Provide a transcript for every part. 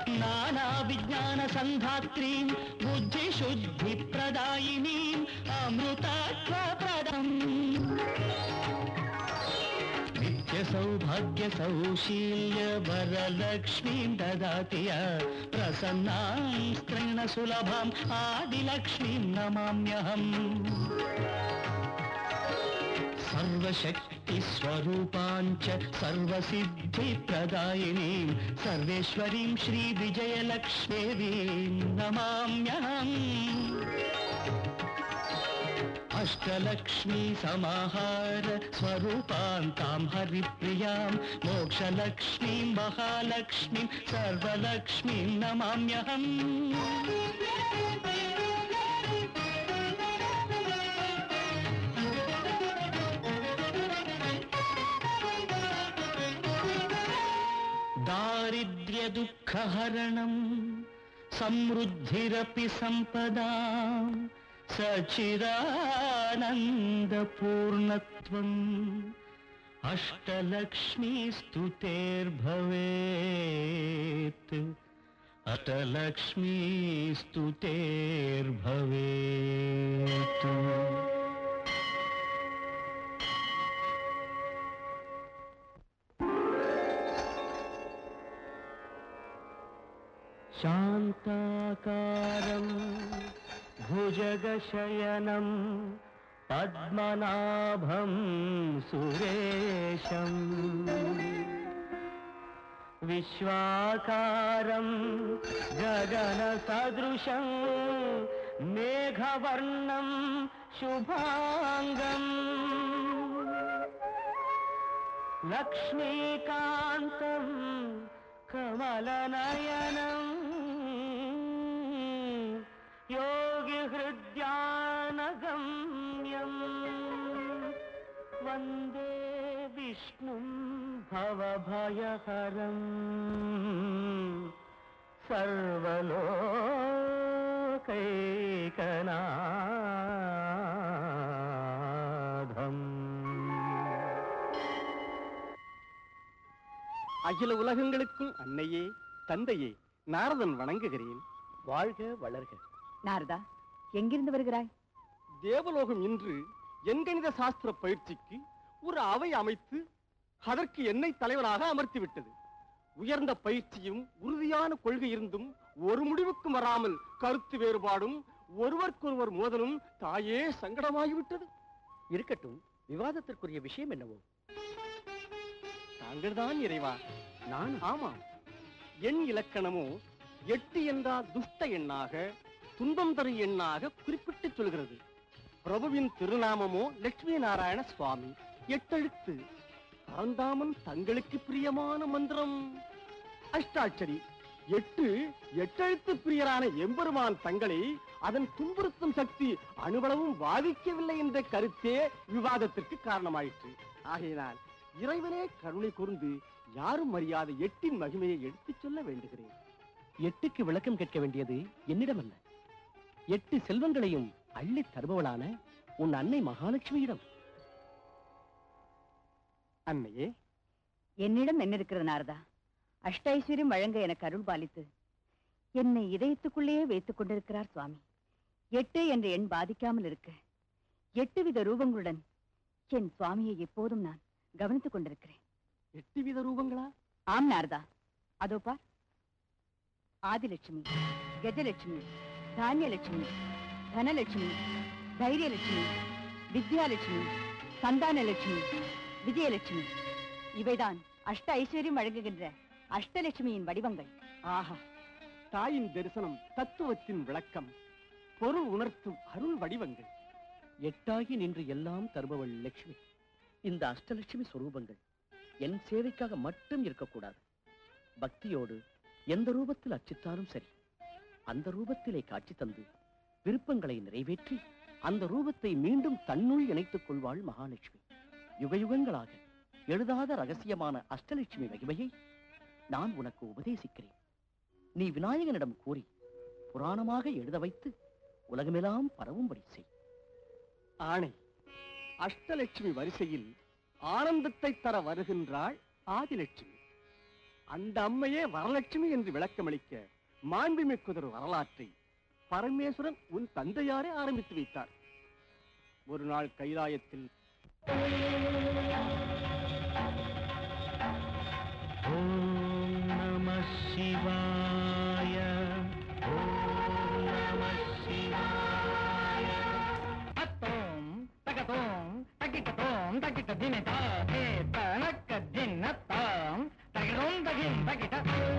నానా విజ్ఞాన సంధాత్రీం బుద్ధి శుద్ధి ప్రదాయినీం అమృతత్వ ప్రదం నిత్య సౌభాగ్య సౌశీల్య వరలక్ష్మీం దదాతి యా ప్రసన్నాం స్త్రీణ సులభాం ఆదిలక్ష్మీం నమామ్యహం సర్వశక్తి స్వరూపాంచ సర్వసిద్ధి ప్రదాయినీం సర్వేశ్వరీం శ్రీ విజయలక్ష్మీం నమామ్యహం అష్టలక్ష్మీ సమాహార స్వరూపాంతాం హరిప్రియాం మోక్షలక్ష్మీం మహాలక్ష్మీం సర్వలక్ష్మీం నమామ్యహం దారిద్ర్య దుఃఖహరణం సమృద్ధిరపి సంపదా సచిరానందపూర్ణత్వం అష్టలక్ష్మీ స్తుతేర్భవేత్ అష్టలక్ష్మీ స్తుతేర్భవేత్ శాంతాకారం భుజగశయనం పద్మనాభం సురేశం విశ్వాకారం గగన సదృశం మేఘవర్ణం శుభాంగం లక్ష్మీకాంతం కమలనయనం యోగిహృద్యానగమ్యం వందే విష్ణుం భవభయహరం సర్వలోకైకనాథం அகில உலகங்களுக்கும் அன்னையே தந்தையே நாரதன் வணங்குகிறேன் வாழ்க வளர்க நாரதா எங்கிருந்து வருகிறாய் தேவலோகம் இன்று எண்கணித சாஸ்திர பயிற்சிக்கு ஒரு அவை அமைத்து அதற்கு என்னை தலைவனாக அமர்த்தி விட்டது உயர்ந்த பயிற்சியும் உறுதியான கொள்கை இருந்தும் ஒரு முடிவுக்கும் வராமல் கருத்து வேறுபாடும் ஒருவருக்கொருவர் மோதலும் தாயே சங்கடமாகிவிட்டது இருக்கட்டும் விவாதத்திற்குரிய விஷயம் என்னவோ தாங்கள்தான் இறைவா நான் ஆமாம் எண் இலக்கணமோ எட்டு என்றால் துஷ்ட எண்ணாக துன்பம் தரும் எண்ணாக குறிப்பிட்டு சொல்கிறது பிரபுவின் திருநாமமோ லட்சுமி நாராயண சுவாமி எட்டெழுத்து பரந்தாமன் தங்களுக்கு பிரியமான மந்திரம் அஷ்டாட்சரி எட்டு எட்டெழுத்து பிரியரான எம்பெருமான் தங்களை அதன் துன்புறுத்தும் சக்தி அணுவளவும் பாதிக்கவில்லை என்ற கருத்தே விவாதத்திற்கு காரணமாயிற்று ஆகையினால் இறைவனே கருணை கூர்ந்து யாரும் அறியாத எட்டின் மகிமையை எடுத்துச் சொல்ல வேண்டுகிறேன் எட்டுக்கு விளக்கம் கேட்க வேண்டியது என்னிடமல்ல எட்டு செல்வங்களையும் அள்ளித் தருபவளான உன் அன்னை மகாலட்சுமியிடம் அன்னையே என்னிடம் என்ன இருக்கிறது நாரதா அஷ்டைஸ்வரியம் வழங்க எனக்கு அருள் பாலித்து என்னை இதயத்துக்குள்ளேயே வைத்துக் கொண்டிருக்கிறார் சுவாமி எட்டு என்ற எண் பாதிக்காமல் இருக்க எட்டு வித ரூபங்களுடன் என் சுவாமியை எப்போதும் நான் கவனித்துக் கொண்டிருக்கிறேன் எட்டு வித ரூபங்களா ஆம் நாரதா அதோ பார் ஆதிலட்சுமி கஜலட்சுமி தானியலட்சுமி தனலட்சுமி தைரியலட்சுமி வித்யாலட்சுமி சந்தானலட்சுமி விஜயலட்சுமி இவைதான் அஷ்ட ஐஸ்வர்யம் வழங்குகின்ற அஷ்டலட்சுமியின் வடிவங்கள் ஆஹா தாயின் தரிசனம் தத்துவத்தின் விளக்கம் பொருள் உணர்த்தும் அருள் வடிவங்கள் எட்டாகி நின்று எல்லாம் தருபவள் லட்சுமி இந்த அஷ்டலட்சுமி சொரூபங்கள் என் சேவைக்காக மட்டும் இருக்கக்கூடாது பக்தியோடு எந்த ரூபத்தில் அர்ச்சித்தாலும் சரி அந்த ரூபத்திலே காட்சி தந்து விருப்பங்களை நிறைவேற்றி அந்த ரூபத்தை மீண்டும் தன்னுள் இணைத்துக் கொள்வாள் மகாலட்சுமி யுகயுகங்களாக எழுதாத ரகசியமான அஷ்டலட்சுமி மகிமையை நான் உனக்கு உபதேசிக்கிறேன் நீ விநாயகனிடம் கூறி புராணமாக எழுத வைத்து உலகமெல்லாம் பரவும்படி செய் ஆணை அஷ்டலட்சுமி வரிசையில் ஆனந்தத்தை தர வருகின்றாள் ஆதிலட்சுமி அந்த அம்மையே வரலட்சுமி என்று விளக்கமளிக்க மாண்புமிக்கதொரு வரலாற்றை பரமேஸ்வரன் உன் தந்தையாரே ஆரம்பித்து வைத்தார் ஒரு நாள் கைலாயத்தில் ஓம் நம சிவாய ஓம் நம சிவாய அத்தோம் தகதோம் தகிட்டதோம் தகிட்ட தினதா தே தனக்க தின்னத்தாம் தகிடோம் தகிம் தகிட்ட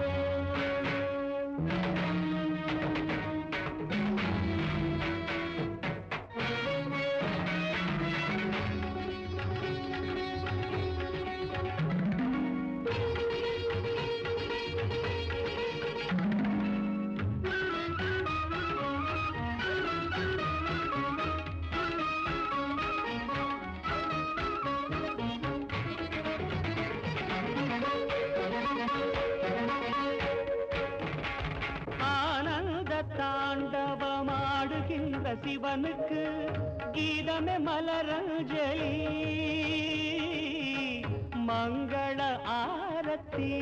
ஆனந்த தாண்டவமாடுகின்ற சிவனுக்கு கீதமே மலரஞ்சலி மங்கள ஆரத்தி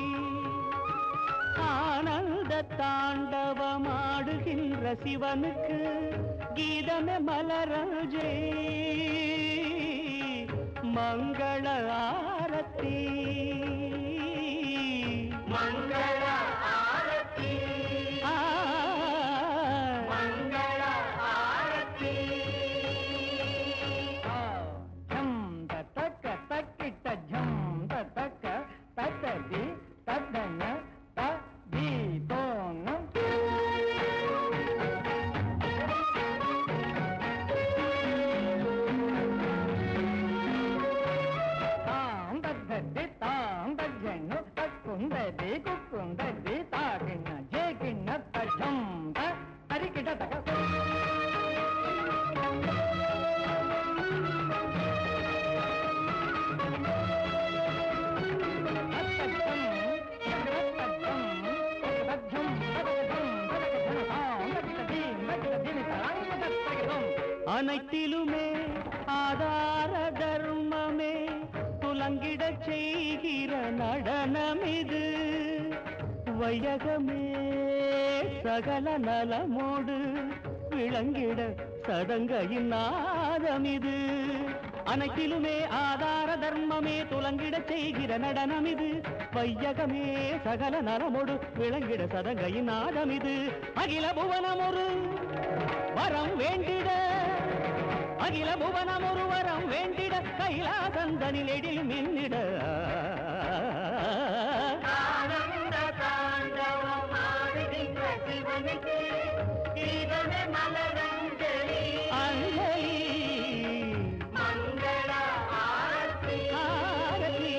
ஆனந்த தாண்டவமாடுகின்ற சிவனுக்கு கீதமே மலரஞ்சலி மங்கள ஆரத்தி மங்கள ஆரத்தி மங்கள ஆரத்தி ஜம் தக்க தக்கிட்ட ஜம் தக்க தத்ததி தத்தன ததி தோனம் தாம் தத்ததி தாம் தஜ்ஜனு தக்குந்ததி குக்குந்ததி தாகிண்ண ஜேகிண்ண தஜம் த தரிக்கிட்ட தக அனைத்திலுமே ஆதார தர்மமே துலங்கிடச் செய்கிற நடனம் இது வையகமே சகல நலமோடு விளங்கிட சதங்கையின் நாதம் இது அனைத்திலுமே ஆதார தர்மமே துலங்கிடச் செய்கிற நடனம் இது வையகமே சகல நலமோடு விளங்கிட சதங்கையின் நாதம் இது அகில புவனம் ஒரு வரம் வேண்டிட அகில புவனம் ஒரு வரம் வேண்டிட கைலாசந்தனில் எழில் மின்னிட அஞ்சலி ஆரதி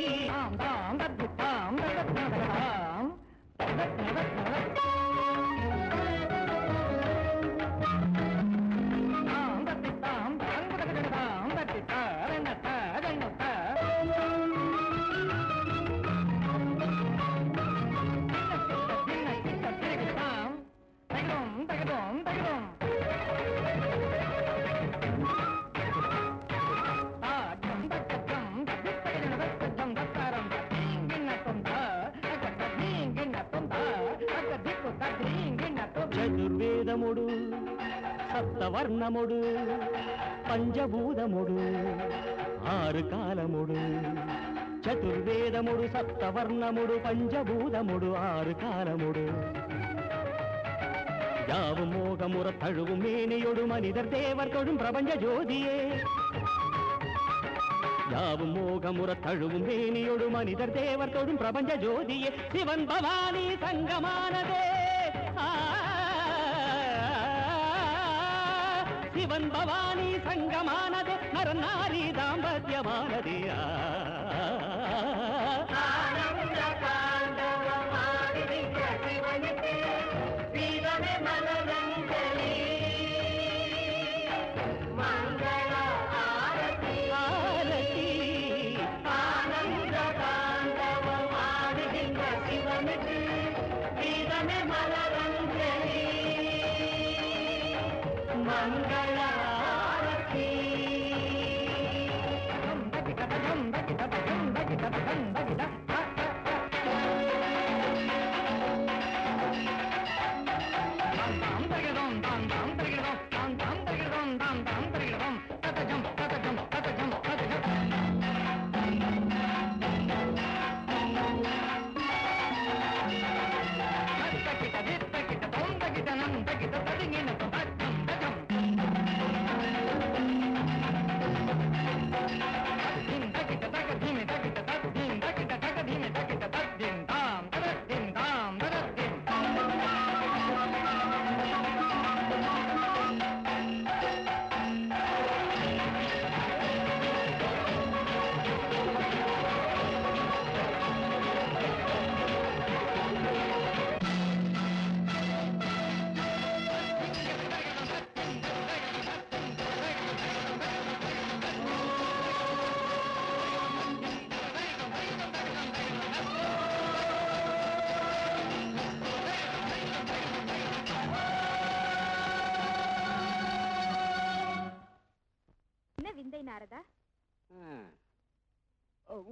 చతుర్వేదముడు సప్తవర్ణముడు పంచభూతముడు ఆరు కాలముడు చతుర్వేదముడు సప్తవర్ణముడు పంచభూతముడు ఆరు కాలముడు யாவும் மோகமுற தழுவும் மேனியொடு மனிதர் தேவர் தொழும் பிரபஞ்ச ஜோதியே யாவும் மோகமுற தழுவும் மேனியொடு மனிதர் தேவர் தொழும் பிரபஞ்ச ஜோதியே சிவன் பவானி சங்கமானதே ஆ, சிவன் பவானி சங்கமானதே நரநாரி தாம்பத்தியமானதே ஆ. ஆரதி ஆனந்த தாண்டவமாடுகின்ற சிவனுக்கு கீதமே மலரஞ்சலி மங்கள ஆரதி தகிட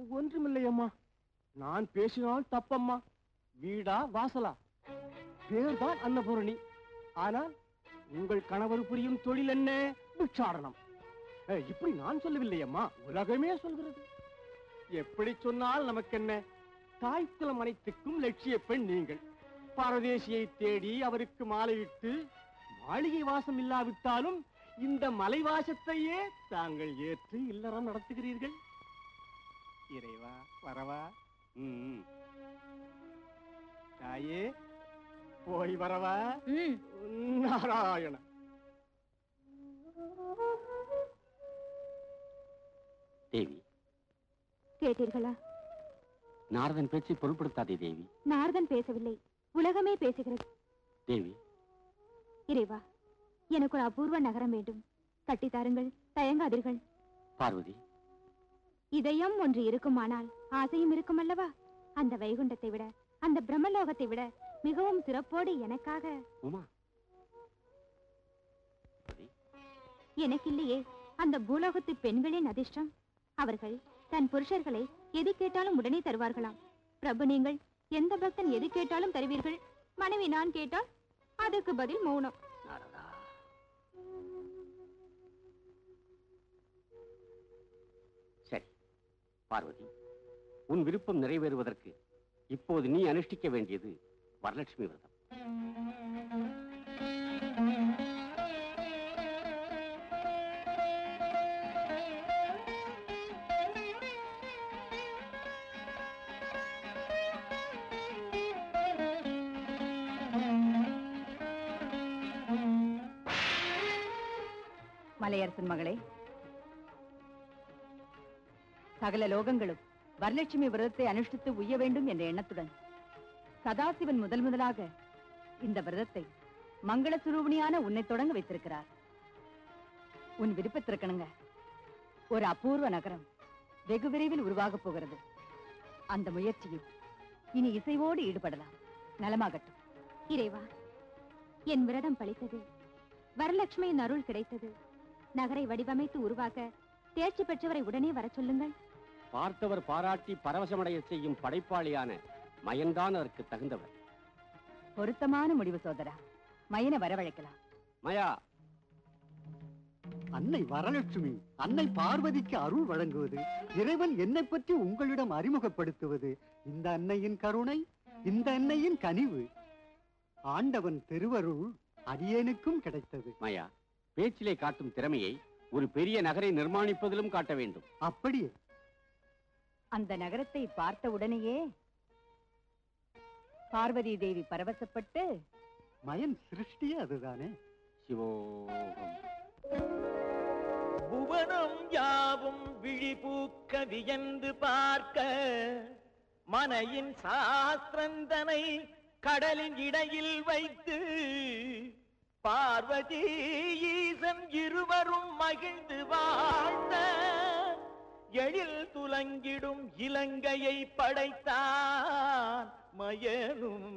ஒன்றுமில்லையம்மா நான் பேசினால் தப்பம்மா வீடா வாசலா பேர்தான் அன்னபூரணி ஆனால் உங்கள் கணவர் புரியும் தொழில் என்ன பிட்சாடனம் அஹ், இப்படி நான் சொல்லவில்லையம்மா உலகமே சொல்கிறது எப்படி சொன்னால் நமக்கென்ன தாய்க்குலம் அனைத்துக்கும் லட்சிய பெண் நீங்கள் பரதேசியை தேடி அவருக்கு மாலையிட்டு மாளிகை வாசம் இல்லாவிட்டாலும் இந்த மலைவாசத்தையே தாங்கள் ஏற்று இல்லறம் நடத்துகிறீர்கள் இறைவா வரவா ம். தாயே போய் வரவா நாராயண தேவி கேட்டீர்களா நாரதன் பேச்சை பொருட்படுத்தாதே தேவி நாரதன் பேசவில்லை உலகமே பேசுகிறது தேவி இறைவா எனக்கு ஒரு அபூர்வ நகரம் வேண்டும் கட்டித் தாருங்கள் தயங்காதீர்கள் பார்வதி இதயம் ஒன்று இருக்குமானால் ஆசையும் இருக்கும் அல்லவா அந்த வைகுண்டத்தை விட அந்த பிரம்மலோகத்தை விட மிகவும் சிறப்போடு எனக்காக உமா எனக்கில்லையே அந்த பூலோகத்து பெண்களின் அதிர்ஷ்டம் அவர்கள் தன் புருஷர்களை எது கேட்டாலும் உடனே தருவார்களாம் பிரபு நீங்கள் எந்த பக்தன் எது கேட்டாலும் தருவீர்கள் மனைவி நான் கேட்டால் அதுக்கு பதில் மௌனம் சரி பார்வதி உன் விருப்பம் நிறைவேறுவதற்கு இப்போது நீ அனுஷ்டிக்க வேண்டியது வரலட்சுமி விரதம் மலையரசன் மகளே சகல லோகங்களும் வரலட்சுமி விரதத்தை அனுஷ்டித்து உய்ய வேண்டும் என்ற எண்ணத்துடன் சதாசிவன் முதல் முதலாக இந்த விரதத்தை மங்கள சுரூபிணியான உன்னை தொடங்க வைத்திருக்கிறார் உன் விருப்பத்திற்கணுங்க ஒரு அபூர்வ நகரம் வெகு விரைவில் உருவாகப் போகிறது அந்த முயற்சியில் இனி இசைவோடு ஈடுபடலாம் நலமாகட்டும் இறைவா என் விரதம் பலித்தது வரலட்சுமியின் அருள் கிடைத்தது நகரை வடிவமைத்து உருவாக்க தேர்ச்சி பெற்றவரை உடனே வரச் சொல்லுங்கள் பார்த்தவர் பாராட்டி பரவசமடைய செய்யும் படைப்பாளியான மயன்தான் அதற்கு தகுந்தவர் பொருத்தமான முடிவு சோதரா மயனை வரவழைக்கலாம் மயா அன்னை வரலட்சுமி அன்னை பார்வதிக்கு அருள் வழங்குவது இறைவன் என்னை பற்றி உங்களிடம் அறிமுகப்படுத்துவது இந்த அன்னையின் கருணை இந்த அன்னையின் கனிவு ஆண்டவன் திருவருள் அடியேனுக்கும் கிடைத்தது மயா பேச்சிலே காட்டும் திறமையை ஒரு பெரிய நகரை நிர்மாணிப்பதிலும் காட்ட வேண்டும் அப்படியே அந்த நகரத்தை பார்த்த உடனேயே பார்வதி தேவி பரவசப்பட்டு மயன் சிருஷ்டியே அதுதானே சிவோகம் புவனம் யாவும் விழிபூக்க வியந்து பார்க்க மனையின் சாஸ்திரந்தனை கடலின் இடையில் வைத்து பார்வதி ஈசன் இருவரும் மகிழ்ந்து வாழ்ந்த எழில் துலங்கிடும் இலங்கையை படைத்தான் மயனும்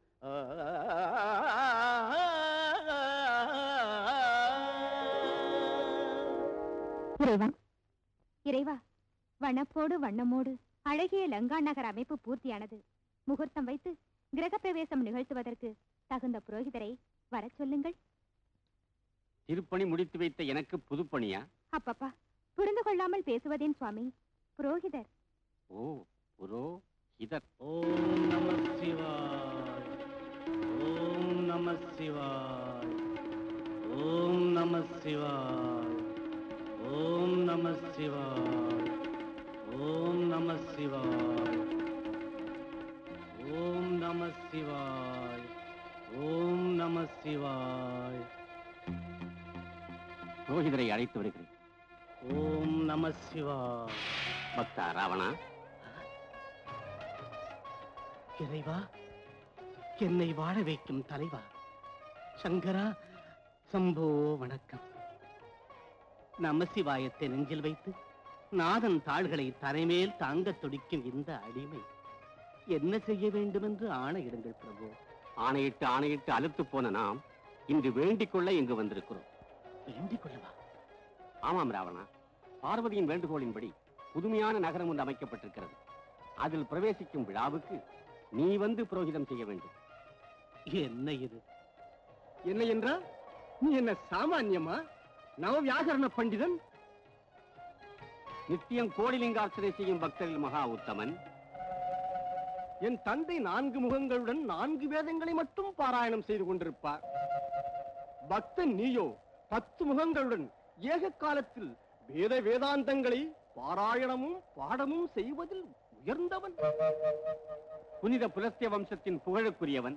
இறைவா இறைவா வனப்போடு வண்ணமோடு அழகிய லங்கா நகர் அமைப்பு பூர்த்தியானது முகூர்த்தம் வைத்து கிரகப்பிரவேசம் நிகழ்த்துவதற்கு தகுந்த புரோகிதரை வரச் சொல்லுங்கள் திருப்பணி முடித்து வைத்த எனக்கு புதுப்பணியா அப்பப்பா புரிந்து கொள்ளாமல் பேசுவதேன் சுவாமி புரோகிதர் ஓ புரோ இதர் ஓம் நம சிவாய் ஓம் நம சிவாய் ஓம் நம சிவாய் ஓம் நம சிவாய் ஓம் நம சிவாய் ஓம் நம சிவாய் ஓம் நம சிவாய் புரோகிதரை அழைத்து வருகிறேன் ஓம் நம சிவாய் பக்தா ராவணா இறைவா என்னை வாழ வைக்கும் தலைவா சங்கரா சம்போ வணக்கம் நமசிவாயத்தை நெஞ்சில் வைத்து நாதன் தாள்களை தரைமேல் தாங்கத் துடிக்கும் இந்த அடிமை என்ன செய்ய வேண்டுமென்று ஆணையிடுங்கள் பிரபு ஆணையிட்டு ஆணையிட்டு அலுத்து போன நாம் இன்று வேண்டிக் கொள்ள இங்கு வந்திருக்கிறோம் வேண்டிக் கொள்ளவா ஆமாம் ராவணா பார்வதியின் வேண்டுகோளின்படி புதுமையான நகரம் ஒன்று அமைக்கப்பட்டிருக்கிறது அதில் பிரவேசிக்கும் விழாவுக்கு நீ வந்து புரோகிதம் செய்ய வேண்டும் என்ன இது என்ன என்றால் நீ என்ன சாமான்யமா நவ வியாகரண பண்டிதன் நித்தியம் கோடிலிங்கார்ச்சனை செய்யும் பக்தரில் மகா உத்தமன் என் தந்தை நான்கு முகங்களுடன் நான்கு வேதங்களை மட்டும் பாராயணம் செய்து கொண்டிருப்பார் பக்தன் நீயோ பத்து முகங்களுடன் ஏக காலத்தில் வேத வேதாந்தங்களை பாராயணமும் பாடமும் செய்வதில் உயர்ந்தவன் புனித புலஸ்திய வம்சத்தின் புகழுக்குரியவன்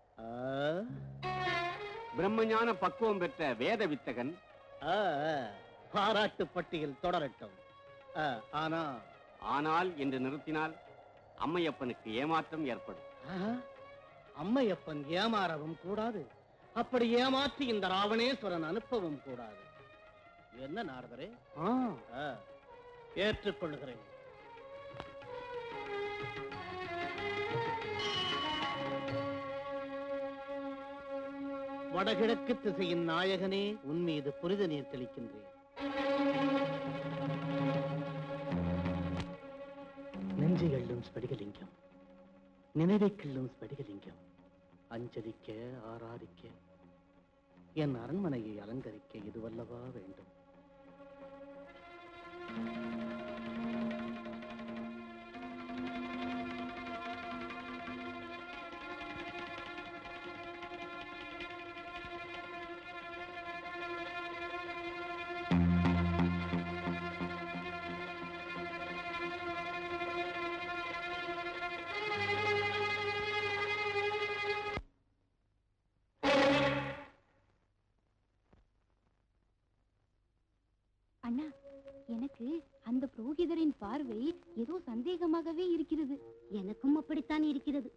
பிரம்மஞான பக்குவம் பெற்ற வேத வித்தகன் பாராட்டு பட்டியல் தொடரட்டும் ஆ, ஆனா ஆனால் என்று நிறுத்தினால் அம்மையப்பனுக்கு ஏமாற்றம் ஏற்படும் ஆஹா, அம்மையப்பன் ஏமாறவும் கூடாது அப்படி ஏமாற்றி இந்த ராவணேஸ்வரன் அனுப்பவும் கூடாது என்ன நாரதரே ஆ, ஏற்றுக்கொள்கிறேன் வடகிழக்கு திசையின் நாயகனே உன் மீது புனித நீர் தெளிக்கின்றேன் நெஞ்சை எள்ளும் ஸ்படிகலிங்கம் நினைவை கிள்ளும் ஸ்படிகலிங்கம் அஞ்சலிக்க ஆராதிக்க என் அரண்மனையை அலங்கரிக்க இதுவல்லவா வேண்டும் அண்ணா எனக்கு அந்த புரோகிதரின் பார்வை ஏதோ சந்தேகமாகவே இருக்கிறது எனக்கும் அப்படித்தான் இருக்கிறது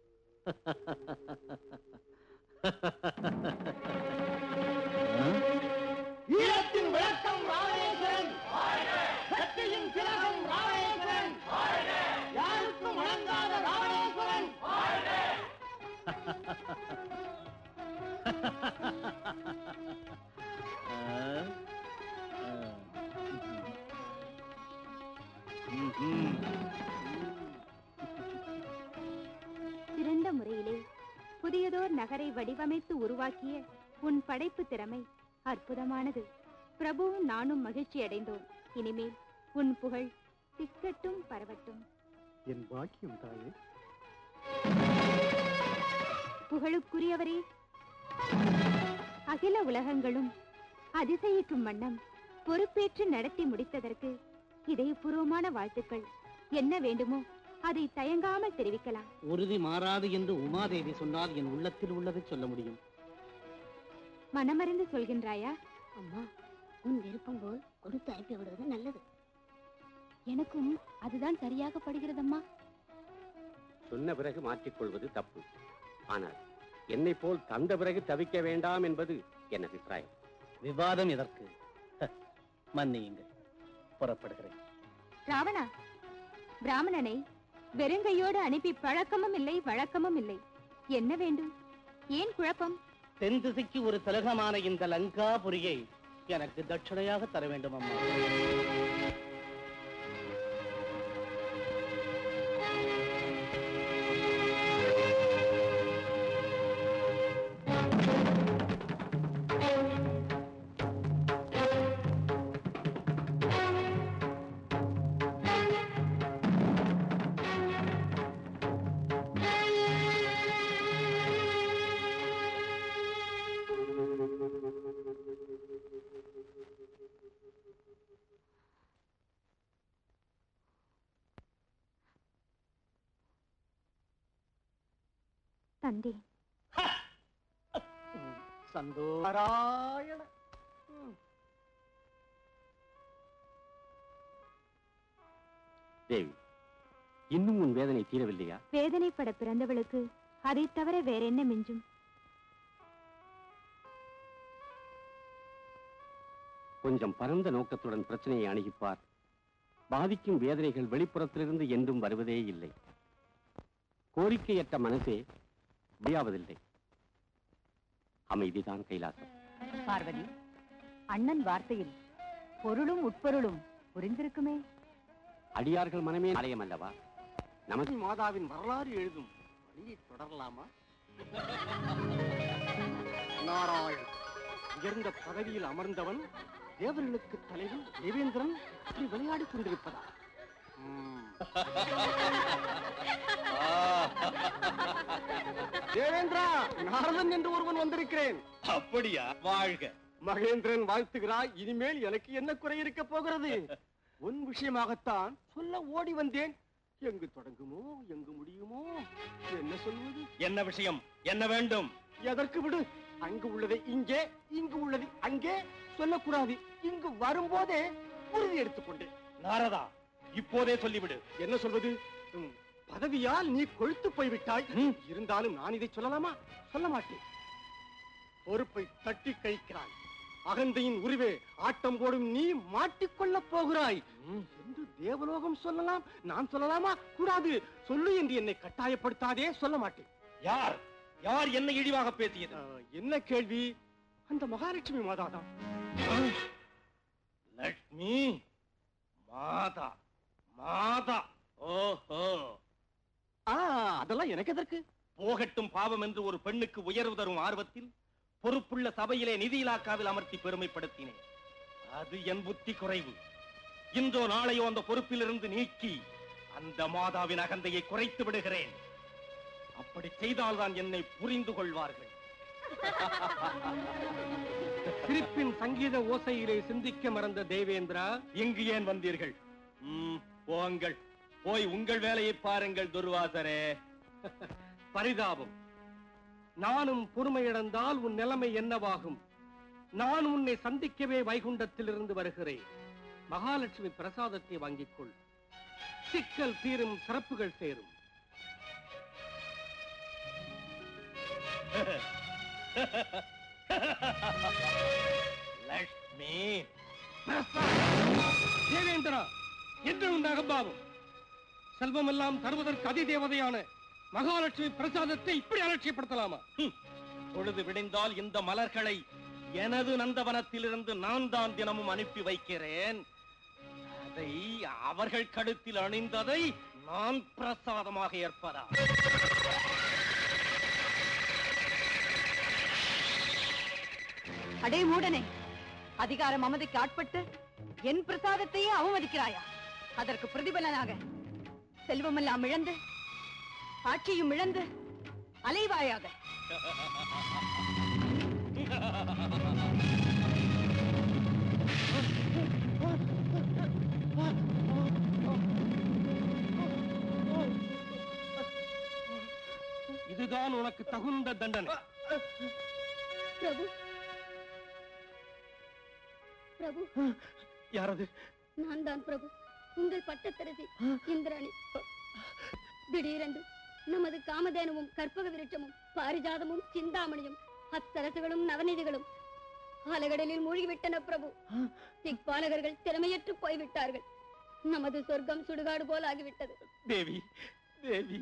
வீரத்தின் விளக்கம் ராமேஸ்வரன் சக்தியின் திலகம் ராமேஸ்வரன் யாருக்கும் வழங்காத ராமேஸ்வரன் சிறந்த முறையிலே புதியதோர் நகரை வடிவமைத்து உருவாக்கிய உன் படைப்பு திறமை அற்புதமானது பிரபுவும் நானும் மகிழ்ச்சி அடைந்தோம் இனிமேல் உன் புகழ் திக்கட்டும் பரவட்டும் என் பாக்கியம் தாயே புகழுக்குரியவரே அகில உலகங்களும் அதிசயிக்கும் வண்ணம் பொறுப்பேற்று நடத்தி முடித்ததற்கு இதயபூர்வமான வாழ்த்துக்கள் என்ன வேண்டுமோ அதை தயங்காமல் தெரிவிக்கலாம் உறுதி மாறாது என்று உமாதேவி சொன்னால் என் உள்ளத்தில் உள்ளதை சொல்ல முடியும் மனமறிந்து சொல்கின்றாயா அம்மா உன் விருப்பம் போல் கொடுத்து அனுப்பி விடுவது நல்லது எனக்கும் அதுதான் சரியாக படுகிறதம்மா சொன்ன பிறகு மாற்றிக்கொள்வது தப்பு ஆனால் என்னை போல் தந்த பிறகு தவிக்க வேண்டாம் என்பது என் அபிப்பிராயம் விவாதம் எதற்கு ஹ, மன்னியுங்கள் புறப்படுகிறேன் ராவணா பிராமணனை வெறுங்கையோடு அனுப்பி பழக்கமும் இல்லை வழக்கமும் இல்லை என்ன வேண்டும் ஏன் குழப்பம் தென் திசைக்கு ஒரு திலகமான இந்த லங்காபுரியை எனக்கு தட்சணையாக தர வேண்டும் அம்மா தந்தேன் சந்தோ நாராயண தேவி இன்னும் உன் வேதனை தீரவில்லையா வேதனைப்பட பிறந்தவளுக்கு அதைத் தவிர வேற என்ன மிஞ்சும் கொஞ்சம் பரந்த நோக்கத்துடன் பிரச்சனையை அணுகிப்பார் பாதிக்கும் வேதனைகள் வெளிப்புறத்திலிருந்து என்றும் வருவதே இல்லை கோரிக்கையற்ற மனசே முடியாவதில்லை அமைதிதான் கைலாசம் பார்வதி அண்ணன் வார்த்தையில் பொருளும் உட்பொருளும் புரிந்திருக்குமே அடியார்கள் மனமே ஆலயம் அல்லவா நமக்கு மாதாவின் வரலாறு எழுதும் வழியை தொடரலாமா நாராயண் உயர்ந்த பதவியில் அமர்ந்தவன் தேவர்களுக்கு தலைவன் தேவேந்திரன் இப்படி விளையாடிக் கொண்டிருப்பதா ம். தேவேந்திரா நாரதன் என்று ஒருவன் வந்திருக்கிறேன் அப்படியா வாழ்க மகேந்திரன் வாழ்த்துகிறாய் இனிமேல் எனக்கு என்ன குறை இருக்க போகிறது உன் விஷயமாகத்தான் சொல்ல ஓடி வந்தேன் எங்கு தொடங்குமோ எங்கு முடியுமோ என்ன சொல்வது என்ன விஷயம் என்ன வேண்டும் எதற்கு விடு அங்கு உள்ளதை இங்கே இங்கு உள்ளதை அங்கே சொல்லக்கூடாது இங்கு வரும்போதே உறுதி எடுத்துக்கொண்டேன் நாரதா இப்போதே சொல்லிவிடு என்ன சொல்வது ம், பதவியால் நீ கொழுத்து போய்விட்டாய் இருந்தாலும் நான் இதை சொல்லலாமா சொல்ல மாட்டேன் பொறுப்பை தட்டி கழிக்கிறாய் அகந்தையின் உருவே ஆட்டம் போடும் நீ மாட்டிக்கொள்ளப் போகிறாய் என்று தேவலோகம் சொல்லலாம் நான் சொல்லலாமா கூடாது சொல்லு என்று என்னை கட்டாயப்படுத்தாதே சொல்ல மாட்டேன் யார் யார் என்ன இழிவாக பேசியது ஆ, என்ன கேள்வி அந்த மகாலட்சுமி மாதாதான் லட்சுமி மாதா மாதா ஓஹோ ஆ, அதெல்லாம் எனக்கு எதற்கு போகட்டும் பாவம் என்று ஒரு பெண்ணுக்கு உயர்வு தரும் ஆர்வத்தில் பொறுப்புள்ள சபையிலே நிதி இலாக்காவில் அமர்த்தி பெருமைப்படுத்தினேன் அது என் புத்தி குறைவு இன்றோ நாளையோ அந்த பொறுப்பிலிருந்து நீக்கி அந்த மாதாவின் அகந்தையை குறைத்து விடுகிறேன் அப்படி செய்தால்தான் என்னை புரிந்து கொள்வார்கள் சிரிப்பின் சங்கீத ஓசையிலே சிந்திக்க மறந்த தேவேந்திரா இங்கு ஏன் வந்தீர்கள் ம், போங்கள் போய் உங்கள் வேலையை பாருங்கள் துர்வாசரே பரிதாபம் நானும் பொறுமையிழந்தால் உன் நிலைமை என்னவாகும் நான் உன்னை சந்திக்கவே வைகுண்டத்திலிருந்து வருகிறேன் மகாலட்சுமி பிரசாதத்தை வாங்கிக் கொள் சிக்கல் தீரும் சிறப்புகள் சேரும் லட்சுமி தேவேந்திரா என்று உன் அகம்பாவம் செல்வமெல்லாம் தருவதற்கு அதிதேவதையான மகாலட்சுமி பிரசாதத்தை இப்படி அலட்சியப்படுத்தலாமா ஹம், பொழுது விடிந்தால் இந்த மலர்களை எனது நந்தவனத்திலிருந்து நான் தான் தினமும் அனுப்பி வைக்கிறேன் அதை அவர்கள் கழுத்தில் அணிந்ததை நான் பிரசாதமாக ஏற்பதா அடே மூடனே அதிகார மமதைக்கு ஆட்பட்டு என் பிரசாதத்தையே அவமதிக்கிறாயா அதற்கு பிரதிபலனாக செல்வமெல்லாம் இழந்து ஆட்சியும் இழந்து அலைவாயாக இதுதான் உனக்கு தகுந்த தண்டனை பிரபு பிரபு யாரது நான் தான் பிரபு உங்கள் பட்டத்தரசி இந்திராணி திடீரென்று நமது காமதேனுவும் கற்பக விருட்சமும் பாரிஜாதமும் சிந்தாமணியும் அத்தரசுகளும் நவநிதிகளும் ஆலகடலில் மூழ்கிவிட்டன பிரபு திக்பாலகர்கள் திறமையற்று போய்விட்டார்கள் நமது சொர்க்கம் சுடுகாடு போல் ஆகிவிட்டது தேவி தேவி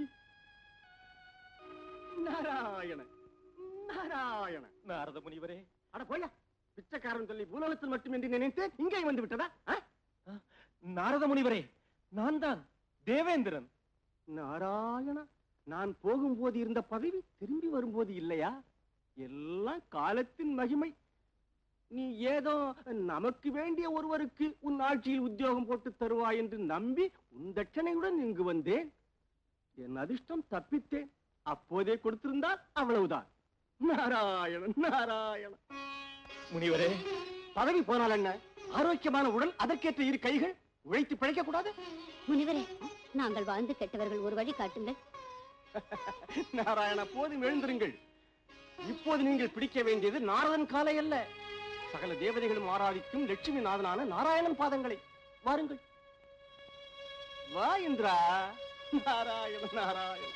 நாராயண நாராயண நாரத முனிவரே அட போயா பிச்சைக்காரன் சொல்லி பூலோகத்தில் மட்டுமின்றி நினைத்து இங்கே வந்து விட்டதா ஆ? நாரத முனிவரே நான் தான் தேவேந்திரன் நாராயணா நான் போகும்போது இருந்த பதவி திரும்பி வரும்போது இல்லையா எல்லாம் காலத்தின் மகிமை நீ ஏதோ நமக்கு வேண்டிய ஒருவருக்கு உன் ஆட்சியில் உத்தியோகம் போட்டு தருவாய் என்று நம்பி உன் தட்சணையுடன் இங்கு வந்தேன் என் அதிர்ஷ்டம் தப்பித்தேன் அப்போதே கொடுத்திருந்தால் அவ்வளவுதான் நாராயணன் நாராயணன் முனிவரே பதவி போனால் என்ன ஆரோக்கியமான உடல் அதற்கேற்ற இரு கைகள் உழைத்து பிழைக்க கூடாது முனிவரே நாங்கள் வாழ்ந்து கெட்டவர்கள் ஒரு வழி காட்டுங்கள் நாராயண போதும் எழுந்திருங்கள் இப்போது நீங்கள் பிடிக்க வேண்டியது நாரதன் காலை அல்ல சகல தேவதைகளும் ஆராதிக்கும் லட்சுமி நாதனான நாராயணன் பாதங்களை வாருங்கள் வா இந்திரா நாராயண நாராயண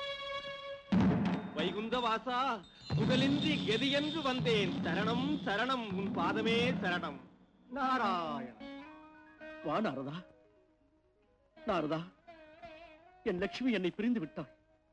வைகுந்த வாசா முதலின்றி கெதியென்று வந்தேன் சரணம் சரணம் உன் பாதமே சரணம் நாராயண வா நாரதா நாரதா என் லட்சுமி என்னை பிரிந்து விட்டாள்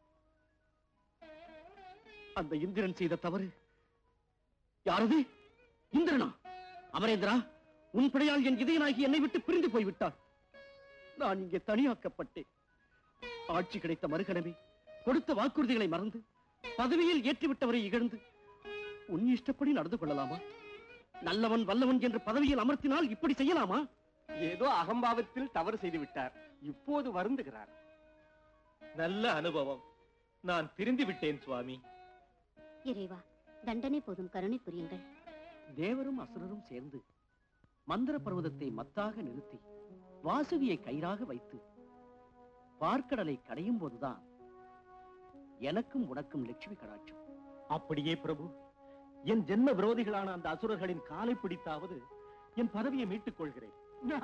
அந்த இந்திரன் செய்த தவறு யாரது இந்திரனா அமரேந்திரா உன் பிழையால் என் இதயனாகி என்னை விட்டு பிரிந்து போய்விட்டாள் நான் இங்கே தனியாக்கப்பட்டேன் ஆட்சி கிடைத்த மறுகணமே கொடுத்த வாக்குறுதிகளை மறந்து பதவியில் ஏற்றிவிட்டவரை இகழ்ந்து உன் இஷ்டப்படி நடந்து கொள்ளலாமா நல்லவன் வல்லவன் என்று பதவியில் அமர்த்தினால் இப்படி செய்யலாமா ஏதோ அகம்பாவத்தில் தவறு செய்து விட்டார் இப்போது வருந்துகிறார் நல்ல அனுபவம் நான் திரிந்து விட்டேன் சுவாமி இறைவா தண்டனை போதும் கருணை புரியுங்கள் தேவரும் அசுரரும் சேர்ந்து மந்திர பர்வதத்தை மத்தாக நிறுத்தி வாசுகியை கயிறாக வைத்து பார்க்கடலை கடையும் போதுதான் எனக்கும் உனக்கும் லட்சுமி கடாட்சம் அப்படியே பிரபு என் ஜென்ம விரோதிகளான அந்த அசுரர்களின் காலை பிடித்தாவது என் பதவியை மீட்டுக் கொள்கிறேன்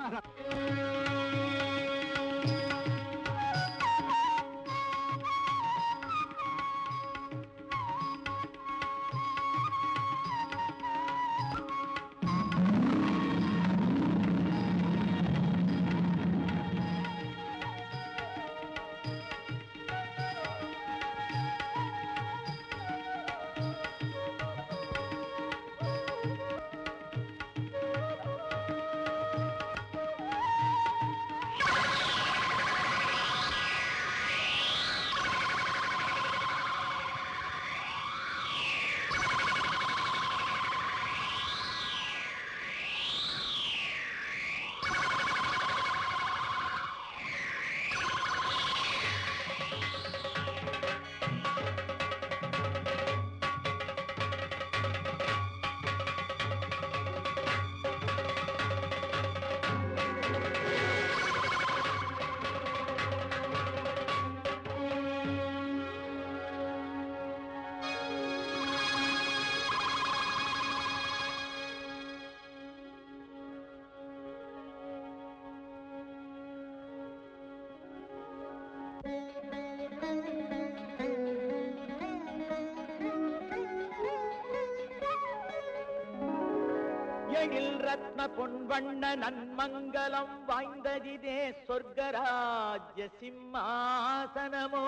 எழில் ரத்ன பொன்வண்ண நன்மங்கலம் வாய்ந்ததிதே சொர்க்கராஜ்ய சிம்மாசனமோ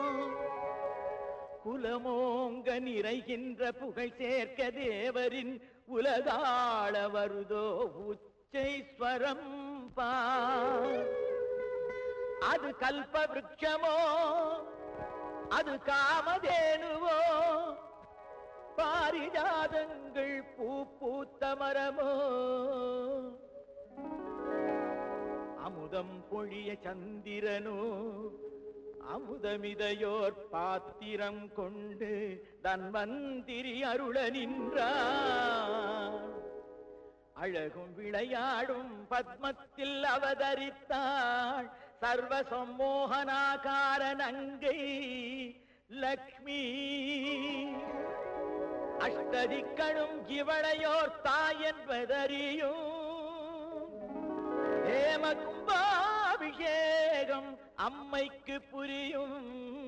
குலமோங்க நிறைகின்ற புகழ் சேர்க்க தேவரின் உலகாள வருதோ உச்சைஸ்வரம் பார் அது கல்ப விருட்சமோ அது காமதேனுவோ பாரிஜாதங்கள் பூ பூத்த மரமோ அமுதம் பொழிய சந்திரனோ அமுதமிதையோர் பாத்திரம் கொண்டு தன்வந்திரி அருள நின்றான் அழகும் விளையாடும் பத்மத்தில் அவதரித்தாள் சர்வ சம்மோகனாகார நங்கை லக்ஷ்மி அஷ்டதிக்கணும் இவளையோர் தாய் என்பதறியும் ஹேம கும்பாபிஷேகம் அம்மைக்கு புரியும்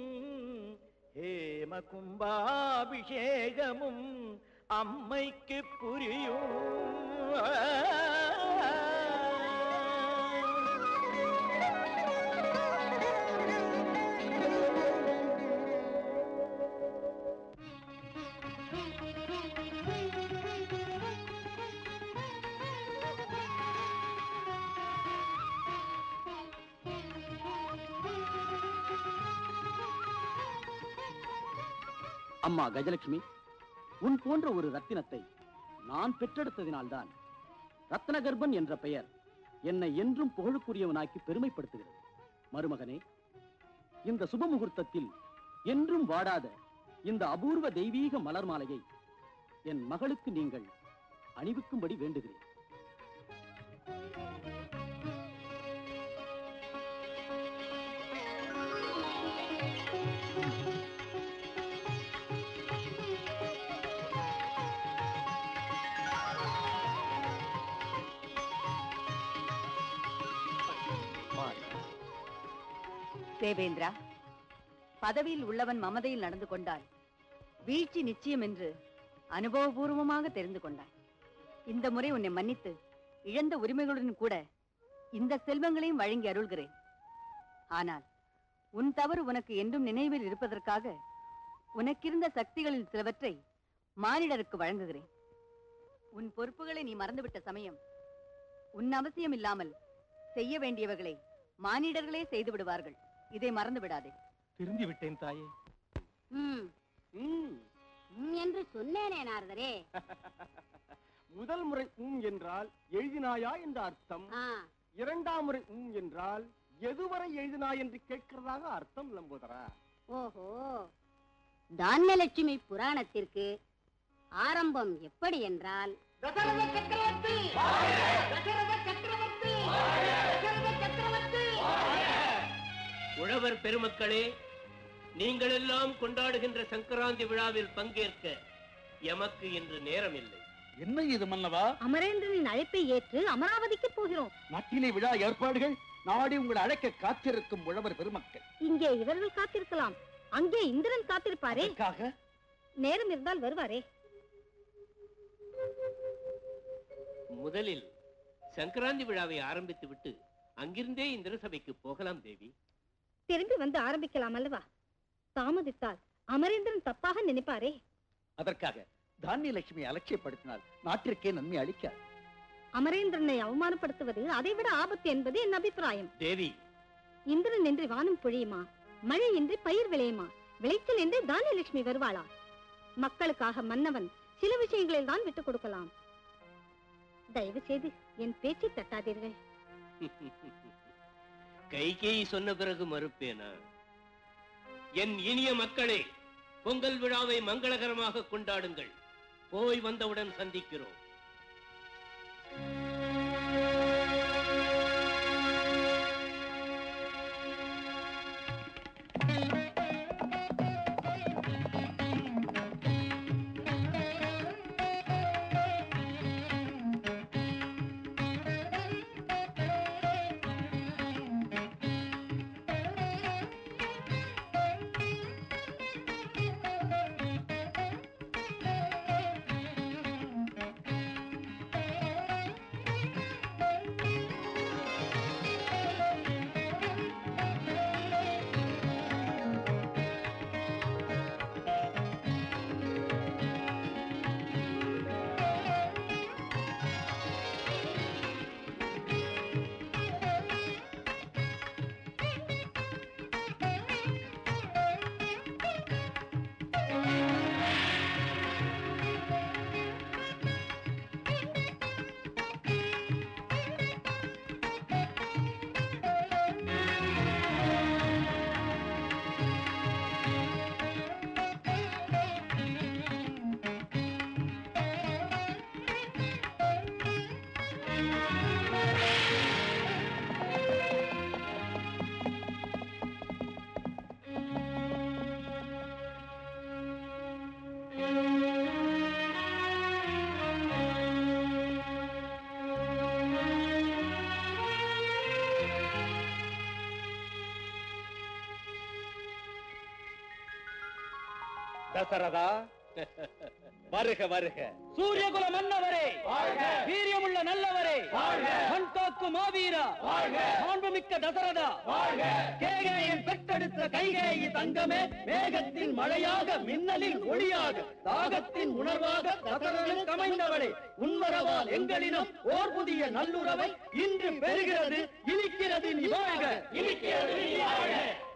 ஹேம கும்பாபிஷேகமும் அம்மைக்கு புரியும் அம்மா கஜலட்சுமி உன் போன்ற ஒரு ரத்தினத்தை நான் பெற்றெடுத்ததினால்தான் ரத்னகர்பன் என்ற பெயர் என்னை என்றும் புகழுக்குரியவனாக்கி பெருமைப்படுத்துகிறது மருமகனே இந்த சுப முகூர்த்தத்தில் என்றும் வாடாத இந்த அபூர்வ தெய்வீக மலர் மாலையை என் மகளுக்கு நீங்கள் அணிவிக்கும்படி வேண்டுகிறேன் தேவேந்திரா பதவியில் உள்ளவன் மமதையில் நடந்து கொண்டால் வீழ்ச்சி நிச்சயம் என்று அனுபவபூர்வமாக தெரிந்து கொண்டாய் இந்த முறை உன்னை மன்னித்து இழந்த உரிமைகளுடன் கூட இந்த செல்வங்களையும் வழங்கி அருள்கிறேன் ஆனால் உன் தவறு உனக்கு என்றும் நினைவில் இருப்பதற்காக உனக்கிருந்த சக்திகளில் சிலவற்றை மானிடருக்கு வழங்குகிறேன் உன் பொறுப்புகளை நீ மறந்துவிட்ட சமயம் உன் அவசியம் இல்லாமல் செய்ய வேண்டியவர்களை மானிடர்களே செய்து விடுவார்கள் இதை மறந்து விடாதே திருந்தி விட்டேன் தாயே ம் ம், ம் என்று சொன்னேனே நாரதரே முதல் முறை உம் என்றால் எழுதினாயா என்ற அர்த்தம் ஆ இரண்டாம் முறை உம் என்றால் எதுவரை எழுதினாய் என்று கேட்கிறதாக அர்த்தம் லம்போதரா ஓஹோ தானியலட்சுமி புராணத்திற்கு ஆரம்பம் எப்படி என்றால் தசரத சக்கரவர்த்தி தசரத சக்கரவர்த்தி தசரத சக்கரவர்த்தி உழவர் பெருமக்களே நீங்கள் எல்லாம் கொண்டாடுகின்ற சங்கராந்தி விழாவில் பங்கேற்க எமக்கு இன்று நேரமில்லை என்ன இது மன்னவா அமரேந்திரனின் அழைப்பை ஏற்று அமராவதிக்கு போகிறோம் நாட்டிலே விழா ஏற்பாடுகள் நாடி உங்களை அழைக்க காத்திருக்கும் உழவர் பெருமக்கள் இங்கே இவர்கள் காத்திருக்கலாம் அங்கே இந்திரன் காத்திருப்பாரே அதற்காக நேரம் இருந்தால் வருவாரே முதலில் சங்கராந்தி விழாவை ஆரம்பித்து விட்டு அங்கிருந்தே இந்திர சபைக்கு போகலாம் தேவி திரும்பி வந்து ஆரம்பிக்கலாம் அல்லவா தாமதித்தால் அமரேந்திரன் தப்பாக நினைப்பாரே அதற்காக தானிய லட்சுமி அலட்சியப்படுத்தினால் நாட்டிற்கே நன்மை அளிக்காது அமரேந்திரனை அவமானப்படுத்துவது அதைவிட ஆபத்து என்பது என் அபிப்பிராயம் தேவி இந்திரன் என்று வானம் பொழியுமா மழை இன்றி பயிர் விளையுமா விளைச்சல் என்று தானியலட்சுமி வருவாளா மக்களுக்காக மன்னவன் சில விஷயங்களில் தான் விட்டுக் கொடுக்கலாம் தயவு செய்து என் பேச்சை தட்டாதீர்கள் கைகேயி சொன்ன பிறகு மறுப்பேனா என் இனிய மக்களே பொங்கல் விழாவை மங்களகரமாக கொண்டாடுங்கள் போய் வந்தவுடன் சந்திக்கிறோம் தசரதா வருக வருக சூரியகுல மன்னவரே வீரியமுள்ள நல்லவரே மண் காக்கும் மாவீரா மாண்புமிக்க தசரதா கேகேயின் பெற்றெடுத்த கைகேயி தங்கமே மேகத்தின் மழையாக மின்னலின் ஒளியாக தாகத்தின் உணர்வாக தசரனுக்கு அமைந்தவளே உன்மரவால் எங்களிடம் ஓர் புதிய நல்லுறவை இன்று பெறுகிறது இனிக்கிறது நீ வாழ்க இனிக்கிறது நீ வாழ்க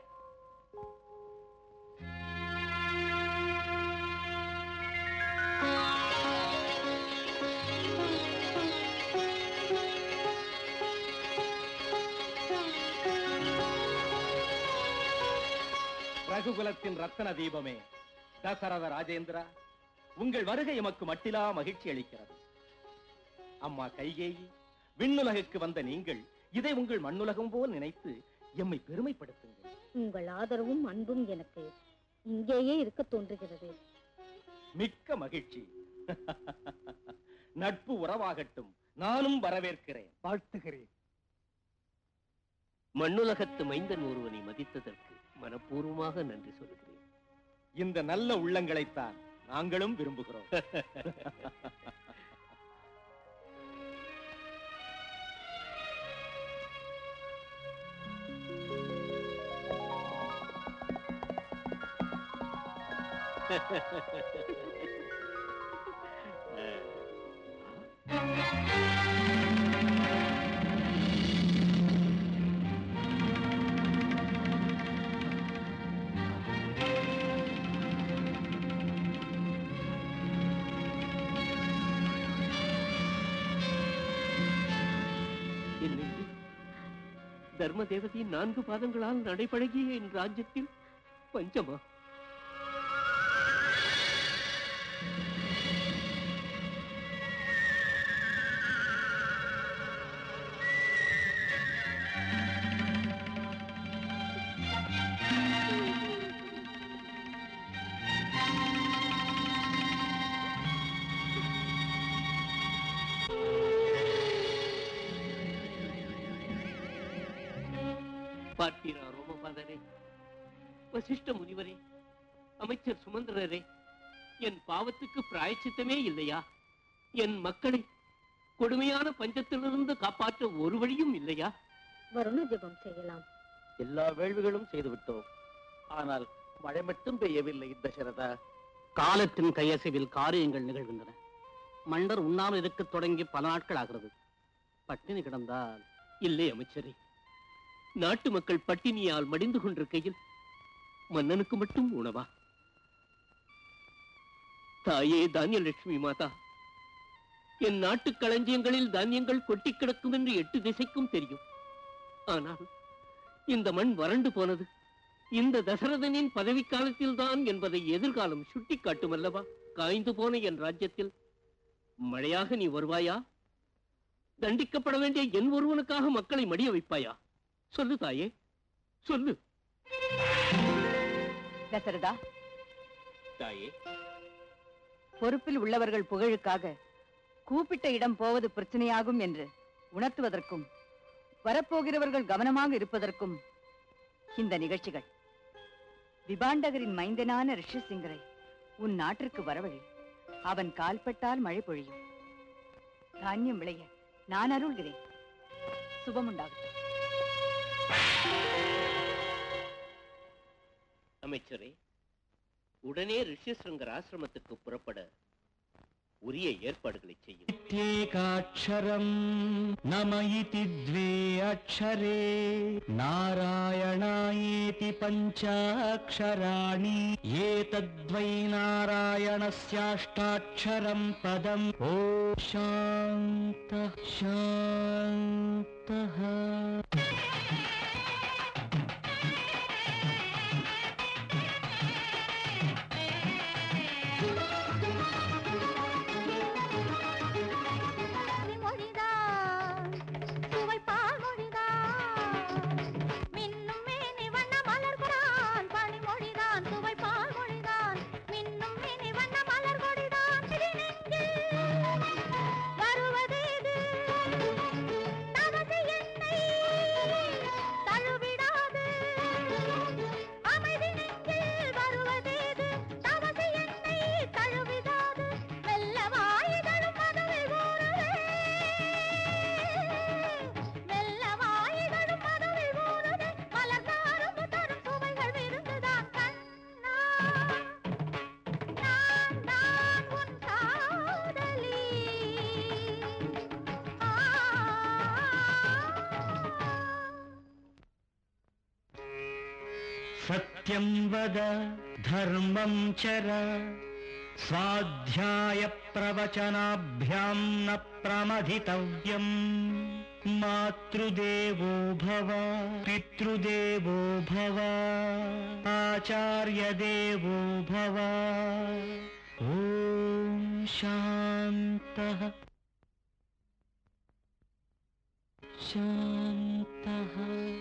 ரகுகுலத்தின் ரத்தன தீபமே தசரத ராஜேந்திரா உங்கள் வருகை எமக்கு மட்டிலா மகிழ்ச்சி அளிக்கிறது அம்மா கைகேயி விண்ணுலகுக்கு வந்த நீங்கள் இதை உங்கள் மண்ணுலகம் போல் நினைத்து எம்மை பெருமைப்படுத்துங்கள் உங்கள் ஆதரவும் அன்பும் எனக்கு இங்கேயே இருக்க தோன்றுகிறது மிக்க மகிழ்ச்சி நட்பு உறவாகட்டும் நானும் வரவேற்கிறேன் வாழ்த்துகிறேன் மண்ணுலகத்து மைந்தன் ஒருவனை மதித்ததற்கு மனப்பூர்வமாக நன்றி சொல்கிறேன் இந்த நல்ல உள்ளங்களைத்தான் நாங்களும் விரும்புகிறோம் தர்ம தேவதையின் நான்கு பாதங்களால் நடைபழகிய என் ராஜ்யத்தில் பஞ்சமா பார்த்தீரா ரோமபாதரே வசிஷ்ட முனிவரே அமைச்சர் சுமந்திரரே என் பாவத்துக்கு பிராயச்சித்தமே இல்லையா என் மக்களை கொடுமையான பஞ்சத்திலிருந்து காப்பாற்ற ஒரு வழியும் இல்லையா வருண ஜெபம் செய்யலாம் எல்லா வேள்விகளும் செய்து விட்டோம் ஆனால் மழை மட்டும் பெய்யவில்லை தசரதா காலத்தின் கையசைவில் காரியங்கள் நிகழ்கின்றன மன்னர் உண்ணாமல் இருக்க தொடங்கி பல நாட்கள் ஆகிறது பட்டினி கிடந்தால் இல்லை அமைச்சரே நாட்டு மக்கள் பட்டினியால் மடிந்து கொண்டிருக்கையில் மன்னனுக்கு மட்டும் உணவா தாயே தானியலட்சுமி மாதா என் நாட்டு களஞ்சியங்களில் தானியங்கள் கொட்டி கிடக்கும் என்று எட்டு திசைக்கும் தெரியும் ஆனால் இந்த மண் வறண்டு போனது இந்த தசரதனின் பதவி காலத்தில்தான் என்பதை எதிர்காலம் சுட்டிக்காட்டும் அல்லவா காய்ந்து போன என் ராஜ்யத்தில் மழையாக நீ வருவாயா தண்டிக்கப்பட வேண்டிய என் ஒருவனுக்காக மக்களை மடிய வைப்பாயா சொல்லு தாயே சொல்லு தசரதா தாயே பொறுப்பில் உள்ளவர்கள் புகழுக்காக கூப்பிட்ட இடம் போவது பிரச்சனையாகும் என்று உணர்த்துவதற்கும் வரப்போகிறவர்கள் கவனமாக இருப்பதற்கும் இந்த நிகழ்ச்சிகள் விபாண்டகரின் மைந்தனான ரிஷிசிங்கரை உன் நாட்டிற்கு வரவழி அவன் கால்பட்டால் மழை பொழியும் தானியம் விளைய நான் அருள்கிறேன் சுபமுண்டாகட்டும் அமைச்சரே உடனே ரிஷிசிருங்கர் ஆசிரமத்துக்கு புறப்பட உரிய ஏற்பாடுகளை செய்யும் प्रत्येकाक्षरम् नम इति द्वे अक्षरे नारायणायेति पञ्चाक्षराणि एतद्वै नारायणस्याष्टाक्षरम् पदम् ॐ शान्तः शान्तः மொழிதான் சுவைப்பால் மொழிதான் மின்னும் மேனி வண்ண மலர் கொடான் பனிமொழிதான் சுவைப்பால் மொழிதான் மின்னும் மேனி வண்ண மலர் கொடிதான் திருநெஞ்சில் வருவதேது தவசு என்னை தழுவிடாது அமைதி நெஞ்சில் வருவதேது தவசு என்னை தழுவிடாது மெல்ல வாயிதழும் மதுவில் ஊறுவே மெல்ல வாயிதழும் மதுவில் ஊறுதே மலர்ந்தாரும் தரும் சுவைகள் விருந்துதான் கண்ணா நான் தான் உன் காதலி सत्यं वद धर्मं चर स्वाध्यायप्रवचनाभ्यां न प्रमथितव्यम् मातृदेवो भव पितृदेवो भव आचार्यदेवो भव ॐ शान्तः शान्तः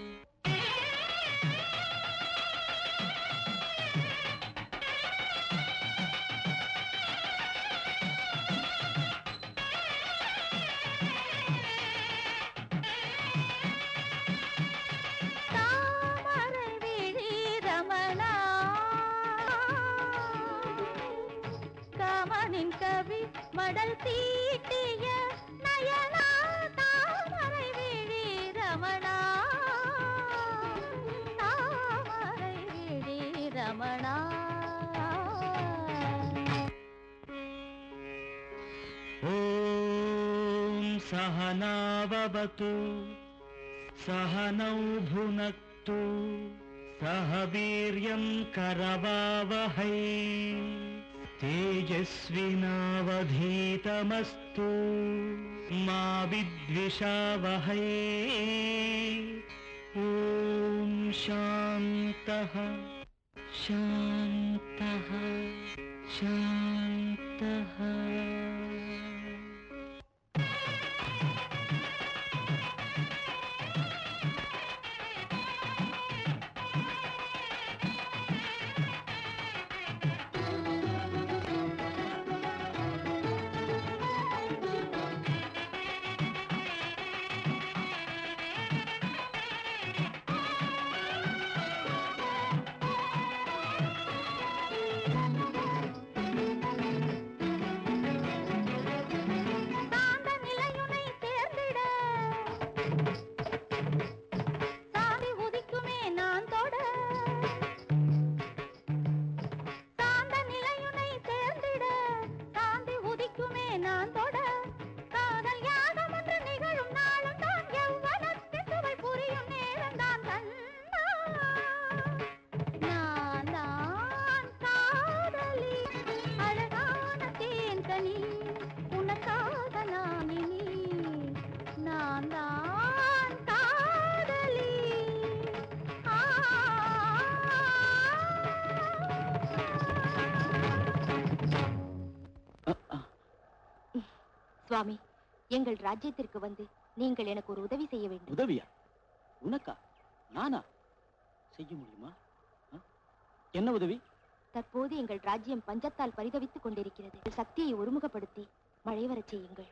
தாமரை விழி ரமணா காமனின் கவி மடல் தீட்டிய நயனா தாமரை விழி ரமணா தாமரை விழி ரமணா ॐ सहनाववतु सहनौ भुनक्तु सह वीर्यं करवावहै तेजस्विनावधीतमस्तु मा विद्विषावहै ॐ शान्तः शान्तः शान्तः சாந்த நிலையுனை தேர்ந்திட சாதி உதிக்குமே நான் தொட சாந்த நிலையுனை தேர்ந்திட சாந்தி உதிக்குமே நான் தொட காதல் யாகம் என்று நிகழும் நாளும் தான் எவ்வளத்து சுவை புரியும் நேரம் தான் கண்ணா நான் தான் காதலி அழகான தேன்கனி உனக்காக நான் இனி நான் தான் காதலி ஆ சுவாமி எங்கள் ராஜ்யத்திற்கு வந்து நீங்கள் எனக்கு ஒரு உதவி செய்ய வேண்டும் உதவியா உனக்கா நானா செய்ய முடியுமா ஆ? என்ன உதவி தற்போது எங்கள் ராஜ்யம் பஞ்சத்தால் பரிதவித்துக் கொண்டிருக்கிறது சக்தியை ஒருமுகப்படுத்தி மழை வரச் செய்யுங்கள்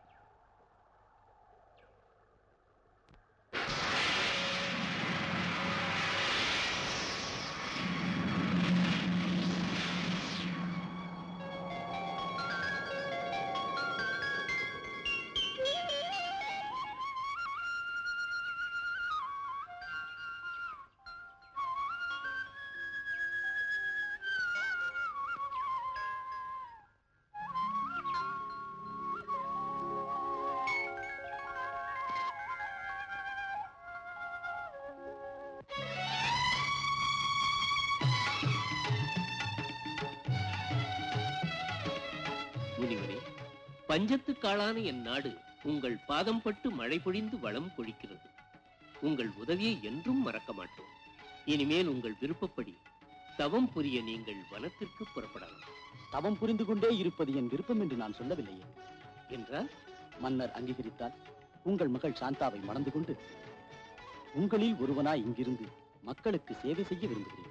முனிவரே பஞ்சத்துக்காளான என் நாடு உங்கள் பாதம் பட்டு மழை பொழிந்து வளம் கொழிக்கிறது உங்கள் உதவியை என்றும் மறக்க மாட்டோம் இனிமேல் உங்கள் விருப்பப்படி தவம் புரிய நீங்கள் வனத்திற்கு புறப்படலாம் தவம் புரிந்து கொண்டே இருப்பது என் விருப்பம் என்று நான் சொல்லவில்லையே என்றால் மன்னர் அங்கீகரித்தால் உங்கள் மகள் சாந்தாவை மணந்து கொண்டு உங்களில் ஒருவனாய் இங்கிருந்து மக்களுக்கு சேவை செய்ய விரும்புகிறேன்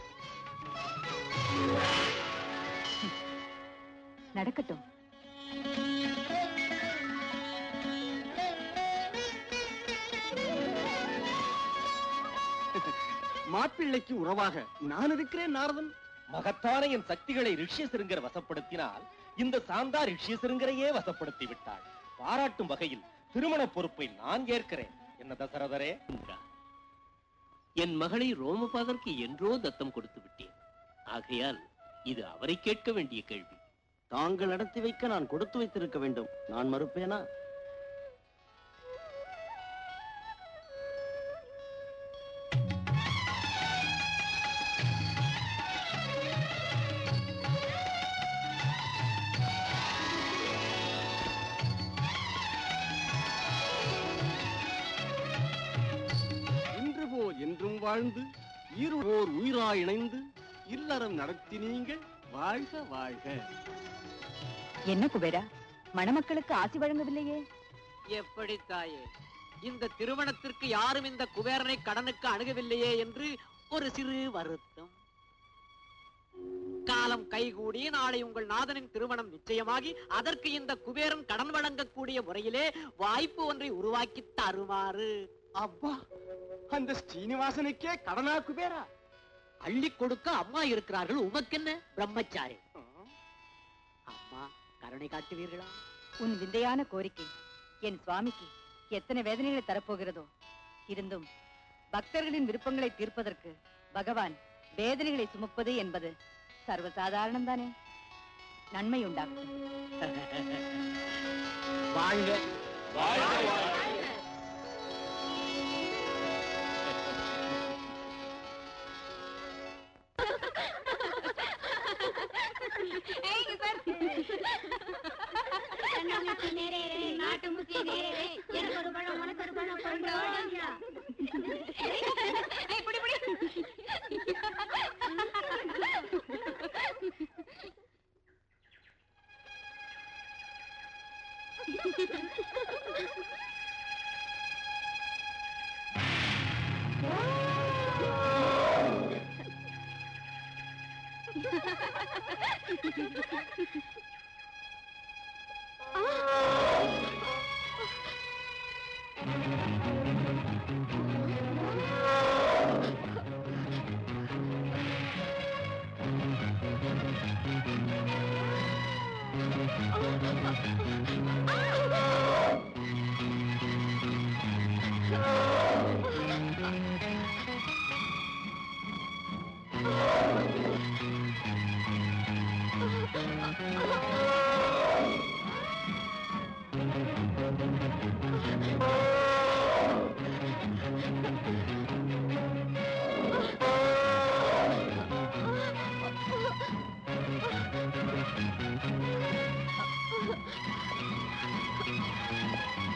நடக்கட்டும் மாப்பிள்ளைக்கு உறவாக நான் இருக்கிறேன் நாரதன் மகத்தான என் சக்திகளை ரிஷ்யசிருங்கர் வசப்படுத்தினால் இந்த சாந்தா ரிஷ்யசிருங்கரையே வசப்படுத்தி விட்டாள் பாராட்டும் வகையில் திருமண பொறுப்பை நான் ஏற்கிறேன் என்ன தசரதரே இந்திரா, என் மகளை ரோமபாதற்கு என்றோ தத்தம் கொடுத்து விட்டேன் ஆகையால் இது அவரை கேட்க வேண்டிய கேள்வி தாங்கள் நடத்தி வைக்க நான் கொடுத்து வைத்திருக்க வேண்டும் நான் மறுப்பேனா இன்று போல் என்றும் வாழ்ந்து இருவோர் உயிராய் இணைந்து இல்லறம் நடத்தி நீங்கள் வாழ்க வாழ்க என்ன குபேரா மணமக்களுக்கு ஆசி வழங்கவில்லையே எப்படி தாயே இந்த திருமணத்திற்கு யாரும் இந்த குபேரனை கடனுக்கு அணுகவில்லையே என்று ஒரு சிறு வருத்தம் காலம் கைகூடி நாளை உங்கள் நாதனின் திருமணம் நிச்சயமாகி அதற்கு இந்த குபேரன் கடன் வழங்கக்கூடிய முறையிலே வாய்ப்பு ஒன்றை உருவாக்கி தருமாறு அப்பா அந்த ஸ்ரீனிவாசனுக்கே கடனா குபேரா அள்ளி கொடுக்க அம்மா இருக்கிறார்கள் உமக்கென்ன பிரம்மச்சாரி அம்மா கருணை காட்டுவீர்களா உன் விந்தையான கோரிக்கை என் சுவாமிக்கு எத்தனை வேதனைகளை தரப்போகிறதோ இருந்தும் பக்தர்களின் விருப்பங்களை தீர்ப்பதற்கு பகவான் வேதனைகளை சுமப்பது என்பது சர்வசாதாரணம் தானே நன்மை உண்டாகும் வாழ்க நாட்டு முத்தி நேரே எனக்கு ஒரு பழம் உனக்கு ஒரு பழம் கொண்டோம்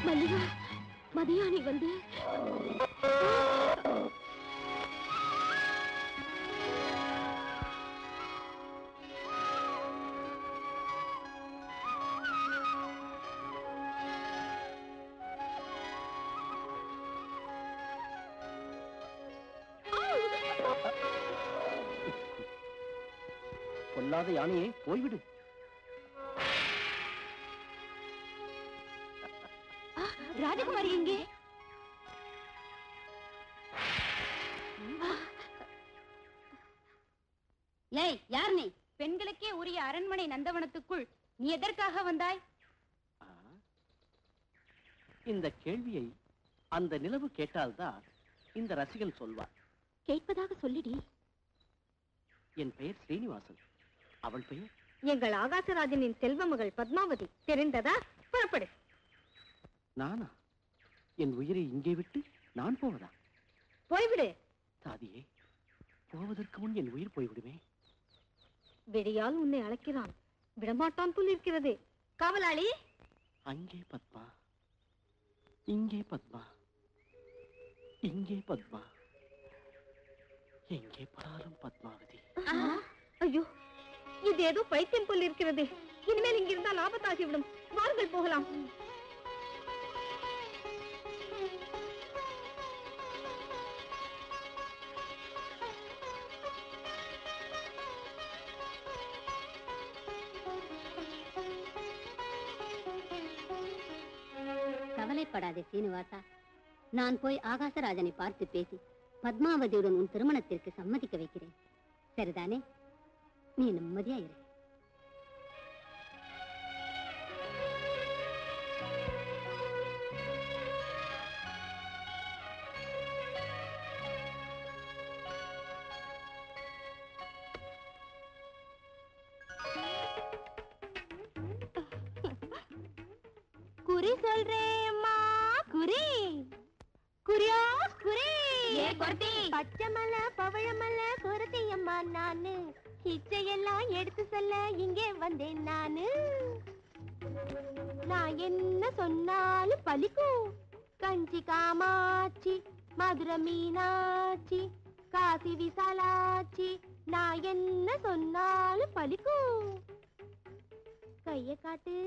மல்லிகா மதியானி வந்து பொல்லாத யானையே போய்விடு ராஜகுமாரி எங்கே ஏய் யார் நீ பெண்களுக்கே உரிய அரண்மனை நந்தவனத்துக்குள் நீ எதற்காக வந்தாய் இந்த கேள்வியை அந்த நிலவு கேட்டால்தான் இந்த ரசிகன் சொல்வார் கேட்பதாக சொல்லிடி என் பெயர் ஸ்ரீனிவாசன் அவள் பெயர் எங்கள் ஆகாசராஜனின் செல்வ மகள் பத்மாவதி தெரிந்ததா புறப்படு நானா என் உயிரை இங்கே விட்டு நான் போவதா போய்விடு தாதியே போவதற்கு முன் என் உயிர் போய்விடுமே விடியால் உன்னை அழைக்கிறான் விடமாட்டான் போல் இருக்கிறது காவலாளி அங்கே பத்மா இங்கே பத்மா இங்கே பத்மா எங்கே படாலும் பத்மாவதி ஐயோ இது ஏதோ பைத்தியம் போல் இருக்கிறது இனிமேல் இங்கிருந்தால் ஆபத்தாகிவிடும் வாருங்கள் போகலாம் கவலைப்படாதே சீனிவாசா நான் போய் ஆகாசராஜனை பார்த்து பேசி பத்மாவதியுடன் உன் திருமணத்திற்கு சம்மதிக்க வைக்கிறேன் சரிதானே நீ நிம்மதியா இரு குறி சொல்றேம்மா குறி குறியா குறி ஏ குருத்தி. பச்சைமல பவழமல குருத்தியம்மா நானு இச்சையெல்லாம் எடுத்து சொல்ல இங்கே வந்தேன் நானு நான் என்ன சொன்னாலும் பலிக்கும் கஞ்சி காமாட்சி மதுரை மீனாட்சி காசி விசாலாட்சி நான் என்ன சொன்னாலும் பலிக்கும் கைய காட்டு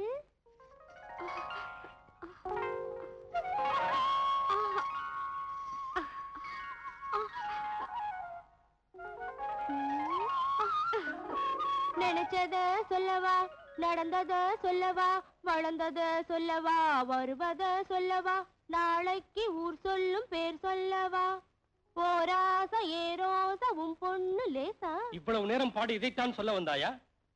நினைச்சத சொல்லவா நடந்தத சொல்லவா வளர்ந்தத சொல்லவா வருவத சொல்லவா நாளைக்கு ஊர் சொல்லும் பேர் சொல்லவா போராச ஏரோச உன் பொண்ணு லேசா இவ்வளவு நேரம் பாடி இதைத்தான் சொல்ல வந்தாயா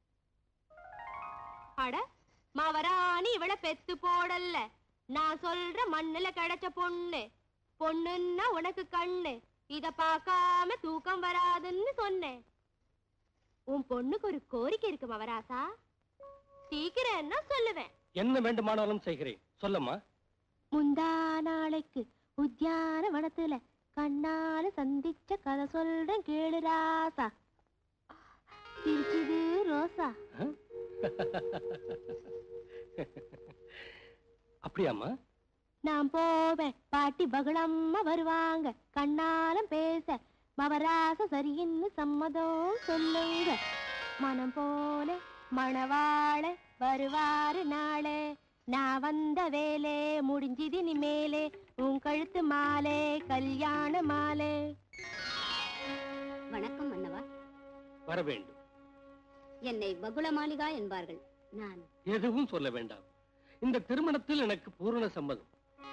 அட மவராணி இவள பெத்து போடல நான் சொல்ற மண்ணுல கிடைச்ச பொண்ணு பொண்ணுன்னா உனக்கு கண்ணு இத பார்க்காம தூக்கம் வராதுன்னு சொன்னேன் உன் பொண்ணுக்கு ஒரு கோரிக்கை இருக்கு மவராசா சீக்கிரம்னா சொல்லுவேன் என்ன வேண்டுமானாலும் செய்கிறேன் சொல்லம்மா முந்தா நாளைக்கு உத்தியான வனத்துல கண்ணால சந்திச்ச கதை சொல்றேன் கேளு ராசா சிரிச்சுது ரோசா அப்படியாம்மா நான் போவேன் பாட்டி பகுளம்மா வருவாங்க கண்ணாலம் பேச மவராச சரின்னு சம்மதம் சொல்லுங்க மனம் போல மணவாள வருவாரு நாளே நான் வந்த வேலே முடிஞ்சிது இனிமேலே உன் கழுத்து மாலே கல்யாண மாலே வணக்கம் மன்னவா வர வேண்டும் என்னை பகுள மாளிகா என்பார்கள் நான் எதுவும் சொல்ல வேண்டாம் இந்த திருமணத்தில் எனக்கு பூரண சம்மதம்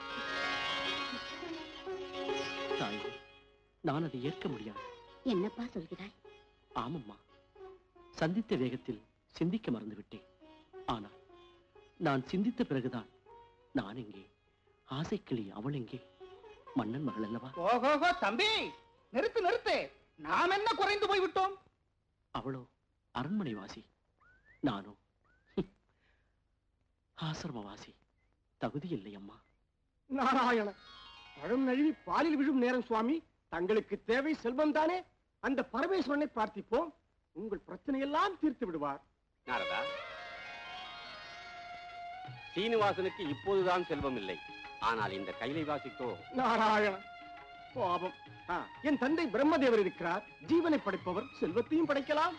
தாயே நான் அதை ஏற்க முடியாது என்னப்பா சொல்கிறாய் ஆமம்மா சந்தித்த வேகத்தில் சிந்திக்க மறந்துவிட்டேன் ஆனால் நான் சிந்தித்த பிறகுதான் நான் எங்கே ஆசைக்கிளி அவள் எங்கே மன்னன் மகள் அல்லவா ஓஹோஹோ தம்பி நிறுத்து நிறுத்து நாம் என்ன குறைந்து போய் விட்டோம் அவளோ அரண்மனை வாசி நானோ ஹம், ஆசிரமவாசி தகுதி இல்லை அம்மா நாராயண பழம் நழுவி பாலில் விழும் நேரம் சுவாமி தங்களுக்கு தேவை செல்வம் தானே அந்த பரமேஸ்வரனை பிரார்த்திப்போம் உங்கள் பிரச்சனையெல்லாம் தீர்த்து விடுவார் நாரதா சீனிவாசனுக்கு இப்போதுதான் செல்வம் இல்லை ஆனால் இந்த கைலைவாசிக்கோ நாராயண பாவம் ஆ, என் தந்தை பிரம்மதேவர் இருக்கிறார் ஜீவனை படைப்பவர் செல்வத்தையும் படைக்கலாம்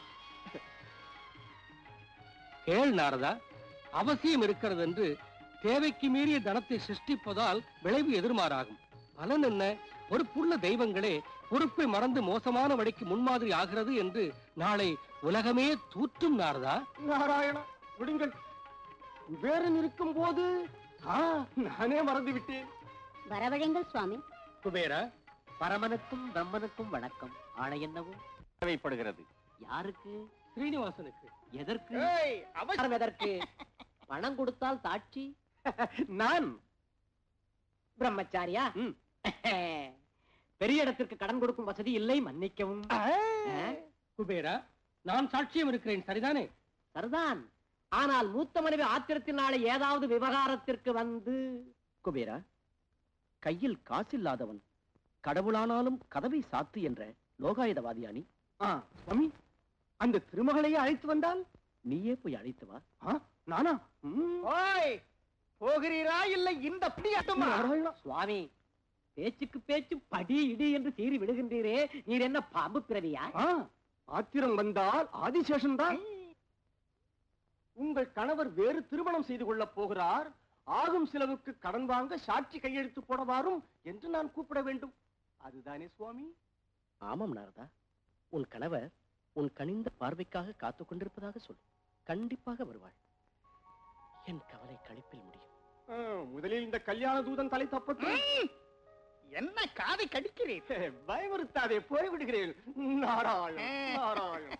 கேள் நாரதா அவசியம் இருக்கிறது என்று தேவைக்கு மீறிய தனத்தை சிருஷ்டிப்பதால் விளைவு எதிர்மாறாகும் பலன் என்ன பொறுப்புள்ள தெய்வங்களே பொறுப்பை மறந்து மோசமான வழிக்கு முன்மாதிரி ஆகிறது என்று நாளை உலகமே தூற்றும் நாரதா நாராயணா விடுங்கள் குபேரன் இருக்கும் போது ஆ, நானே மறந்து விட்டேன் வரவழைங்கள் சுவாமி குபேரா பரமனுக்கும் பிரம்மனுக்கும் வணக்கம் ஆணை என்னவும் தேவைப்படுகிறது யாருக்கு ஸ்ரீனிவாசனுக்கு எதற்கு ஏய், அவசரம் எதற்கு பணம் கொடுத்தால் சாட்சி நான் பிரம்மச்சாரியா ம். பெரிய இடத்திற்கு கடன் கொடுக்கும் வசதி இல்லை மன்னிக்கவும் ஆ, குபேரா நான் சாட்சியம் இருக்கிறேன் சரிதானே சரிதான் ஆனால் மூத்த மனைவி ஆத்திரத்தினாலே ஏதாவது விவகாரத்திற்கு வந்து குபேரா கையில் காசில்லாதவன் கடவுளானாலும் கதவை சாத்து என்ற லோகாயுதவாதியானி ஆ, சுவாமி அந்த திருமகளையே அழைத்து வந்தால் நீயே போய் அழைத்து வா ஆ, நானா ம். ஓய் போகிறீரா இல்லை இந்த பிடியாட்டுமா நாராயணா சுவாமி பேச்சுக்கு பேச்சு படி இடி என்று சீறி விடுகின்றீரே நீர் என்ன பாம்பு பிறவியா ஆ, ஆத்திரம் வந்தால் ஆதிசேஷன் தான் உங்கள் கணவர் வேறு திருமணம் செய்து கொள்ளப் போகிறார் ஆகும் செலவுக்கு கடன் வாங்க சாட்சி கையெழுத்து போடவாரும் என்று நான் கூப்பிட வேண்டும் அதுதானே சுவாமி ஆமாம் நாரதா உன் கணவர் உன் கனிந்த பார்வைக்காக காத்துக் கொண்டிருப்பதாக சொல் கண்டிப்பாக வருவாள் என் கவலை கழிப்பில் முடியும் ஆ, முதலில் இந்த கல்யாண தூதன் தலை தப்பட்டு என்ன காதை கடிக்கிறீர் பயமுறுத்தாதே போய்விடுகிறேன் நாராயண் நாராயண்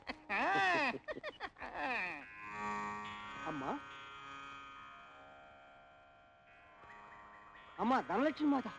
அம்மா அம்மா தனலட்சுமி மாதா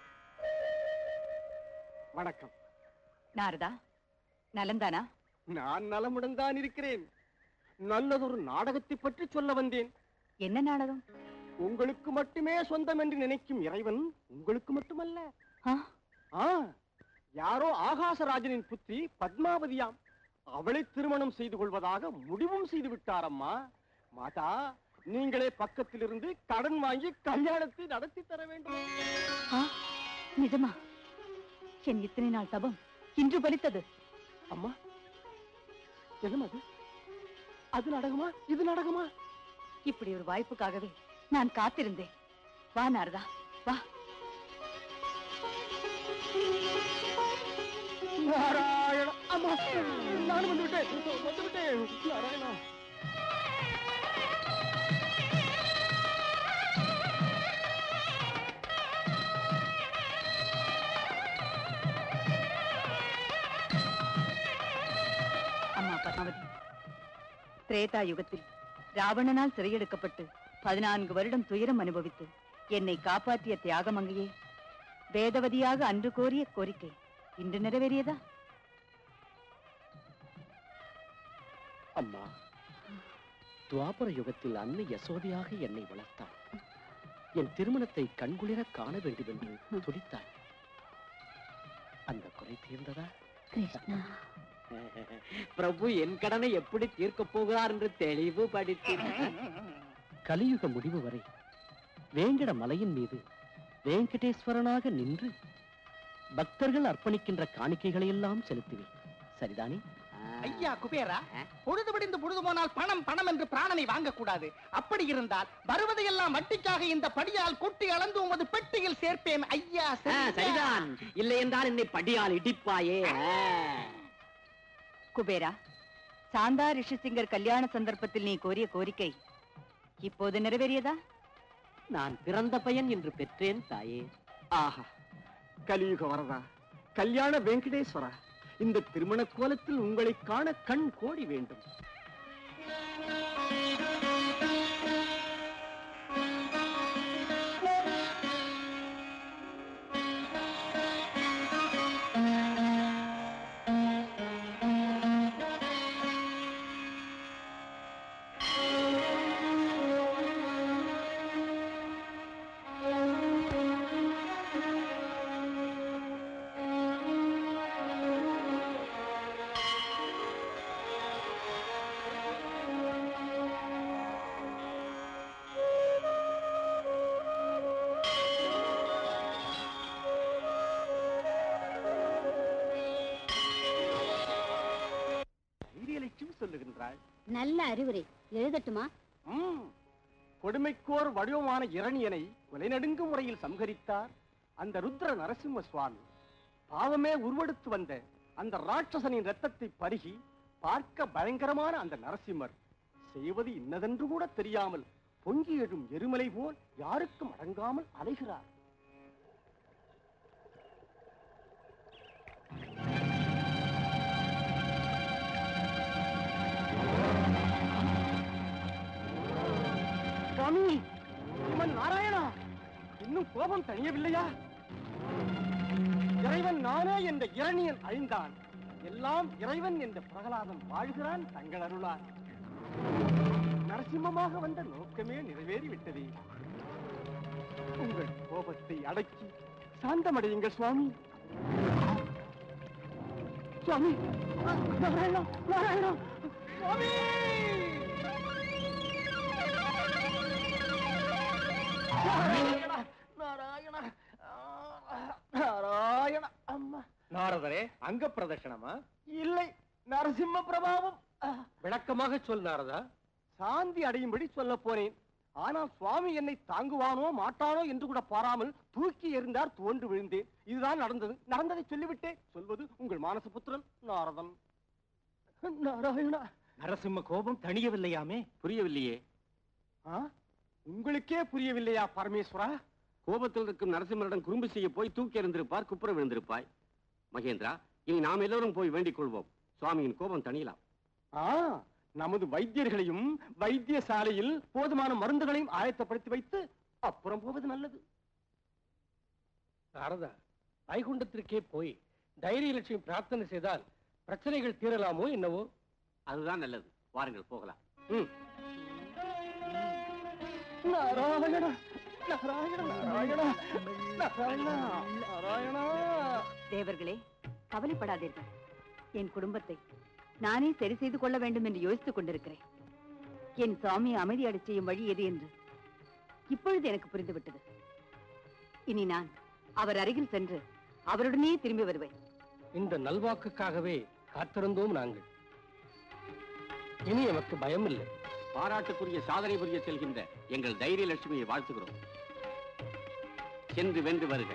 வணக்கம் நாரதா நலந்தானா நான் நலமுடன் தான் இருக்கிறேன் நல்லதொரு நாடகத்தை பற்றி சொல்ல வந்தேன் என்ன நாடகம் உங்களுக்கு மட்டுமே சொந்தம் என்று நினைக்கும் இறைவன் உங்களுக்கு மட்டுமல்ல ஆ? ஆ யாரோ ஆகாசராஜனின் புத்திரி பத்மாவதியாம் அவளை திருமணம் செய்து கொள்வதாக முடிவும் செய்து விட்டாரம்மா மாதா நீங்களே பக்கத்திலிருந்து கடன் வாங்கி கல்யாணத்தை நடத்தி தர வேண்டும் ஆ, நிஜமா என் இத்தனை நாள் தபம் இன்று பலித்தது அம்மா என்னம்மா அது அது நாடகமா இது நாடகமா இப்படி ஒரு வாய்ப்புக்காகவே நான் காத்திருந்தேன் வா நாரதா வா நாராயண அம்மா நான் வந்து விட்டேன் வந்து விட்டேன் நாராயணா அம்மா பத்மாவதி திரேதா யுகத்தில் ராவணனால் சிறையெடுக்கப்பட்டு பதினான்கு வருடம் துயரம் அனுபவித்து என்னை காப்பாற்றிய தியாகமங்கையே வேதவதியாக அன்று கோரிய கோரிக்கை இன்று நிறைவேறியதா அம்மா துவாபர யுகத்தில் அன்னை யசோதையாக என்னை வளர்த்தாள் என் திருமணத்தை கண்குளிர காண வேண்டும் என்று துடித்தாள் அந்த குறை தீர்ந்ததா கிருஷ்ணா பிரபு என் கடனை எப்படி தீர்க்கப் போகிறார் என்று தெளிவு படித்தீர் கலியுக முடிவு வரை வேங்கட மலையின் மீது வேங்கடேஸ்வரனாக நின்று பக்தர்கள் அர்ப்பணிக்கின்ற காணிக்கைகளை எல்லாம் செலுத்துவேன் சரிதானே ஐயா குபேரா பொழுது விடிந்து பொழுது போனால் பணம் பணம் என்று பிராணனை வாங்கக்கூடாது அப்படி இருந்தால் வருவதையெல்லாம் வட்டிக்காக இந்த படியால் கொட்டி அளந்து உமது பெட்டியில் சேர்ப்பேன் ஐயா ஆ, சரியா? சரிதான் இல்லை என்றால் என்னை படியால் இடிப்பாயே ஆ. குபேரா சாந்தா ரிஷிசிங்கர் கல்யாண சந்தர்ப்பத்தில் நீ கோரிய கோரிக்கை இப்போது நிறைவேறியதா நான் பிறந்த பையன் என்று பெற்றேன் தாயே ஆஹா கலியுக வரதா கல்யாண வெங்கடேஸ்வரா இந்த திருமண கோலத்தில் உங்களை காண கண் கோடி வேண்டும் நல்ல அறிவுரை எழுதட்டுமா ம். கொடுமைக்கோர் வடிவமான இரணியனை கொலைநடுங்கும் முறையில் சம்ஹரித்தார் அந்த ருத்ர நரசிம்ம சுவாமி பாவமே உருவெடுத்து வந்த அந்த ராட்சசனின் ரத்தத்தை பருகி பார்க்க பயங்கரமான அந்த நரசிம்மர் செய்வது இன்னதென்று கூட தெரியாமல் பொங்கி எழும் எருமலை போல் யாருக்கும் அடங்காமல் அலைகிறார் சுவாமி இவன் நாராயணா இன்னும் கோபம் தணியவில்லையா இறைவன் நானே என்ற இரணியன் அழிந்தான் எல்லாம் இறைவன் என்ற பிரகலாதன் வாழ்கிறான் தங்கள் அருளால் நரசிம்மமாக வந்த நோக்கமே நிறைவேறிவிட்டது உங்கள் கோபத்தை அடக்கி சாந்தமடையுங்கள் சுவாமி சுவாமி நாராயணா நாராயணா சுவாமி நாராயணா நாராயணா நாராயண அம்மா நாரதரே அங்க பிரதட்சணமா இல்லை நரசிம்ம பிரபாவம் விளக்கமாக சொல் நாரதா சாந்தி அடையும்படி சொல்ல போனேன் ஆனால் சுவாமி என்னை தாங்குவானோ மாட்டானோ என்று கூட பாராமல் தூக்கி எறிந்தார் தோன்று விழுந்தேன் இதுதான் நடந்தது நடந்ததை சொல்லிவிட்டேன் சொல்வது உங்கள் மானசபுத்திரன் நாரதன் நாராயணா நரசிம்ம கோபம் தணியவில்லையாமே புரியவில்லையே ஆ? உங்களுக்கே புரியவில்லையா பரமேஸ்வரா கோபத்தில் இருக்கும் நரசிம்மரிடம் குறும்பு செய்ய போய் தூக்கி எறிந்திருப்பார் குப்புற விழுந்திருப்பாய் மகேந்திரா இனி நாம் எல்லோரும் போய் வேண்டிக் கொள்வோம் சுவாமியின் கோபம் தணியலாம் ஆ நமது வைத்தியர்களையும் வைத்தியசாலையில் போதுமான மருந்துகளையும் ஆயத்தப்படுத்தி வைத்து அப்புறம் போவது நல்லது நாரதா வைகுண்டத்திற்கே போய் தைரிய லட்சுமி பிரார்த்தனை செய்தால் பிரச்சனைகள் தீரலாமோ என்னவோ அதுதான் நல்லது வாருங்கள் போகலாம் ம் நாராயண நாராயண நாராயண நாராயணா நாராயணா தேவர்களே கவலைப்படாதீர்கள் என் குடும்பத்தை நானே சரி செய்து கொள்ள வேண்டும் என்று யோசித்துக் கொண்டிருக்கிறேன் என் சுவாமியை அமைதியடை செய்யும் வழி எது என்று இப்பொழுது எனக்கு புரிந்துவிட்டது இனி நான் அவர் அருகில் சென்று அவருடனே திரும்பி வருவேன் இந்த நல்வாக்குக்காகவே காத்திருந்தோம் நாங்கள் இனி எமக்கு பயம் இல்லை பாராட்டுக்குரிய சாதனை புரிய செல்கின்ற எங்கள் தைரிய லட்சுமியை வாழ்த்துகிறோம் சென்று வென்று வருக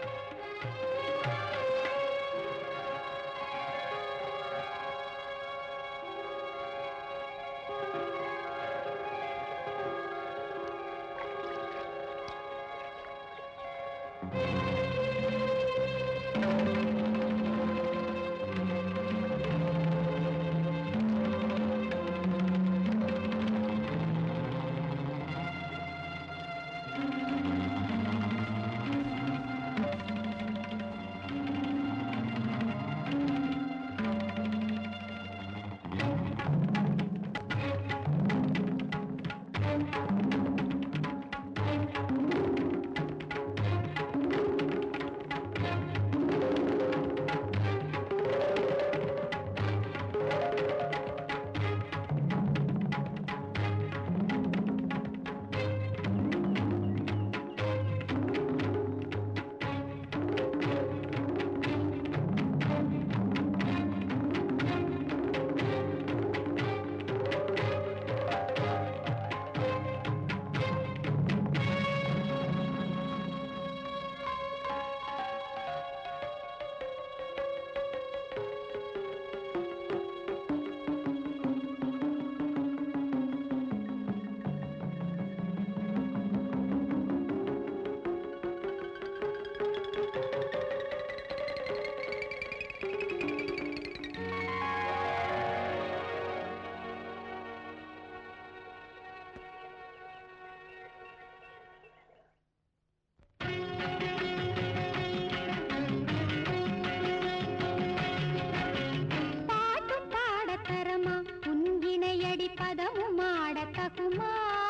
பாட்டும் பாடத்தரமா உன்கிணையடி பதமும் ஆடத்தகுமா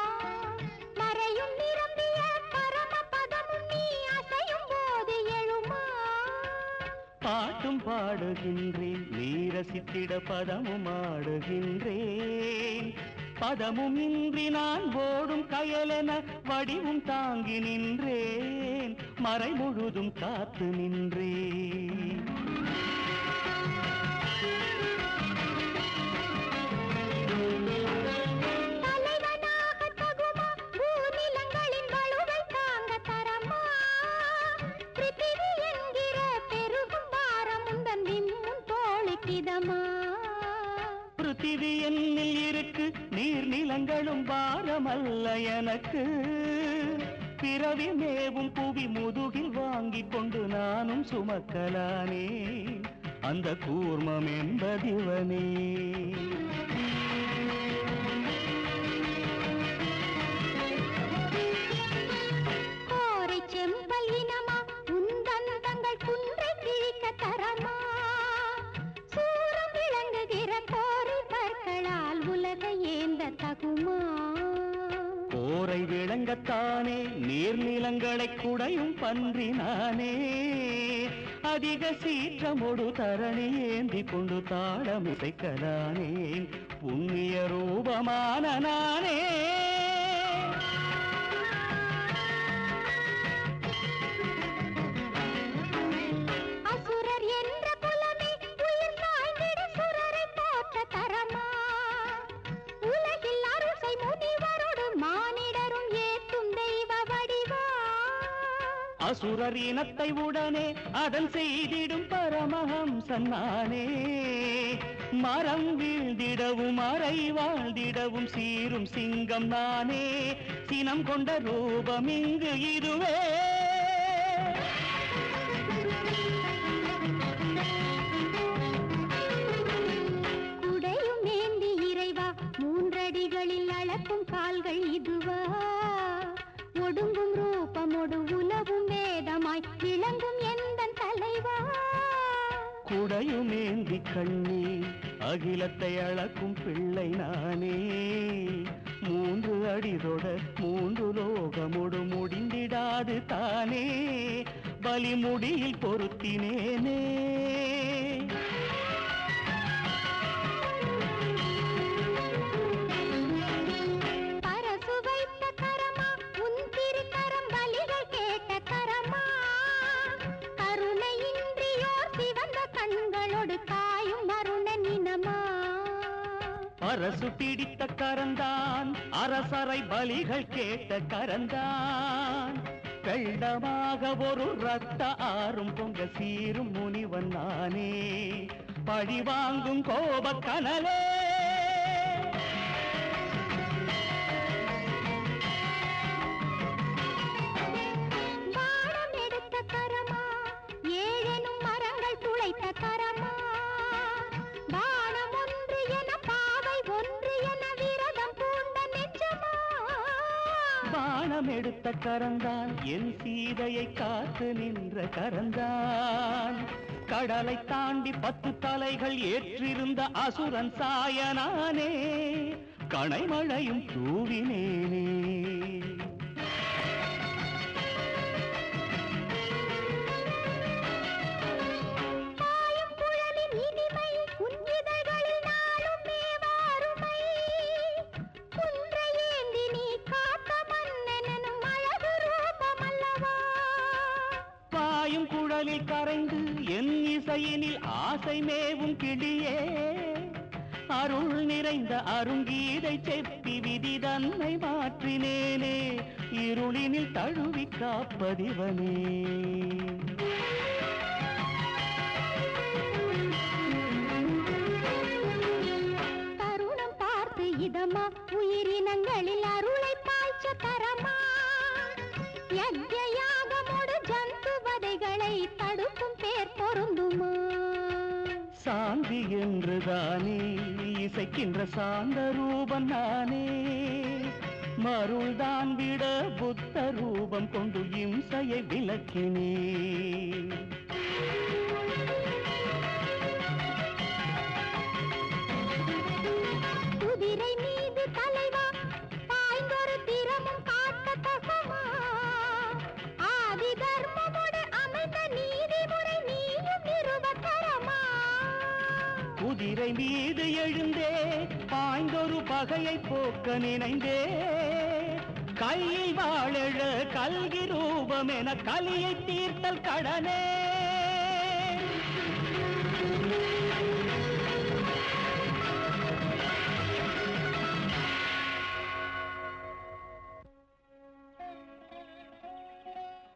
மறையும் நிரம்பிய பரம பதமும் நீ அசையும் போது எழுமா பாட்டும் பாடுகின்றேன் நீ ரசித்திட பதமும் ஆடுகின்றேன் பதமும் இன்றி நான் ஓடும் கயலென வடிவும் தாங்கி நின்றேன் மறை முழுதும் காத்து நின்றேன் இடமா பிருத்திவி என்னில் இருக்கு நீர் நிலங்களும் பாரமல்ல எனக்கு பிறவி மேவும் புவி முதுகில் வாங்கிக் கொண்டு நானும் சுமக்கலானே அந்த கூர்மம் என்பதிவனே கோரை செம்பல் இனமா உந்தந்தங்கள் குன்றை கிழிக்க தரமா சூரம் விளங்குகிற கோரை பற்களால் உலக ஏந்த தகுமா கோரை விளங்கத்தானே நீர்நிலங்களை குடையும் பன்றி நானே அதிக சீற்றமொடு தரணி ஏந்தி கொண்டு தாளம் இசைக்கலானேன் புண்ணிய ரூபமான நானே அசுரர் என்ற குலமே உயிர் சாய்ந்திட சுரரை போற்ற தரமா உலகில் அருசை முனிவரோடு மானிடரும் ஏத்தும் தெய்வ வடிவா அசுரர் இனத்தை உடனே அதன் செய்திடும் பரமஹம்சன் நானே மரம் வீழ்ந்திடவும் அறை வாழ்ந்திடவும் சீரும் சிங்கம் நானே சினம் கொண்ட ரூபம் இங்கு இதுவே குடையும் ஏந்தி இறைவா மூன்றடிகளில் அளக்கும் கால்கள் இதுவா ஒடுங்கும் ரூபமொடு உலவும் வேதமாய் விளங்கும் எந்த தலைவா குடையுமேந்தி கண்ணீர் அகிலத்தை அளக்கும் பிள்ளை நானே மூன்று அடிதொட மூன்று லோகமொடு முடிந்திடாது தானே பலிமுடியில் பொருத்தினேனே பரசு வைத்த கரமா உன் திருக்கரம் பலிகள் கேட்ட கரமா கருணையின்றியோர் சிவந்த கண்களோடு காயும் மருண நினமா அரசு பிடித்த கரந்தான் அரசரை பலிகள் கேட்ட கரந்தான் வெள்ளமாக ஒரு ரத்த ஆறும் பொங்க சீரும் முனிவன் நானே பழி வாங்கும் கோபக் கனலே பாடம் எடுத்த கரமா ஏழெனும் மரங்கள் துளைத்த கரமா பானம் ஒன்று என பாவை ஒன்று என விரதம் பூண்ட நெஞ்சமா பானம் எடுத்த கரந்தான் என் சீதையை காத்து நின்ற கரந்தான் கடலை தாண்டி பத்து தலைகள் ஏற்றிருந்த அசுரன் சாயனானே கணைமழையும் தூவினேனே பாயும் குழலின் இனிமை உன் இதழ்களில் நாளும் மேவாருமை குன்றை ஏந்தி நீ காத்த மன்னனும் அழகு ரூபமல்லவா பாயும் குழலில் கரைந்து என் இசையினில் ஆசை மேவும் கிளியே அருள் நிறைந்த அருங்கீதை செப்பி விதி தன்னை மாற்றினேனே இருளினில் தழுவி காப்பதிவனே தருணம் பார்த்து இதமா உயிரினங்களில் அருளை பாய்ச்ச தரமா யஜ்ஞயாகமோடு ஜந்து வதைகளை தடுக்கும் பேர் பொருந்துமா சாந்தி என்றுதானே இசைக்கின்ற சாந்த ரூபம் நானே மருள்தான் விட புத்த ரூபம் கொண்டு இம்சையை விளக்கினே குதிரை மீது தலைவா பாய்ந்தொரு திறமும் காட்ட தகமா ஆதி தர்மமோடு அமைந்த நீதிமுறை நீயும் நிறுவத்தரமா குதிரை மீது எழுந்தே பாய்ந்தொரு பகையை போக்க நினைந்தே கையில் வாழெழ கல்கி ரூபம் என கலியை தீர்த்தல் கடனே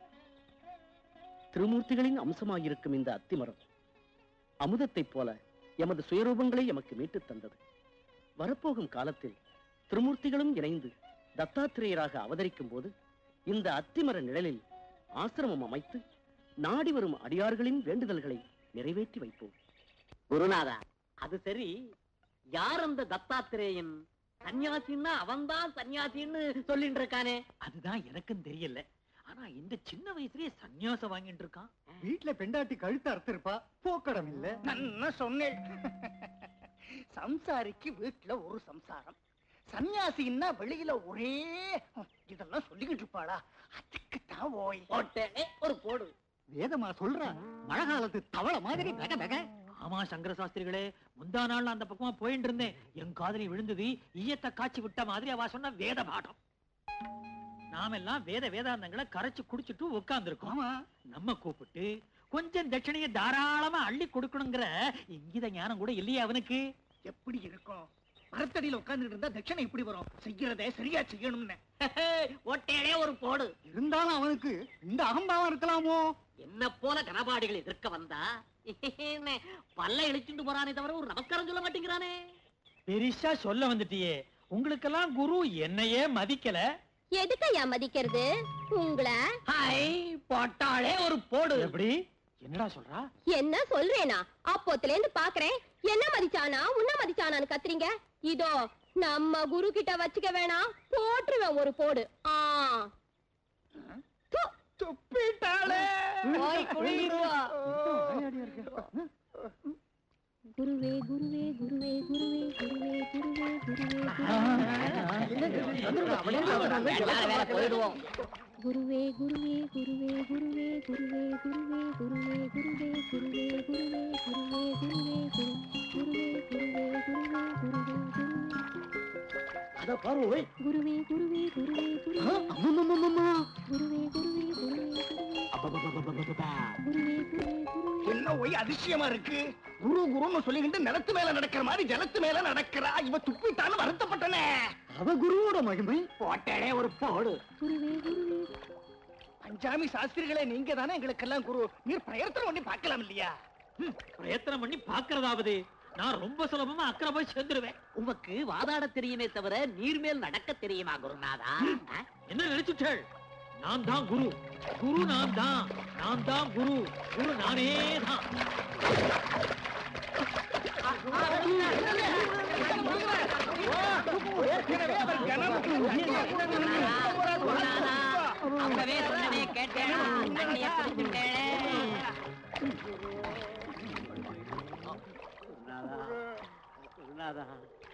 திருமூர்த்திகளின் அம்சமாயிருக்கும் இந்த அத்திமரம் அமுதத்தைப் போல எமது சுயரூபங்களை எமக்கு மீட்டுத் தந்தது வரப்போகும் காலத்தில் திருமூர்த்திகளும் இணைந்து தத்தாத்திரேயராக அவதரிக்கும் போது இந்த அத்திமர நிழலில் ஆசிரமம் அமைத்து நாடி வரும் அடியார்களின் வேண்டுதல்களை நிறைவேற்றி வைப்போம் குருநாதா அது சரி யார் அந்த தத்தாத்திரேயன் சன்னியாசின்னா அவன்தான் சன்னியாசின்னு சொல்லிட்டு இருக்கானே அதுதான் எனக்கும் தெரியல ஆனா இந்த சின்ன வயசுலயே சந்நியாசம் வாங்கிட்டு இருக்கான் வீட்டுல பெண்டாட்டி கழுத்து அறுத்திருப்பா போக்கடம் இல்ல நான் சொன்னேன் சம்சாரிக்கு வீட்டுல ஒரு சம்சாரம் சன்னியாசின்னா வெளியில ஒரே இதெல்லாம் சொல்லிக்கிட்டு இருப்பாளா அதுக்கு தான் ஓய் போட்டேனே ஒரு போடு வேதமா சொல்றா மழை காலத்து தவளை மாதிரி வெக வெக ஆமா சங்கர சாஸ்திரிகளே முந்தா நாள் அந்த பக்கமா போயிட்டு இருந்தேன் என் காதலி விழுந்தது ஈயத்தை காய்ச்சி விட்ட மாதிரி அவ சொன்ன வேத பாடம் நாமெல்லாம் வேத வேதாந்தங்களை கரைச்சு குடிச்சிட்டு உட்கார்ந்துருக்கோம் நம்ம கூப்பிட்டு கொஞ்சம் தட்சணையை தாராளமா அள்ளி கொடுக்கணுங்கிற இங்கித ஞானம் கூட இல்லையா அவனுக்கு எப்படி இருக்கும் மரத்தடியில உட்கார்ந்துட்டு இருந்தா தட்சணை எப்படி வரும் செய்யறதே சரியா செய்யணும்னு ஒட்டேனே ஒரு போடு இருந்தாலும் அவனுக்கு இந்த அகம்பாவம் இருக்கலாமோ என்ன போல கனபாடிகள் எதிர்க்க வந்தா பல்ல இழிச்சுட்டு போறானே தவிர ஒரு நமஸ்காரம் சொல்ல மாட்டேங்கிறானே பெரிசா சொல்ல வந்துட்டியே உங்களுக்கெல்லாம் குரு என்னையே மதிக்கல எதுக்கையா மதிக்கிறது உங்களை ஹை போட்டாளே ஒரு போடு எப்படி என்னடா சொல்றா என்ன சொல்றேனா அப்போத்துல இருந்து பாக்குறேன் என்ன மதிச்சானா உன்ன மதிச்சானான்னு கத்துறீங்க இதோ நம்ம குரு கிட்ட வச்சுக்க வேணாம் போட்டுருவேன் ஒரு போடு ஆ துப்பிட்டாளே போய் குளிருவா. குருவே குருவே குருவே குருவே குருவே குருவே குருவே போயிடுவோம் குருவே குருவே குருவே குருவே குருவே குருவே குருவே குருவே குருவே குருவே குருவே குருவே குருவே குருவே குருவே குருவே அத பாரு ஓய். குருவே குருவே குருவே குருவே அம்மம்மம்மம்மம்மா. குருவே குருவே குருவே குருவே குருவே என்ன ஒய் அதிசயமா இருக்கு குரு குருன்னு சொல்லிக்கிட்டு நிலத்து மேல நடக்கிற மாதிரி ஜலத்து மேல நடக்கிறா இவ துப்பிட்டான்னு வருத்தப்பட்டனே அவ குருவோட மகிமை போட்டேனே ஒரு போடு குருவே குருவே பஞ்சாமி சாஸ்திரிகளே நீங்க தானே எங்களுக்கெல்லாம் குரு நீர் பிரயத்தனம் பண்ணி பார்க்கலாம் இல்லையா பிரயத்தனம் பண்ணி பாக்குறதாவது நான் ரொம்ப சுலபமா அக்கறை போய் சேர்ந்துருவேன் உமக்கு வாதாட தெரியுமே தவிர நீர் மேல் நடக்க தெரியுமா குருநாதா என்ன நினைச்சுட்டேள் நான் தான் குரு குரு நான் தான் நான் தான் குரு குரு நானே தான் அப்பவே சொன்னனே கேட்டேனா தண்ணிய குடிச்சுட்டேனே குருநாதா குருநாதா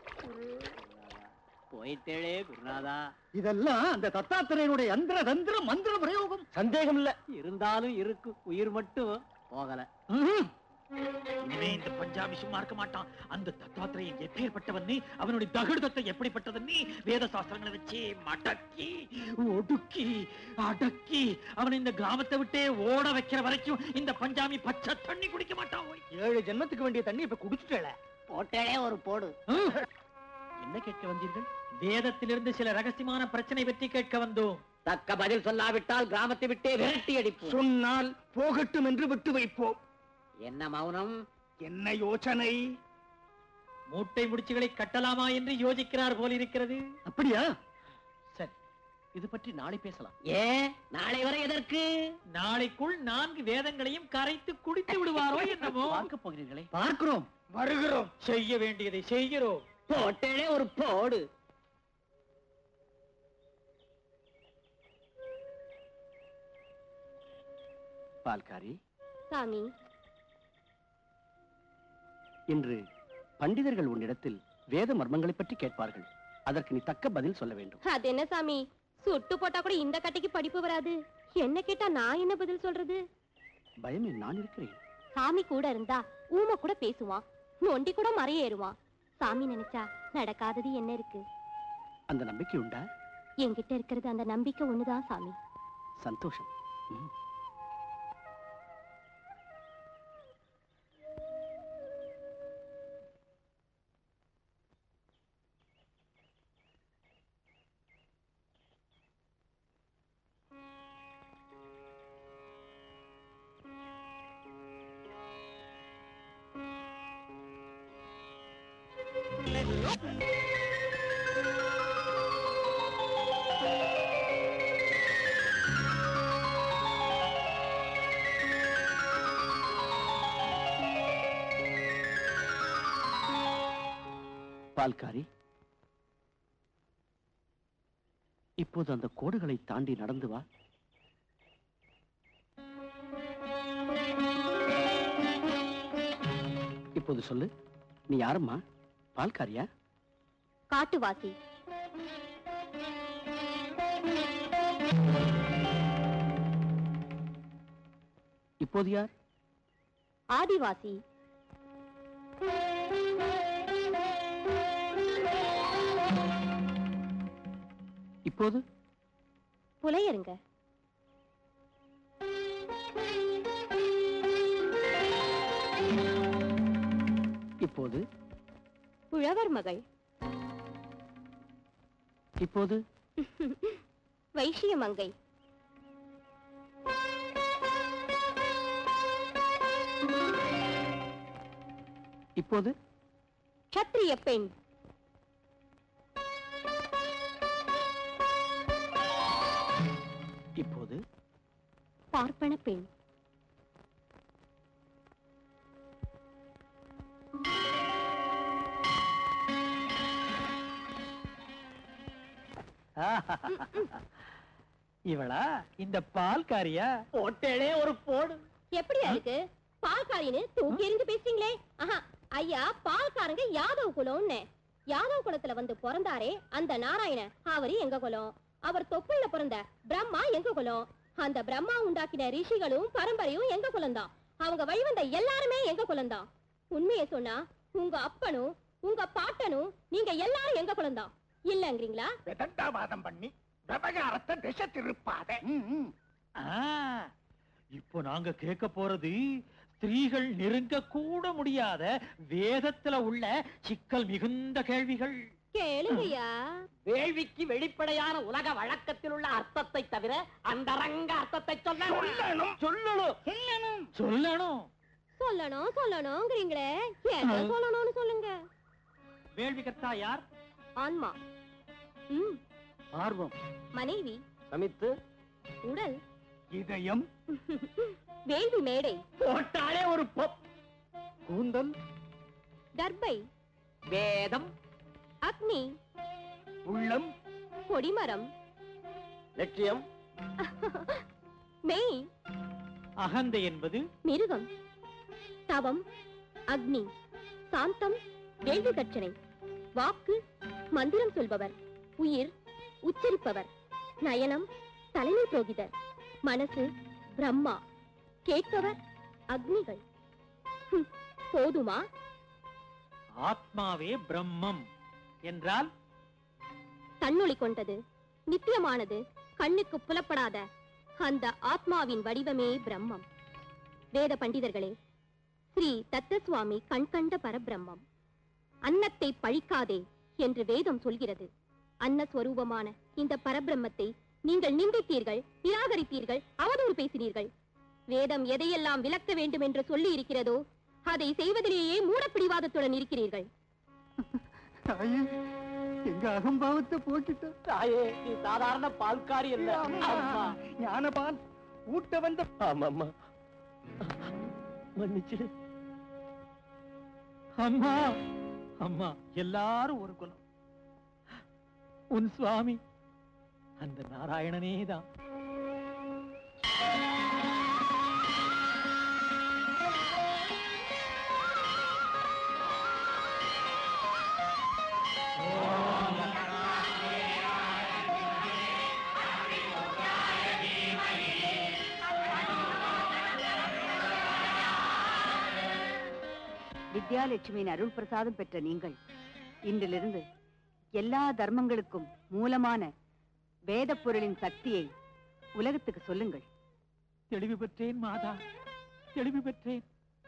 போயிட்டேளே குருநாதா இதெல்லாம் அந்த தத்தாத்திரையனுடைய யந்திர தந்திர மந்திர பிரயோகம் சந்தேகம் இல்ல இருந்தாலும் இருக்கு உயிர் மட்டும் போகல இனிமே இந்த பஞ்சாபி சும்மா இருக்க மாட்டான் அந்த தத்தாத்திரையன் எப்பேற்பட்டவன் அவனுடைய தகுடுதத்தை எப்படிப்பட்டவன் வேத சாஸ்திரங்களை வச்சு மடக்கி ஒடுக்கி அடக்கி அவன் இந்த கிராமத்தை விட்டே ஓட வைக்கிற வரைக்கும் இந்த பஞ்சாமி பச்சை தண்ணி குடிக்க மாட்டான் ஓய். ஏழு ஜென்மத்துக்கு வேண்டிய தண்ணி இப்ப குடிச்சுட்டல போட்டேளே ஒரு போடு என்ன கேட்க வந்தீர்கள் வேதத்திலிருந்து சில ரகசியமான பிரச்சனை பற்றி கேட்க வந்தோம் தக்க பதில் சொல்லாவிட்டால் கிராமத்தை விட்டே விரட்டி அடிப்போம் சொன்னால் போகட்டும் என்று விட்டு வைப்போம் என்ன மௌனம் என்ன யோசனை மூட்டை முடிச்சுகளை கட்டலாமா என்று யோசிக்கிறார் போல் இருக்கிறது அப்படியா சரி இது பற்றி நாளை பேசலாம் ஏன் நாளை வரை எதற்கு நாளைக்குள் நான்கு வேதங்களையும் கரைத்து குடித்து விடுவாரோ என்னமோ பார்க்க போகிறீர்களே பார்க்கிறோம் வருகிறோம் செய்ய வேண்டியதை செய்கிறோம் போட்டேளே ஒரு போடு பால்காரி சாமி இன்று பண்டிதர்கள் உன்னிடத்தில் வேத மர்மங்களை பற்றி கேட்பார்கள் அதற்கு நீ தக்க பதில் சொல்ல வேண்டும் அது என்ன சாமி சுட்டு போட்டா கூட இந்த கட்டைக்கு படிப்பு வராது என்ன கேட்டா நான் என்ன பதில் சொல்றது பயமே நான் இருக்கிறேன் சாமி கூட இருந்தா ஊமை கூட பேசுவான் நொண்டி கூட மறையேறுவான் சாமி நினைச்சா நடக்காதது என்ன இருக்கு அந்த நம்பிக்கை உண்டா என்கிட்ட இருக்கிறது அந்த நம்பிக்கை ஒண்ணுதான் சாமி சந்தோஷம் ம். பால்காரி இப்போது அந்த கோடுகளை தாண்டி நடந்து வா இப்போது சொல்லு நீ யாரம்மா பால்காரியா காட்டுவாசி இப்போது யார் ஆதிவாசி இப்போது புலையருங்க இப்போது உழவர் மகள் இப்போது வைஷ்ய மங்கை இப்போது சத்திரிய பெண் இப்போது பார்ப்பன பெண் இவளா இந்த பால்காரியா போட்டேனே ஒரு போடு எப்படியா இருக்கு பால்காரின்னு தூக்கி எறிஞ்சு பேசுறீங்களே ஆஹா ஐயா பால்காரங்க யாதவ் குலம்னு யாதவ் குலத்துல வந்து பிறந்தாரே அந்த நாராயண அவரு எங்க குலம் அவர் தொப்புள்ள பிறந்த பிரம்மா எங்க குலம் அந்த பிரம்மா உண்டாக்கின ரிஷிகளும் பரம்பரையும் எங்க குலம்தான் அவங்க வழிவந்த எல்லாருமே எங்க குலம்தான் உண்மையை சொன்னா உங்க அப்பனும் உங்க பாட்டனும் நீங்க எல்லாரும் எங்க குலம்தான் இல்லங்கிறீங்களா விதண்டாவாதம் பண்ணி விவகாரத்தை திசை திருப்பாத ஆ, இப்போ நாங்க கேட்க போறது ஸ்திரீகள் நெருங்க கூட முடியாத வேதத்துல உள்ள சிக்கல் மிகுந்த கேள்விகள் கேளுங்கய்யா வேள்விக்கு வெளிப்படையான உலக வழக்கத்தில் உள்ள அர்த்தத்தை தவிர அந்தரங்க அர்த்தத்தை சொல்ல சொல்லணும் சொல்லணும் சொல்லணும் சொல்லணும் சொல்லணும் சொல்லணுங்கிறீங்களே எதை சொல்லணும்னு சொல்லுங்க வேள்வி கர்த்தா யார் ஆன்மா ம் ஆர்வம் மனைவி சமித்து உடல் இதயம் வேள்வி மேடை போட்டாலே ஒரு பொப் கூந்தல் தர்பை வேதம் அக்னி உள்ளம் கொடிமரம் லட்சியம் மெய் அகந்தை என்பது மிருகம் தவம் அக்னி சாந்தம் வேள்வி கற்றனை வாக்கு மந்திரம் சொல்பவர் உயிர் உச்சரிப்பவர் நயனம் தலைமை புரோகிதர் மனசு பிரம்மா கேட்பவர் அக்னிகள் ஹம், போதுமா ஆத்மாவே பிரம்மம் என்றால் தன்னொளி கொண்டது நித்தியமானது கண்ணுக்கு புலப்படாத அந்த ஆத்மாவின் வடிவமே பிரம்மம் வேத பண்டிதர்களே ஸ்ரீ தத்தசுவாமி கண்கண்ட பரபிரம்மம் அன்னத்தை பழிக்காதே என்று வேதம் சொல்கிறது அன்னஸ்வரூபமான இந்த பரபிரம்மத்தை நீங்கள் நிந்தித்தீர்கள் நிராகரித்தீர்கள் அவதூறு பேசினீர்கள் வேதம் எதையெல்லாம் விளக்க வேண்டும் என்று சொல்லி இருக்கிறதோ அதை செய்வதிலேயே மூடப்பிடிவாதத்துடன் இருக்கிறீர்கள் தாயே எங்க அகம்பாவத்தை போக்கிட்ட தாயே நீ சாதாரண பால்காரி அல்ல அம்மா ஞானபால் ஊட்ட வந்த ஆமாம்மா மன்னிச்சிடு அம்மா அம்மா எல்லாரும் ஒரு குலம் உன் சுவாமி அந்த நாராயணனே தான் வித்யாலட்சுமியின் அருள் பிரசாதம் பெற்ற நீங்கள் இன்றிலிருந்து எல்லா தர்மங்களுக்கும் மூலமான வேதப் பொருளின் சக்தியை உலகத்துக்கு சொல்லுங்கள் தெளிவு பெற்றேன் மாதா தெளிவு பெற்றேன்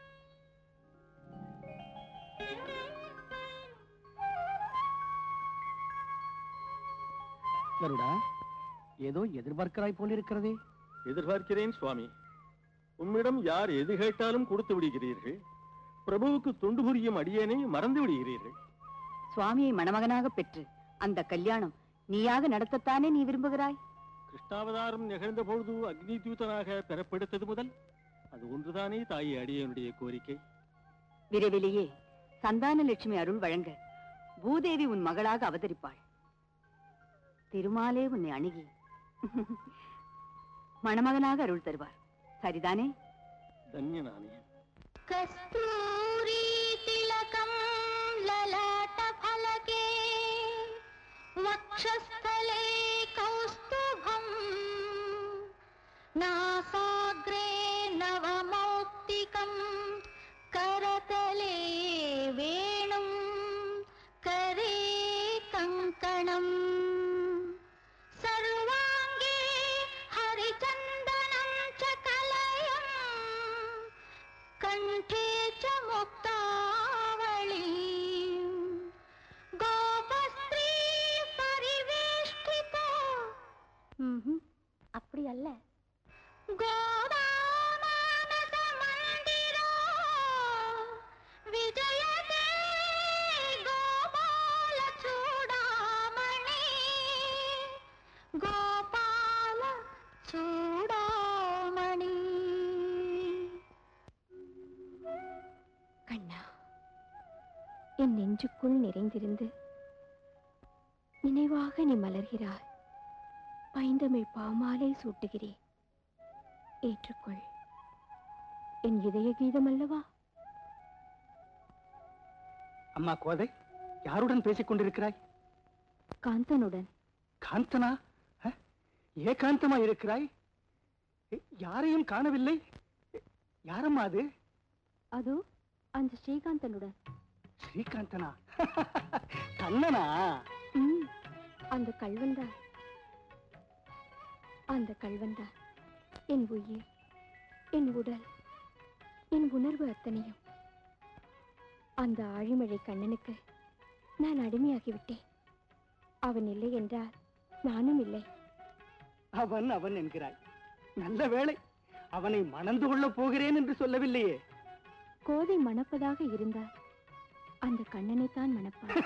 கருடா ஏதோ எதிர்பார்க்கிறாய் போல் இருக்கிறதே எதிர்பார்க்கிறேன் சுவாமி உம்மிடம் யார் எது கேட்டாலும் கொடுத்து விடுகிறீர்கள் பிரபுவுக்கு தொண்டு புரியும் அடியேனை மறந்து விடுகிறீர்கள் சுவாமியை மணமகனாக பெற்று அந்த கல்யாணம் நீயாக நடத்தத்தானே நீ விரும்புகிறாய் கிருஷ்ணாவதாரம் நிகழ்ந்த பொழுது அக்னி தூதனாக பெறப்படுத்தது முதல் அது ஒன்றுதானே தாயி அடியனுடைய கோரிக்கை விரைவிலேயே சந்தான லட்சுமி அருள் வழங்க பூதேவி உன் மகளாக அவதரிப்பாள் திருமாலே உன்னை அணுகி மணமகனாக அருள் தருவார் சரிதானே தன்யனானே कस्तूरी तिलकं ललाटफलके वक्षस्थले कौस्तुभम् नासाग्रे नवमौक्तिकं करतले वेणुं करे कङ्कणम् सर्वाङ्गे हरिचन्दनं च कलयम् कण्ठे च मुक्तावळी गोपस्त्री परिवेष्टिता அப்படி அல்ல விஜயதே கோபால சூடாமணி கோபால சூடாமணி கண்ணா என் நெஞ்சுக்குள் நிறைந்திருந்து நினைவாக நீ மலர்கிறாய் பைந்தமிழ் பாமாலை சூட்டுகிறேன் ஏற்றுக்கொள் என் இதய கீதம் அல்லவா அம்மா கோதை யாருடன் பேசிக் கொண்டிருக்கிறாய் காந்தனுடன் காந்தனா அ? ஏகாந்தமா இருக்கிறாய் எ, யாரையும் காணவில்லை எ, யாரம்மா அது அதோ அந்த ஸ்ரீகாந்தனுடன் ஸ்ரீகாந்தனா கண்ணனா ம், அந்த கல்வன்தான் அந்த கல்வன்தான் என் உயிர் என் உடல் என் உணர்வு அத்தனையும் அந்த ஆழிமழை கண்ணனுக்கு நான் அடிமையாகிவிட்டேன் அவன் இல்லை என்றால் நானும் இல்லை அவன் அவன் என்கிறாய் நல்ல வேளை அவனை மணந்து கொள்ளப் போகிறேன் என்று சொல்லவில்லையே கோதை மணப்பதாக இருந்தால் அந்த கண்ணனைத்தான் மணப்பான்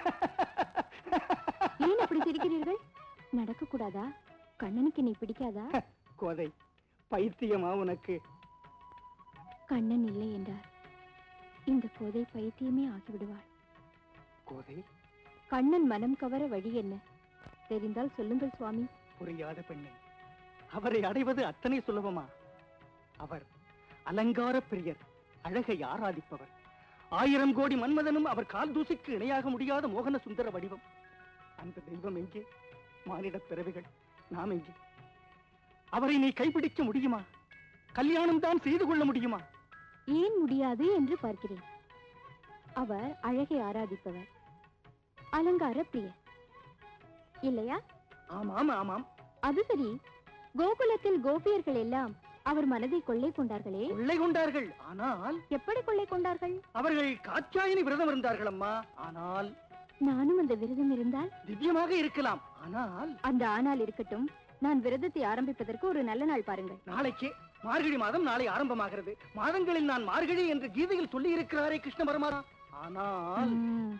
ஏன் அப்படி சிரிக்கிறீர்கள் நடக்க கூடாதா கண்ணனுக்கு நீ பிடிக்காதா கோதை பைத்தியமா உனக்கு கண்ணன் இல்லை என்றால் இந்த கோதை பைத்தியமே ஆகிவிடுவாள் கோதை கண்ணன் மனம் கவர வழி என்ன தெரிந்தால் சொல்லுங்கள் சுவாமி புரியாத பெண்ணே அவரை அடைவது அத்தனை சுலபமா அவர் அலங்கார பிரியர் அழகை ஆராதிப்பவர் ஆயிரம் கோடி மன்மதனும் அவர் கால் தூசிக்கு இணையாக முடியாத மோகன சுந்தர வடிவம் அந்த தெய்வம் எங்கே மானிடப் பிறவிகள் நாம் எங்கே அவரை நீ கைப்பிடிக்க முடியுமா கல்யாணம் தான் செய்து கொள்ள முடியுமா ஏன் முடியாது என்று பார்க்கிறேன் அவர் அழகை ஆராதிப்பவர் அலங்கார பிரியர் இல்லையா ஆமாம் ஆமாம் அது சரி கோகுலத்தில் கோபியர்கள் எல்லாம் அவர் மனதை கொள்ளை கொண்டார்களே கொள்ளை கொண்டார்கள் ஆனால் எப்படி கொள்ளை கொண்டார்கள் அவர்கள் காச்சாயினி விரதம் இருந்தார்கள் அம்மா ஆனால் நானும் அந்த விரதம் இருந்தால் திவ்யமாக இருக்கலாம் ஆனால் அந்த ஆனால் இருக்கட்டும் நான் விரதத்தை ஆரம்பிப்பதற்கு ஒரு நல்ல நாள் பாருங்கள் நாளைக்கு மார்கழி மாதம் நாளை ஆரம்பமாகிறது மாதங்களில் நான் மார்கழி என்று கீதையில் சொல்லி இருக்கிறாரே கிருஷ்ண பரமாரா ஆனால் ம்,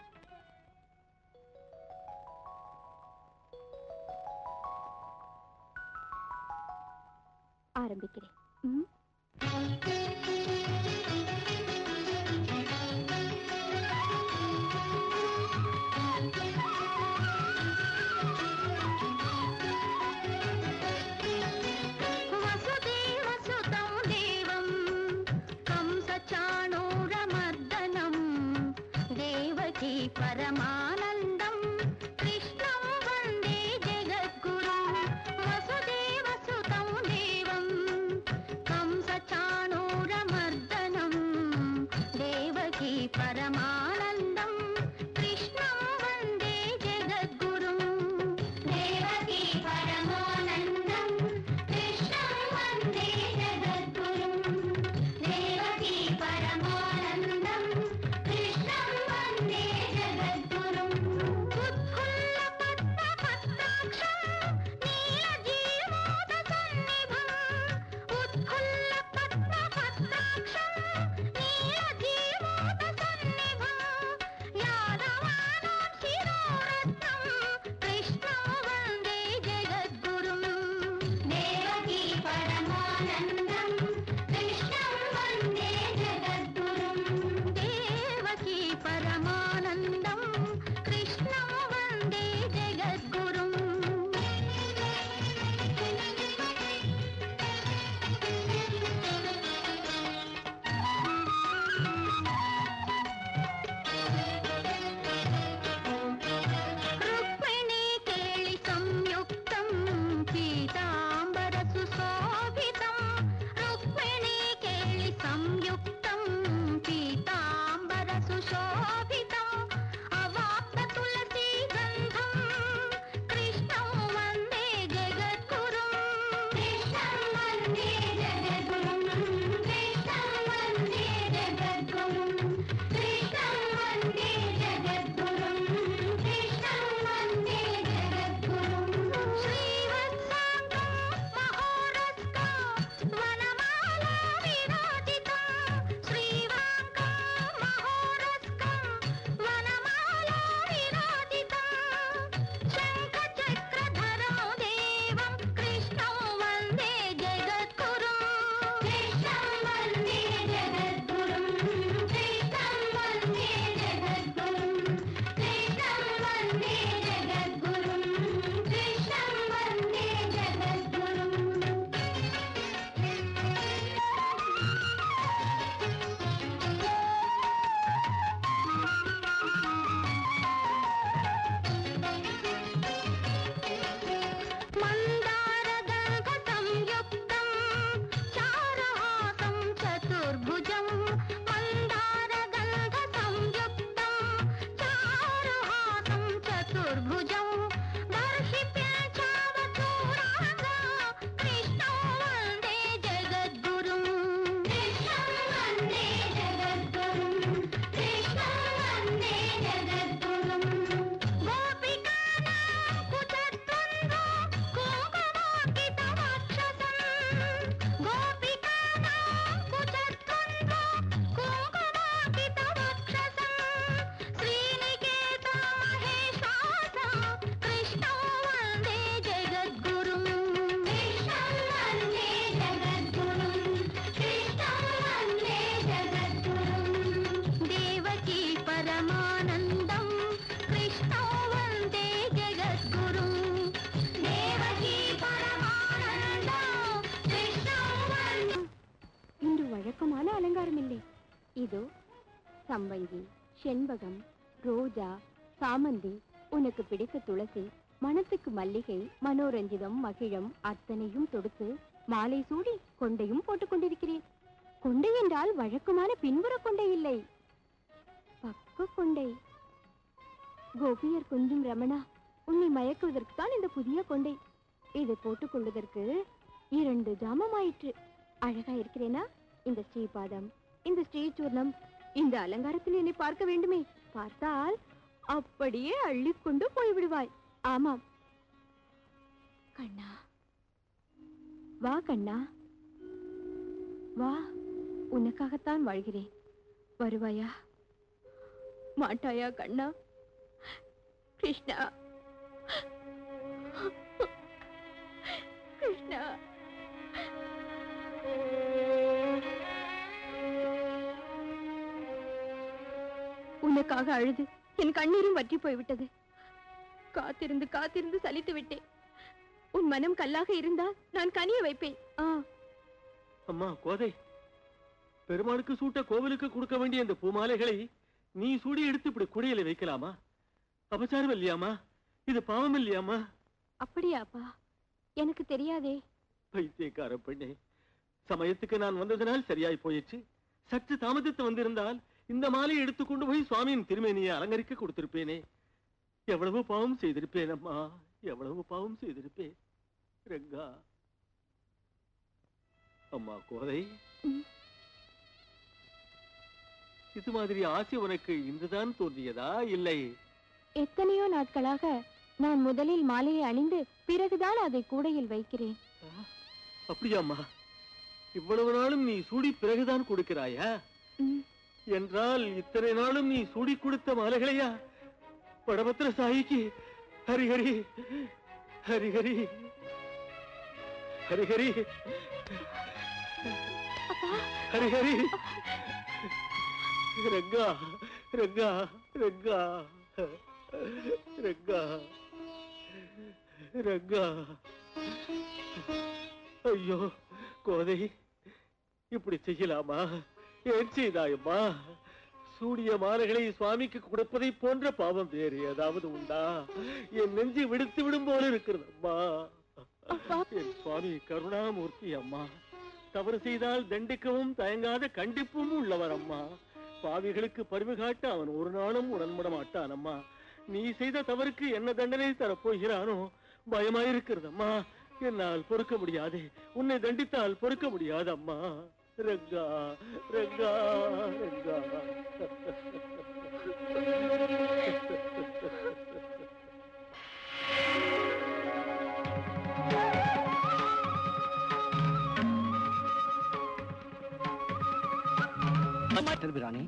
ஆரம்பிக்கிறேன் ம்? वसुदेवसुतं देवं कंसचाणूरमर्दनं देवकी परमानन्दं कृष्णं वन्दे जगद्गुरुं वसुदेवसुतं देवं कंसचाणूरमर्दनं देवकी परमानन्दं कृष्णं वन्दे जगद्गुरुं देवकी परमानन्दं कृष्णं वन्दे जगद्गुरुं देवकी परमानन्दं कृष्णं वन्दे जगद्गुरुं சம்பங்கி செண்பகம் ரோஜா சாமந்தி உனக்கு பிடித்த துளசி மனத்துக்கு மல்லிகை மனோரஞ்சிதம் மகிழம் அத்தனையும் தொடுத்து மாலை சூடி கொண்டையும் போட்டுக் கொண்டிருக்கிறேன் கொண்டை என்றால் வழக்கமான பின்புற கொண்டை இல்லை பக்க கொண்டை கோபியர் கொஞ்சம் ரமணா உன்னை மயக்குவதற்கு தான் இந்த புதிய கொண்டை இதை போட்டுக் கொள்வதற்கு இரண்டு ஜாமம் ஆயிற்று அழகா இருக்கிறேனா இந்த ஸ்ரீபாதம் இந்த ஸ்ரீசூர்ணம் இந்த அலங்காரத்தில் என்னை பார்க்க வேண்டுமே பார்த்தால் அப்படியே அள்ளிக்கொண்டு போய்விடுவாய் ஆமாம் கண்ணா வா கண்ணா வா உனக்காகத்தான் வாழ்கிறேன் வருவாயா மாட்டாயா கண்ணா கிருஷ்ணா கிருஷ்ணா உனக்காக அழுது என் கண்ணீரும் வற்றி போய்விட்டது காத்திருந்து காத்திருந்து சலித்து விட்டேன் உன் மனம் கல்லாக இருந்தால் நான் கனிய வைப்பேன் ஆ அம்மா கோதை பெருமாளுக்கு சூட்ட கோவிலுக்கு கொடுக்க வேண்டிய இந்த பூமாலைகளை நீ சூடி எடுத்து இப்படி குடையில வைக்கலாமா அபச்சாரம் இல்லையாமா இது பாவம் இல்லையாமா அப்படியாப்பா எனக்கு தெரியாதே பைத்தியக்கார பெண்ணே சமயத்துக்கு நான் வந்ததனால் சரியாய் போயிடுச்சு சற்று தாமதித்து வந்திருந்தால் இந்த மாலையை எடுத்துக்கொண்டு போய் சுவாமியின் திருமேனியை அலங்கரிக்க கொடுத்திருப்பேனே எவ்வளவு பாவம் செய்திருப்பேன் அம்மா எவ்வளவு பாவம் செய்திருப்பேன் ரங்கா அம்மா கோதை இது மாதிரி ஆசை உனக்கு இன்றுதான் தோன்றியதா இல்லை எத்தனையோ நாட்களாக நான் முதலில் மாலையை அணிந்து பிறகுதான் அதை கூடையில் வைக்கிறேன் அப்படியாம்மா இவ்வளவு நாளும் நீ சூடி பிறகுதான் கொடுக்கிறாயா ம். என்றால் இத்தனை நாளும் நீ சூடி கொடுத்த மாலைகளையா படபத்திர சாயிக்கு ஹரிஹரி ஹரிஹரி ஹரிஹரி ஹரிஹரி ரங்கா ரங்கா ரங்கா ரங்கா ரங்கா ஐயோ கோதை இப்படி செய்யலாமா ஏன் செய்தாயம்மா சூடிய மாலைகளை சுவாமிக்கு கொடுப்பதை போன்ற பாவம் வேறு ஏதாவது உண்டா என் நெஞ்சு விடுத்து விடும் போல இருக்கிறது அம்மா என் சுவாமி கருணாமூர்த்தி அம்மா தவறு செய்தால் தண்டிக்கவும் தயங்காத கண்டிப்பும் உள்ளவர் அம்மா பாவிகளுக்கு பரிவு காட்ட அவன் ஒரு நாளும் உடன்பட மாட்டான் அம்மா நீ செய்த தவறுக்கு என்ன தண்டனை தரப்போகிறானோ பயமாயிருக்கிறது அம்மா என்னால் பொறுக்க முடியாது உன்னை தண்டித்தால் பொறுக்க முடியாது அம்மா ரங்கா ரங்கா ரங்கா திருபிரானே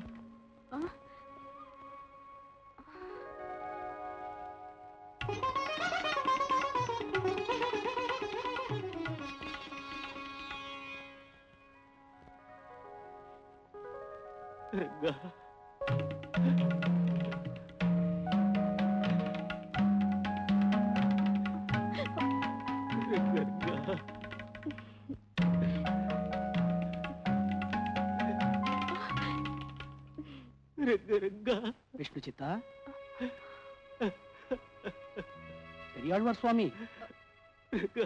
ரங்கா ரங்கா ரங்கா ரங்கா விஷ்ணு சித்தா பெரியாழ்வார் சுவாமி ரங்கா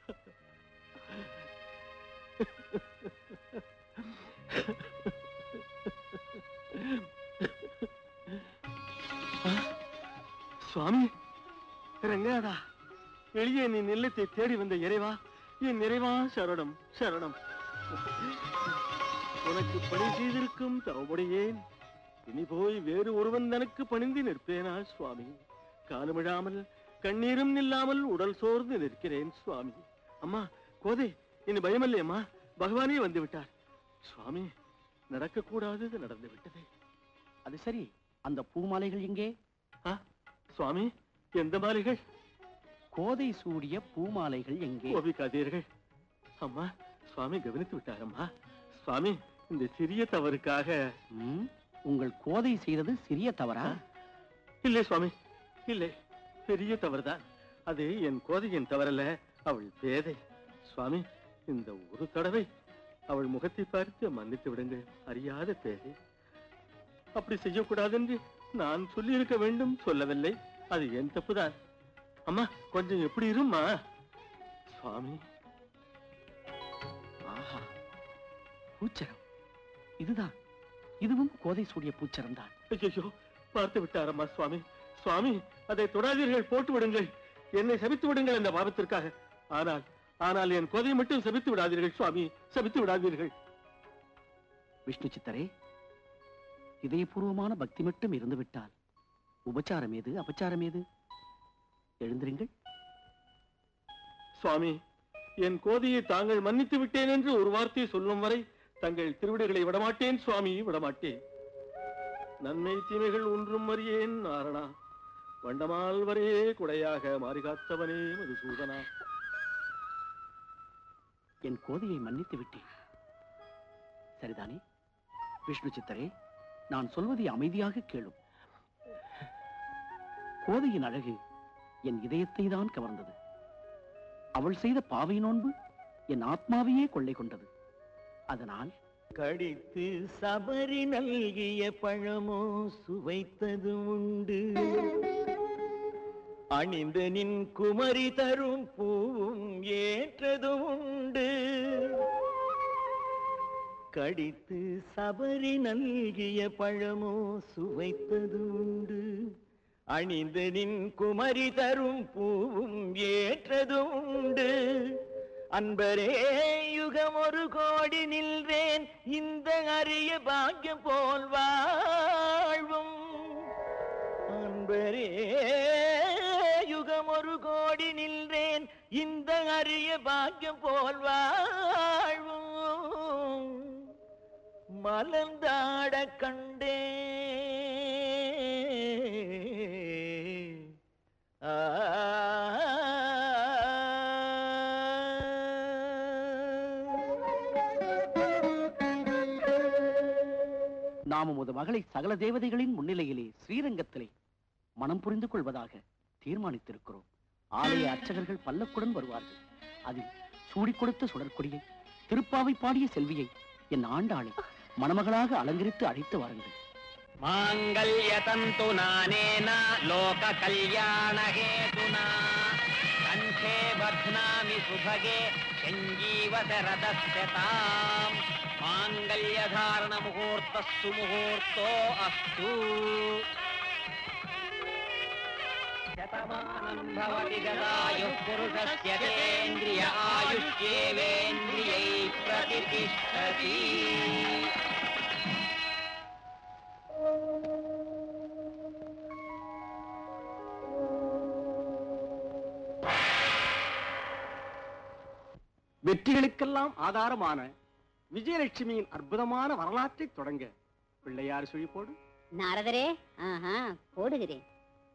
சுவாமி ரங்காடா வெளியே நீ நில்லத்தை தேடி வந்த இறைவா என் நிறைவா சரணம் சரணம் உனக்கு பணி செய்திருக்கும் தவமுடையேன் இனி போய் வேறு ஒருவன் தனக்கு பணிந்து நிற்பேனா சுவாமி காலமிழாமல் கண்ணீரும் நில்லாமல் உடல் சோர்ந்து நிற்கிறேன் சுவாமி அம்மா கோதை இனி பயமில்லையம்மா பகவானே வந்து விட்டார் சுவாமி நடக்கக்கூடாதது நடந்து விட்டது அது சரி அந்த பூமாலைகள் எங்கே சுவாமி எந்த மாலைகள் கோதை சூடிய பூமாலைகள் எங்கே கோபிக்காதீர்கள் அம்மா சுவாமி கவனித்து விட்டாரம்மா சுவாமி இந்த சிறிய தவறுக்காக ம், உங்கள் கோதை செய்தது சிறிய தவறா இல்லை சுவாமி இல்லை பெரிய தவறுதான் அது என் கோதையின் தவறல்ல அவள் பேதை சுவாமி இந்த ஒரு தடவை அவள் முகத்தை பார்த்து மன்னித்து விடுங்கள் அறியாத பேதை அப்படி செய்யக்கூடாது என்று நான் சொல்லி இருக்க வேண்டும் சொல்லவில்லை அது என் தப்புதான் அம்மா கொஞ்சம் எப்படி இரும்மா சுவாமி ஆஹா பூச்சரம் இதுதான் இதுவும் கோதை சூடிய பூச்சரம் தான் ஐயோ பார்த்து விட்டாரம்மா சுவாமி சுவாமி அதை தொடாதீர்கள் போட்டு விடுங்கள் என்னை சபித்து விடுங்கள் இந்த பாவத்திற்காக ஆனால் ஆனால் என் கோதையை மட்டும் சபித்து விடாதீர்கள் சுவாமி சபித்து விடாதீர்கள் விஷ்ணு சித்தரே இதயபூர்வமான பக்தி மட்டும் இருந்து விட்டால் உபச்சாரம் ஏது அபச்சாரம் ஏது எழுந்திருங்கள் சுவாமி என் கோதையை தாங்கள் மன்னித்து விட்டேன் என்று ஒரு வார்த்தை சொல்லும் வரை தங்கள் திருவிடைகளை விடமாட்டேன் சுவாமி விடமாட்டேன் நன்மை தீமைகள் ஒன்றும் அறியேன் நாரணா வண்டமால் வரே குடையாக மாறிகாத்தவனே மதுசூதனா என் கோதையை மன்னித்து விட்டேன் சரிதானே விஷ்ணு சித்தரே நான் சொல்வதை அமைதியாக கேளும் கோதையின் அழகு என் இதயத்தை தான் கவர்ந்தது அவள் செய்த பாவை நோன்பு என் ஆத்மாவையே கொள்ளை கொண்டது அதனால் கடித்து சபரி நல்கிய பழமோ சுவைத்தது உண்டு அணிந்த நின் குமரி தரும் பூவும் ஏற்றது உண்டு கடித்து சபரி நல்கிய பழமோ சுவைத்தது உண்டு அணிந்த நின் குமரி தரும் பூவும் ஏற்றது உண்டு அன்பரே யுகம் ஒரு கோடி நில்வேன் இந்த அரிய பாக்கியம் போல் வாழ்வும் அன்பரே யுகம் ஒரு கோடி நில்வேன் இந்த அரிய பாக்கியம் போல் வாழ்வும் மலர்ந்தாட கண்டே நாம் உமது மகளை சகல தேவதைகளின் முன்னிலையிலே ஸ்ரீரங்கத்திலே மனம் புரிந்து கொள்வதாக தீர்மானித்திருக்கிறோம் ஆலய அர்ச்சகர்கள் பல்லக்குடன் வருவார்கள் அதில் சூடிக் கொடுத்த சுடற்கொடியை திருப்பாவை பாடிய செல்வியை என் ஆண்டாளை மணமகளாக அலங்கரித்து அழைத்து வாருங்கள் माङ्गल्यतन्तु नानेन लोककल्याणहेतुना कण्ठे बध्नामि सुभगे सञ्जीवशरदस्य ताम् माङ्गल्यधारणमुहूर्तस्तु मुहूर्तो अस्तु शतमानं भवति गदायुः पुरुषस्य तेन्द्रिय आयुष्येवेन्द्रियै प्रतिष्ठति வெற்றிகளுக்கெல்லாம் ஆதாரமான விஜயலட்சுமியின் அற்புதமான வரலாற்றை தொடங்க பிள்ளையார் சுழி போடு நாரதரே ஆஹா போடுகிறேன்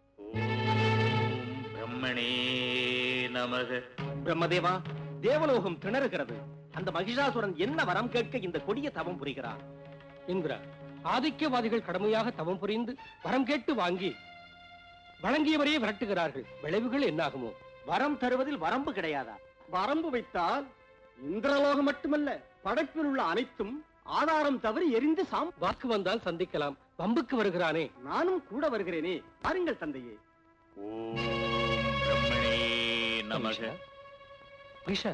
பிரம்மணே நமக பிரம்மதேவா தேவலோகம் திணறுகிறது அந்த மகிஷாசுரன் என்ன வரம் கேட்க இந்த கொடிய தவம் புரிகிறார் இந்திரா ஆதிக்கவாதிகள் கடுமையாக தவம் புரிந்து வரம் கேட்டு வாங்கி வழங்கியவரையே விரட்டுகிறார்கள் விளைவுகள் என்னாகுமோ வரம் தருவதில் வரம்பு கிடையாதா வரம்பு வைத்தால் இந்திரலோகம் மட்டுமல்ல படைப்பில் உள்ள அனைத்தும் ஆதாரம் தவறி எரிந்து சாம் வாக்கு வந்தால் சந்திக்கலாம் வம்புக்கு வருகிறானே நானும் கூட வருகிறேனே பாருங்கள் தந்தையே பிரம்மணே நமக மகிஷா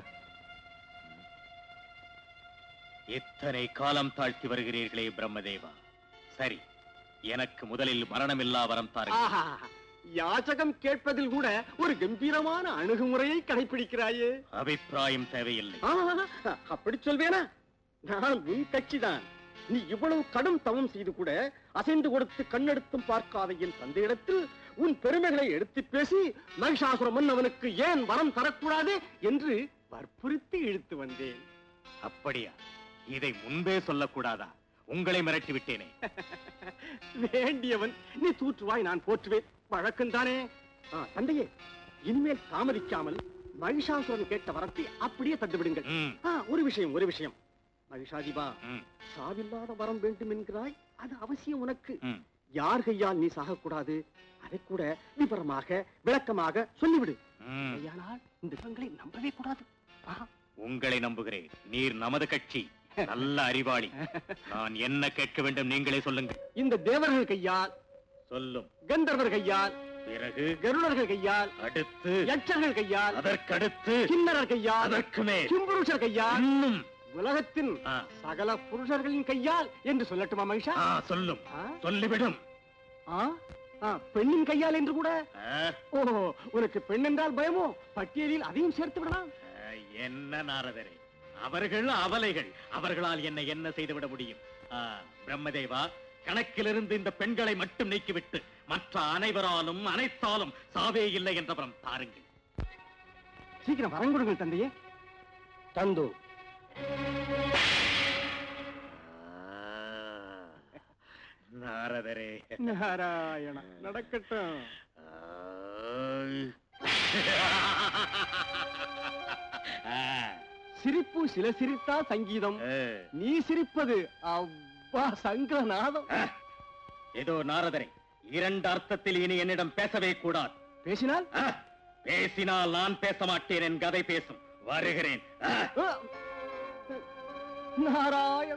எத்தனை காலம் தாழ்த்தி வருகிறீர்களே பிரம்மதேவா சரி எனக்கு முதலில் மரணமில்லா வரம் தாருங்கள் ஆஹா யாச்சகம் கேட்பதில் கூட ஒரு கம்பீரமான அணுகுமுறையை கடைபிடிக்கிறாயே அபிப்பிராயம் தேவையில்லை ஆஹா, அப்படி சொல்வேனா நான் உன் கட்சிதான் நீ இவ்வளவு கடும் தவம் செய்து கூட அசைந்து கொடுத்து கண்ணெடுத்தும் பார்க்காத என் தந்தையிடத்தில் உன் பெருமைகளை எடுத்து பேசி மகிஷாசுர மன்னவனுக்கு ஏன் வரம் தரக்கூடாது என்று வற்புறுத்தி இழுத்து வந்தேன் அப்படியா இதை முன்பே சொல்லக்கூடாதா உங்களை மிரட்டி விட்டேனே வேண்டியவன் நீ தூற்றுவாய் நான் போற்றுவேன் வழக்கம்தானே ஆ, தந்தையே இனிமேல் தாமதிக்காமல் மகிஷாசுரன் கேட்ட வரத்தை அப்படியே தந்து விடுங்கள் ஆ, ஒரு விஷயம் ஒரு விஷயம் மகிஷாதிபா சாவில்லாத வரம் வேண்டும் என்கிறாய் அது அவசியம் உனக்கு யார் கையால் நீ சாகக்கூடாது அதை கூட விவரமாக விளக்கமாக சொல்லிவிடு இல்லையானால் இந்த இவங்களை நம்பவே கூடாது ஆஹா. உங்களை நம்புகிறேன் நீர் நமது கட்சி நல்ல அறிவாளி நான் என்ன கேட்க வேண்டும் நீங்களே சொல்லுங்கள் இந்த தேவர்கள் கையால் சொல்லும் கந்தர்வர் கையால் பிறகு கருடர்கள் கையால் அடுத்து யட்சர்கள் கையால் அதற்கடுத்து கிண்ணறர் கையால் அதற்கு மேல் கிம்புருஷர் கையால் இன்னும் உலகத்தின் சகல புருஷர்களின் கையால் என்று சொல்லட்டுமா மகிஷா ஆ, சொல்லும் சொல்லிவிடும் ஆ? ஆ, பெண்ணின் கையால் என்று கூட ஆ, ஓ உனக்கு பெண் என்றால் பயமோ பட்டியலில் அதையும் சேர்த்து விடலாம் ஆ, என்ன நாரதரே அவர்கள் அவலைகள் அவர்களால் என்னை என்ன செய்துவிட முடியும் ஆ, பிரம்மதேவா கணக்கிலிருந்து இந்த பெண்களை மட்டும் நீக்கிவிட்டு மற்ற அனைவராலும் அனைத்தாலும் சாவே இல்லை என்றவரம் தாருங்கள் சீக்கிரம் வரங்கொடுங்கள் தந்தையே தந்தோ நாரதரே நாராயண நடக்கட்டும் சிரிப்பு சில சிரித்தா சங்கீதம் நீ சிரிப்பது அவ்வா சங்கநாதம் ஏதோ நாரதரே இரண்டு அர்த்தத்தில் இனி என்னிடம் பேசவே கூடாது பேசினால் பேசினால் நான் பேச மாட்டேன் என் கதை பேசும் வருகிறேன் ஆ. நாராயண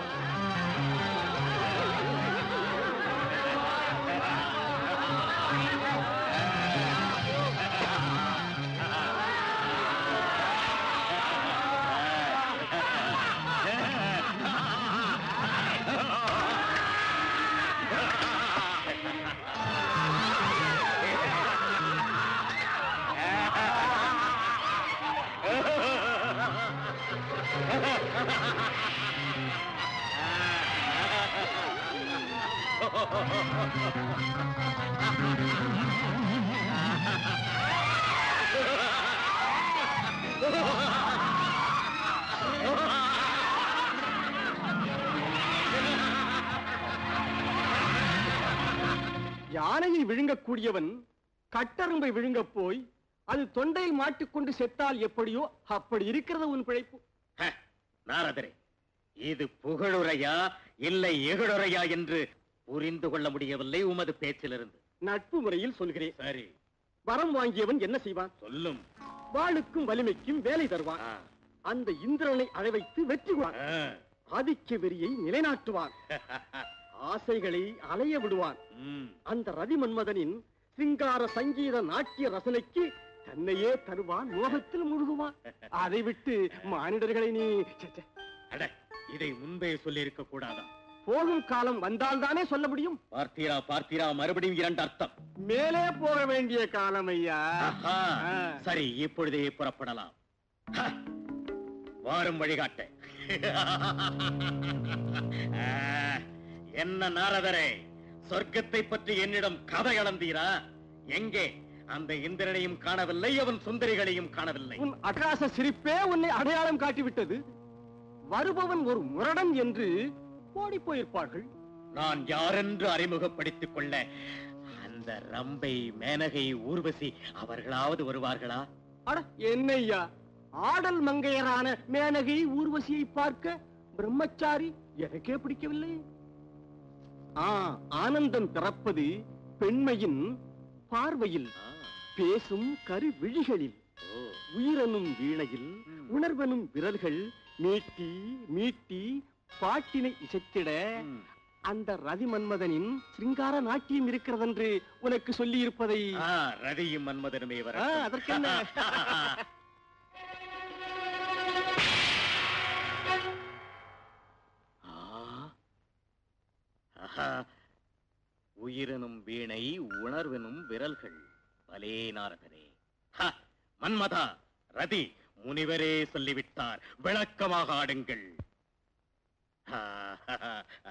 யானையை விழுங்கக்கூடியவன் கட்டரும்பை விழுங்கப் போய் அது தொண்டையில் மாட்டிக்கொண்டு செத்தால் எப்படியோ அப்படி இருக்கிறது உன் பிழைப்பு நாரதரே இது புகழுரையா இல்லை எகழுரையா என்று புரிந்து கொள்ள முடியவில்லை உமது பேச்சிலிருந்து நட்பு முறையில் சொல்கிறேன் சரி வரம் வாங்கியவன் என்ன செய்வான் சொல்லும் வாளுக்கும் வலிமைக்கும் வேலை தருவான் அந்த இந்திரனை அழைவைத்து வெற்றிவான் ஆதிக்க வெறியை நிலைநாட்டுவான் ஆசைகளை அலைய விடுவான் அந்த ரவி மன்மதனின் சிங்கார சங்கீத நாட்டிய ரசனைக்கு தன்னையே தருவான் மோகத்தில் முழுகுவான் அதை விட்டு மானிடர்களை நீ ச்சே, ச்சே. அட இதை முன்பே சொல்லி இருக்க கூடாதா போகும் காலம் வந்தால்தானே சொல்ல முடியும் பார்த்தீரா பார்த்தீரா மறுபடியும் இரண்டு அர்த்தம் மேலே போக வேண்டிய காலம் ஐயா ஆஹா, சரி இப்பொழுதே புறப்படலாம் ஹ, வாரும் வழிகாட்ட ஆ, என்ன நாரதரே சொர்க்கத்தை பற்றி என்னிடம் கதை அளந்தீரா எங்கே அந்த இந்திரனையும் காணவில்லை அவன் சுந்தரிகளையும் காணவில்லை உன் அட்டகாச சிரிப்பே உன்னை அடையாளம் காட்டிவிட்டது வருபவன் ஒரு முரடன் என்று ஓடி போயிருப்பார்கள் நான் யாரென்று அறிமுகப்படுத்திக் கொள்ள அந்த ரம்பை மேனகை ஊர்வசி அவர்களாவது வருவார்களா அட என்னய்யா ஆடல் மங்கையரான மேனகை ஊர்வசியை பார்க்க பிரம்மச்சாரி எனக்கே பிடிக்கவில்லை ஆ ஆனந்தம் பிறப்பது பெண்மையின் பார்வையில் பேசும் கரு விழிகளில் உயிரனும் வீணையில் உணர்வனும் விரல்கள் மீட்டி மீட்டி பாட்டினை இசைத்திட அந்த ரதி மன்மதனின் சிங்கார நாட்டியம் இருக்கிறதென்று உனக்கு சொல்லி இருப்பதை ஆ, ரதியும் மன்மதனுமே வர அதற்கென்ன உயிரெனும் வீணை உணர்வெனும் விரல்கள் பலே நாரதனே ஹ, மன்மதா ரதி முனிவரே சொல்லிவிட்டார் விளக்கமாக ஆடுங்கள் ஆ, ஆ.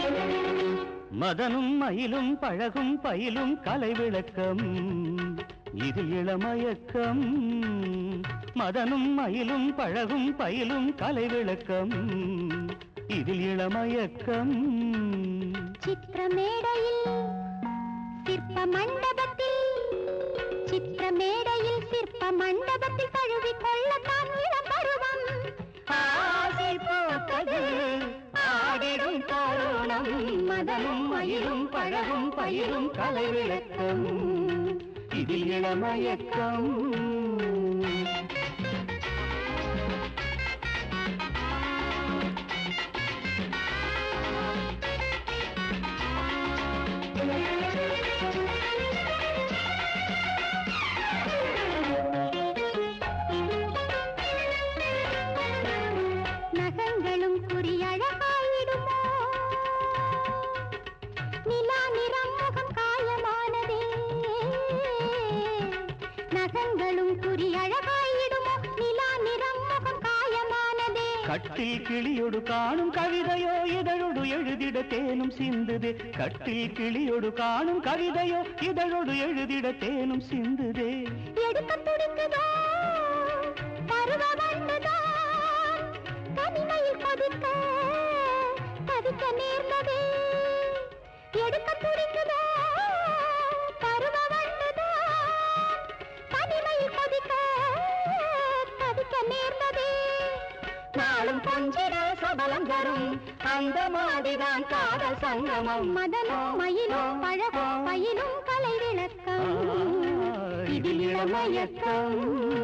மதனும் மயிலும் பழகும் பயிலும் கலை விளக்கம் இதில் இளமயக்கம் மதனும் மயிலும் பழகும் பயிலும் கலை விளக்கம் இதில் இளமயக்கம் சித்திரமேடையில் சிற்ப மண்டபத்தில் சித்திரமேடையில் சிற்ப மண்டபத்தில் தழுவி கொள்ளத்தான் இளம் பருவம் ஆசை பூத்தது ஆடிடும் தருணம் மதனும் மயிலும் பழகும் பயிலும் கலை விளக்கம் இதில் இளமயக்கம் நகங்களும் குறியழகாயிடுமோ நிலா நிறம் முகம் காயமானதே நகங்களும் குறியழகாயிடுமோ நிலா நிறம் முகம் காயமானதே கட்டில் கிளியொடு காணும் கவிதையோ இதழொடு எழுதிட தேனும் சிந்துதே கட்டில் கிளியொடு காணும் கவிதையோ இதழொடு எழுதிட தேனும் சிந்துதே எடுக்க துடிக்குதோ பருவ வண்டுதான் தனிமையில் கொதிக்க தவிக்க நேர்ந்ததே எடுக்க துடிக்குதோ பருவ வண்டுதான் தனிமையில் கொதிக்க தவிக்க நேர்ந்ததே நாளும் கொஞ்சிட சபலம் தரும் அந்த மாதிரிதான் காதல் சங்கமம் மதனோ மயிலோ பழகோ பயிலும் கலை விளக்கம் இதில் இளமயக்கம்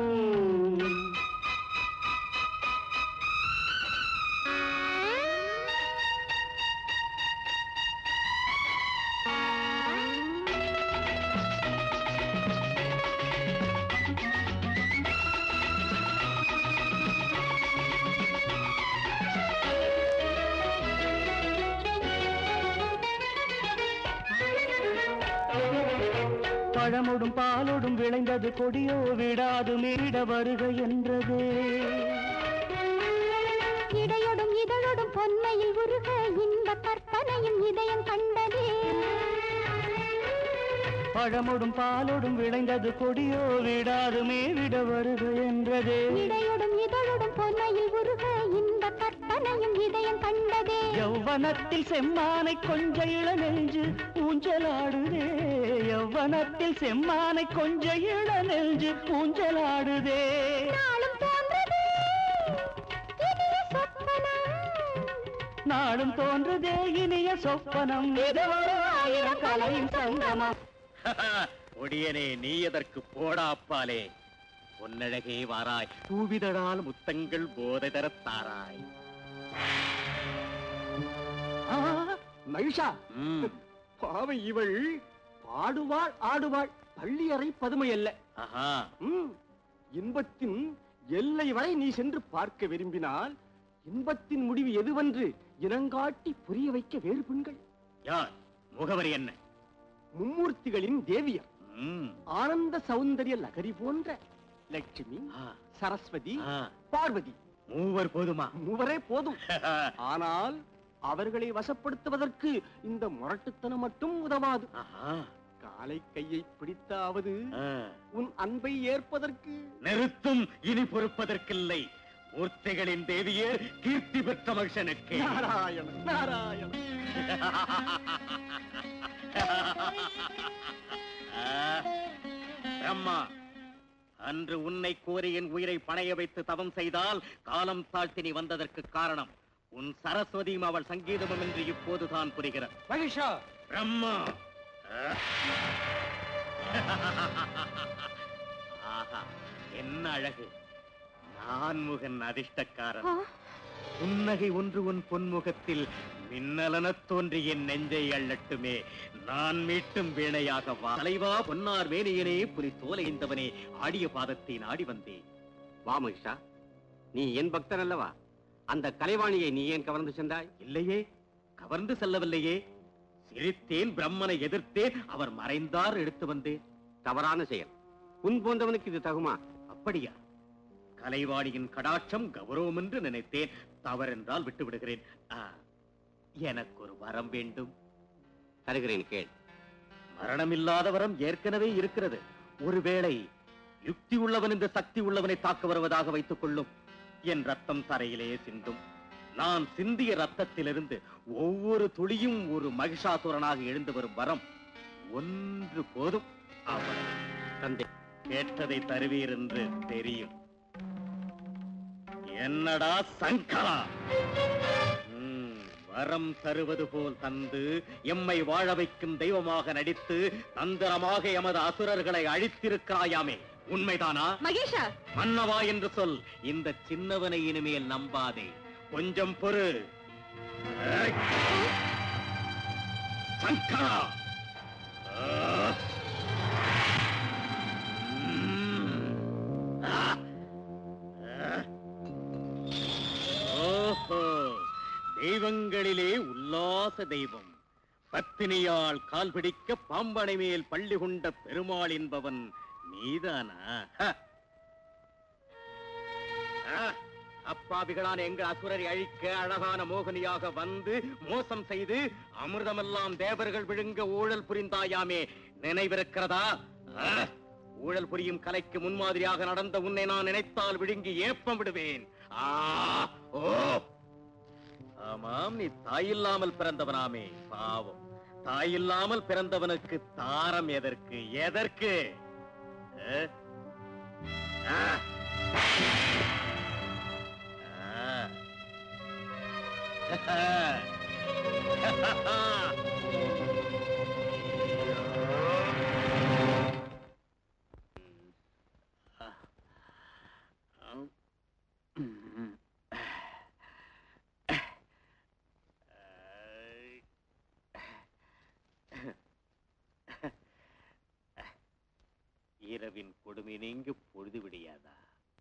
பழமொடும் பாலோடும் விளைந்தது கொடியோ விடாது மீட வருக என்றதே இடையொடும் இதழொடும் பொன்மையில் உருக இன்ப கற்பனையும் இதயம் கண்டதே பழமொடும் பாலோடும் விளைந்தது கொடியோ விடாது மேவிட வருக என்றதே இடையொடும் இதழொடும் பொன்மையில் உருக இன்ப கற்பனையும் இதயம் கண்டதே யௌவனத்தில் செம்மானை கொஞ்ச இள நெஞ்சு ஊஞ்சலாடுதே யௌவனத்தில் செம்மானை கொஞ்ச இள நெஞ்சு ஊஞ்சலாடுதே நாளும் தோன்றதே இனிய சொப்பனம் நாளும் தோன்றுதே இனிய சொப்பனம் ஏதோ ஒரு ஆயிரம் கலையும் சங்கமம் ஒடியனே நீ எதற்கு போடாப்பாலே பொன்னழகே வாராய் பூவிதழால் முத்தங்கள் போதை தரத் தாராய் ஆ, மகிஷா பாவை இவள் பாடுவாள் ஆடுவாள் பள்ளியறை பதுமை அல்ல ஆஹா ம், இன்பத்தின் எல்லை வரை நீ சென்று பார்க்க விரும்பினால் இன்பத்தின் முடிவு எதுவென்று இனங்காட்டி புரிய வைக்க வேறு பெண்கள் யார் முகவரி என்ன மும்மூர்த்திகளின் தேவியர் ம், ஆனந்த சௌந்தரிய லகரி போன்ற லட்சுமி ஆ, சரஸ்வதி ஆ, பார்வதி மூவர் போதுமா மூவரே போதும் ஆனால் அவர்களை வசப்படுத்துவதற்கு இந்த முரட்டுத்தனம் மட்டும் உதவாது ஆஹா, காலை கையை பிடித்தாவது ஆ. உன் அன்பை ஏற்பதற்கு நிறுத்தும் இனி பொறுப்பதற்கில்லை மூர்த்திகளின் தேவியர் கீர்த்தி பெற்ற மனுஷனுக்கு நாராயண நாராயண ஆ, பிரம்மா அன்று உன்னை கோரி என் உயிரை பணைய வைத்து தவம் செய்தால் காலம் தாழ்த்தி நீ வந்ததற்கு காரணம் உன் சரஸ்வதியும் அவள் சங்கீதமும் என்று இப்போதுதான் புரிகிறது மகிஷா பிரம்மா ஆ. ஆஹா என்ன அழகு நான் முகன் அதிர்ஷ்டக்காரன் புன்னகை ஒன்று உன் பொன்முகத்தில் மின்னலனத் தோன்றி என் நெஞ்சை அள்ளட்டுமே நான் மீட்டும் வீணையாக வா தலைவா பொன்னார் வேணியனே புலி தோலைந்தவனே ஆடிய பாதத்தை நாடி வந்தேன் வா மகிஷா நீ என் பக்தன் அல்லவா அந்த கலைவாணியை நீ ஏன் கவர்ந்து சென்றாய் இல்லையே கவர்ந்து செல்லவில்லையே சிரித்தேன் பிரம்மனை எதிர்த்தேன் அவர் மறைந்தார் எடுத்து வந்தேன் தவறான செயல் உன் போன்றவனுக்கு இது தகுமா அப்படியா கலைவாணியின் கடாட்சம் கௌரவம் என்று நினைத்தேன் தவறென்றால் விட்டு விடுகிறேன் ஆ, எனக்கு ஒரு வரம் வேண்டும் தருகிறேன் கேள் மரணமில்லாத வரம் ஏற்கனவே இருக்கிறது ஒருவேளை யுக்தி உள்ளவன் இந்த சக்தி உள்ளவனை தாக்க வருவதாக வைத்துக் கொள்ளும் என் ரத்தம் தரையிலே சிந்தும் நான் சிந்திய ரத்தத்திலிருந்து ஒவ்வொரு துளியும் ஒரு மகிஷாசுரனாக எழுந்து வரும் வரம் ஒன்று போதும் அவன் தந்தை கேட்டதை தருவீர் என்று தெரியும் என்னடா சங்கரா ம், வரம் தருவது போல் தந்து எம்மை வாழ வைக்கும் தெய்வமாக நடித்து தந்திரமாக எமது அசுரர்களை அழித்திருக்கிறாயாமே உண்மைதானா மகேஷா மன்னவா என்று சொல் இந்த சின்னவனை இனிமேல் நம்பாதே கொஞ்சம் பொறு ஏய்! சங்கரா ஆ! ம். ஆ! ஆ! ஓஹோ தெய்வங்களிலே உல்லாச தெய்வம் பத்தினியால் கால் பிடிக்க பாம்பனை மேல் பள்ளி கொண்ட பெருமாள் என்பவன் நீதானா ஹ! ஆ, அப்பாவிகளான எங்க அசுரரை அழிக்க அழகான மோகினியாக வந்து மோசம் செய்து அமிர்தமெல்லாம் தேவர்கள் விழுங்க ஊழல் புரிந்தாயாமே நினைவிருக்கிறதா ஆ, ஊழல் புரியும் கலைக்கு முன்மாதிரியாக நடந்த உன்னை நான் நினைத்தால் விழுங்கி ஏப்பம் விடுவேன் ஆ, ஓ ஆமாம் நீ தாயில்லாமல் பிறந்தவனாமே பாவம் தாயில்லாமல் பிறந்தவனுக்கு தாரம் எதற்கு எதற்கு ஆ? ஆ இரவின் கொடுமை நீங்க பொழுது விடியாதா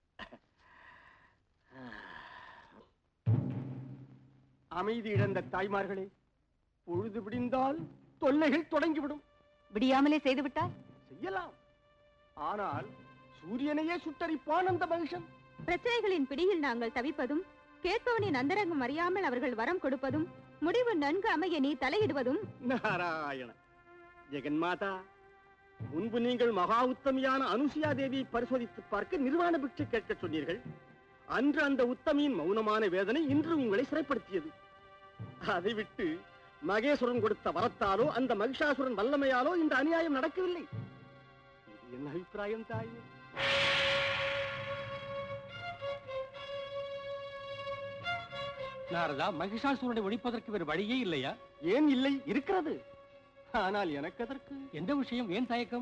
அமைதி இழந்த தாய்மார்களே பொழுது விடிந்தால் தொல்லைகள் தொடங்கிவிடும் விடியாமலே செய்து விட்டால் செய்யலாம் ஆனால் சூரியனையே சுட்டரிப்பான் அந்த மனுஷன் பிரச்சனைகளின் பிடியில் நாங்கள் தவிப்பதும் கேட்பவனின் அந்தரங்கம் அறியாமல் அவர்கள் வரம் கொடுப்பதும் முடிவு நன்கு அமைய நீ தலையிடுவதும் நாராயண ஜெகன்மாதா முன்பு நீங்கள் மகா உத்தமியான அனுசுயா தேவியை பரிசோதித்து பார்க்க நிர்வாண பிட்சை கேட்க சொன்னீர்கள் அன்று அந்த உத்தமியின் மௌனமான வேதனை இன்று உங்களை சிறைப்படுத்தியது அதை விட்டு மகேஸ்வரன் கொடுத்த வரத்தாலோ அந்த மகிஷாசுரன் வல்லமையாலோ இந்த அநியாயம் நடக்கவில்லை இது என்ன அபிப்பிராயம் தாயே நாரதா மகிஷாசுரனை ஒழிப்பதற்கு வேறு வழியே இல்லையா ஏன் இல்லை இருக்கிறது ஆனால் எனக்கு அதற்கு எந்த விஷயம் ஏன் தயக்கம்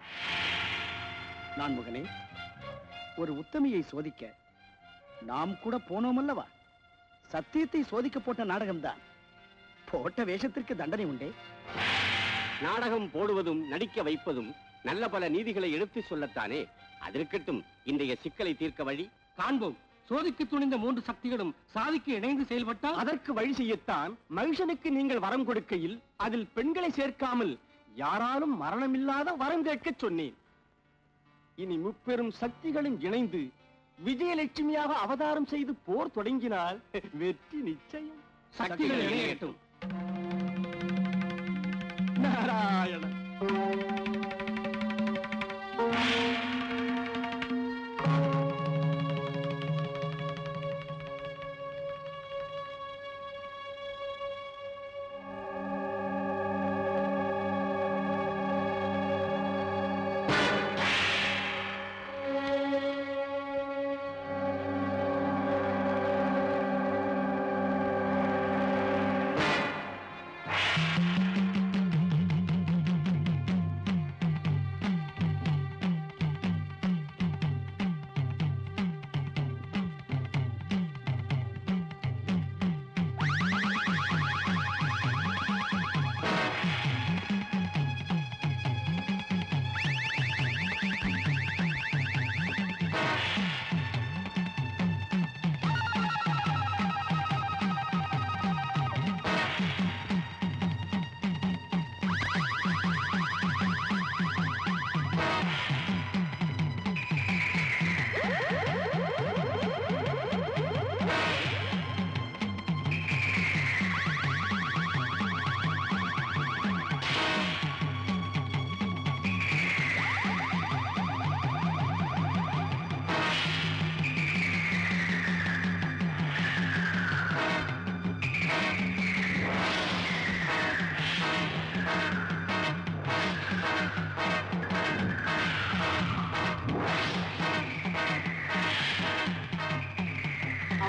நான் மகனே ஒரு உத்தமியை சோதிக்க நாம் கூட போனோம் அல்லவா சத்தியத்தை சோதிக்க போட்ட நாடகம்தான் போட்ட வேஷத்திற்கு தண்டனை உண்டே நாடகம் போடுவதும் நடிக்க வைப்பதும் நல்ல பல நீதிகளை எடுத்துச் சொல்லத்தானே அதற்கட்டும் இன்றைய சிக்கலை தீர்க்க வழி காண்போம் சோதிக்கு துணிந்த மூன்று சக்திகளும் சாதிக்கு இணைந்து செயல்பட்டால் அதற்கு வழி செய்யத்தான் மனுஷனுக்கு நீங்கள் வரம் கொடுக்கையில் அதில் பெண்களை சேர்க்காமல் யாராலும் மரணமில்லாத வரம் கேட்கச் சொன்னேன் இனி முப்பெரும் சக்திகளும் இணைந்து விஜயலட்சுமியாக அவதாரம் செய்து போர் தொடங்கினால் வெற்றி நிச்சயம் சக்திகள் இணையட்டும் நாராயண ஆ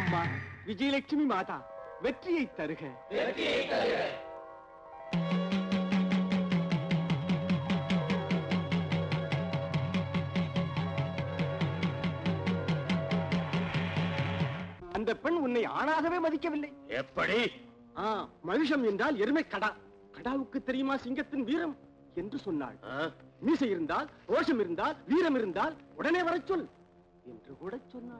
அம்மா விஜயலட்சுமி மாதா வெற்றியை தருக அந்த பெண் உன்னை ஆணாகவே மதிக்கவில்லை எப்படி ஆ, மகிஷம் என்றால் எருமை கடா கடாவுக்கு தெரியுமா சிங்கத்தின் வீரம் என்று சொன்னாள் மீசை இருந்தால் ரோஷம் இருந்தால் வீரம் இருந்தால் உடனே வரச் சொல் என்று கூட சொன்னாள்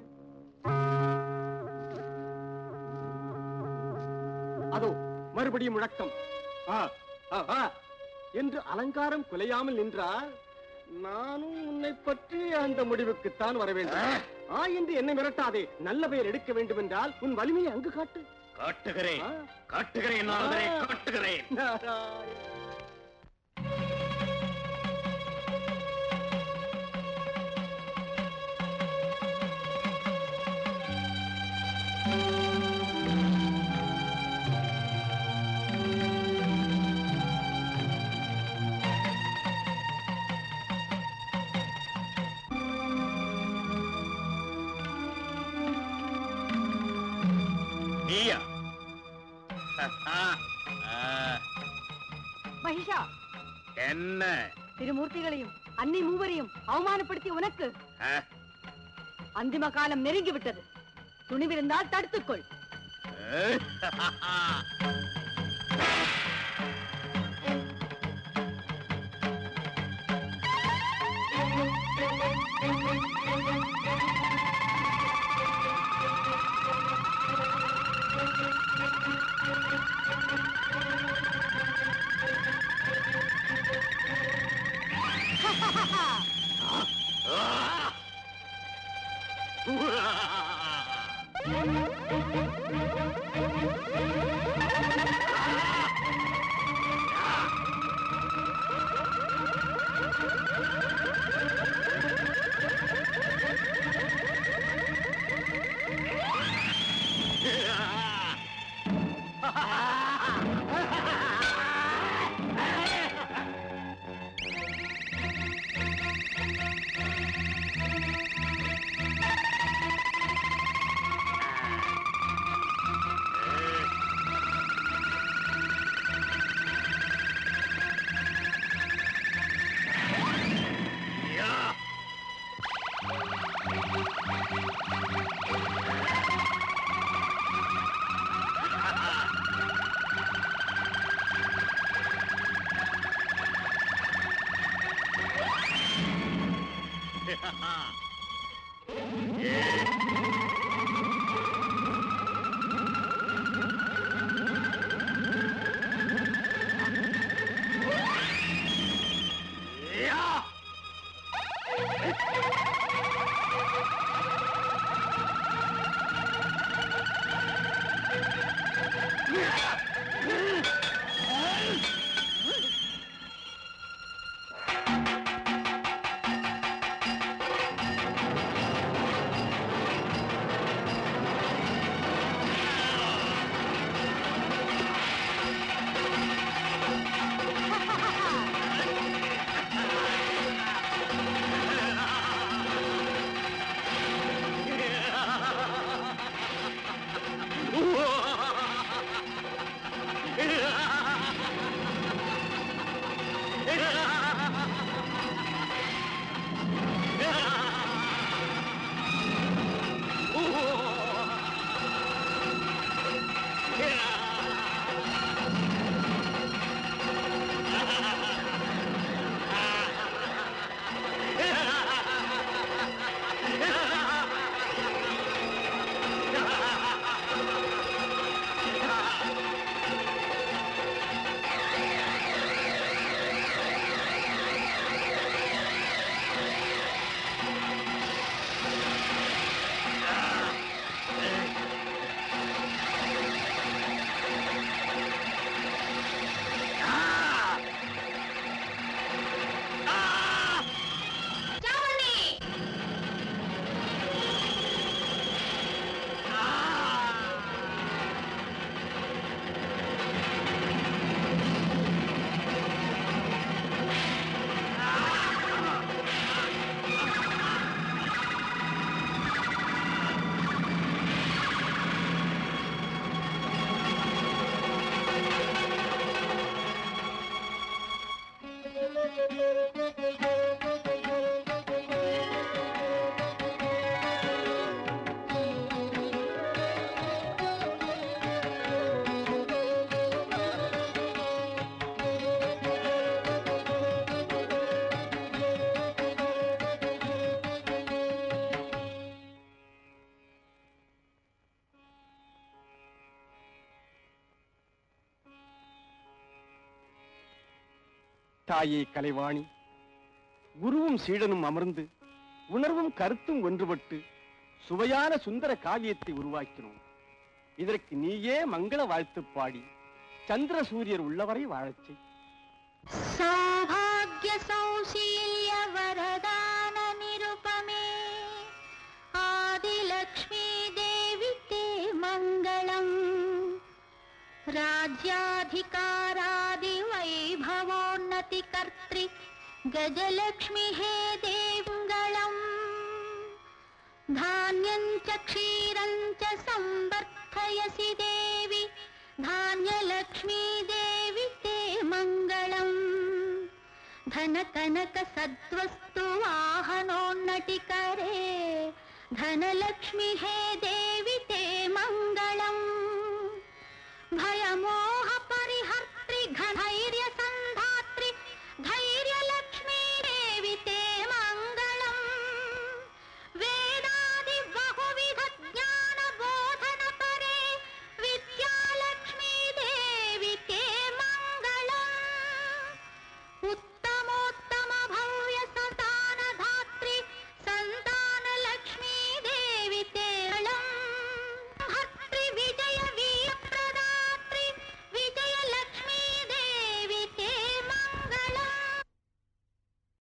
அதோ மறுபடியும் முழக்கம் ஆ, ஆ, ஆ என்று அலங்காரம் குலையாமல் நின்றால் நானும் உன்னை பற்றி அந்த முடிவுக்குத்தான் வர வேண்டும் ஆ என்று என்னை மிரட்டாதே நல்ல பெயர் எடுக்க வேண்டும் என்றால் உன் வலிமையை அங்கு காட்டு காட்டுகிறேன் காட்டுகிறேன் நாரதரே காட்டுகிறேன் நாராயண. நீயா மகிஷா என்ன திருமூர்த்திகளையும் அன்னை மூவரையும் அவமானப்படுத்தி உனக்கு ஆ? அந்திம காலம் நெருங்கி விட்டது துணிவிருந்தால் தடுத்துக்கொள் தாயே கலைவாணி குருவும் சீடனும் அமர்ந்து உணர்வும் கருத்தும் ஒன்றுபட்டு சுவையான சுந்தர காவியத்தை உருவாக்கினோம் இதற்கு நீயே மங்கள வாழ்த்து பாடி சந்திர சூரியர் உள்ளவரை வாழச் செய் सौभाग्य सौशील्य वरदान निरुपमे आदिलक्ष्मी देवि ते मङ्गलम् राज्याधिकारादि वैभवोन्नतिकर्त्रि गजलक्ष्मी हे देवङ्गलम् धान्यं च क्षीरं च संवर्धयसि देवि धान्यलक्ष्मी देवि ते मङ्गलम् धनकनक सद्वस्तु वाहनोन्नटिकरे धनलक्ष्मी हे देवि ते मङ्गलम् भयमो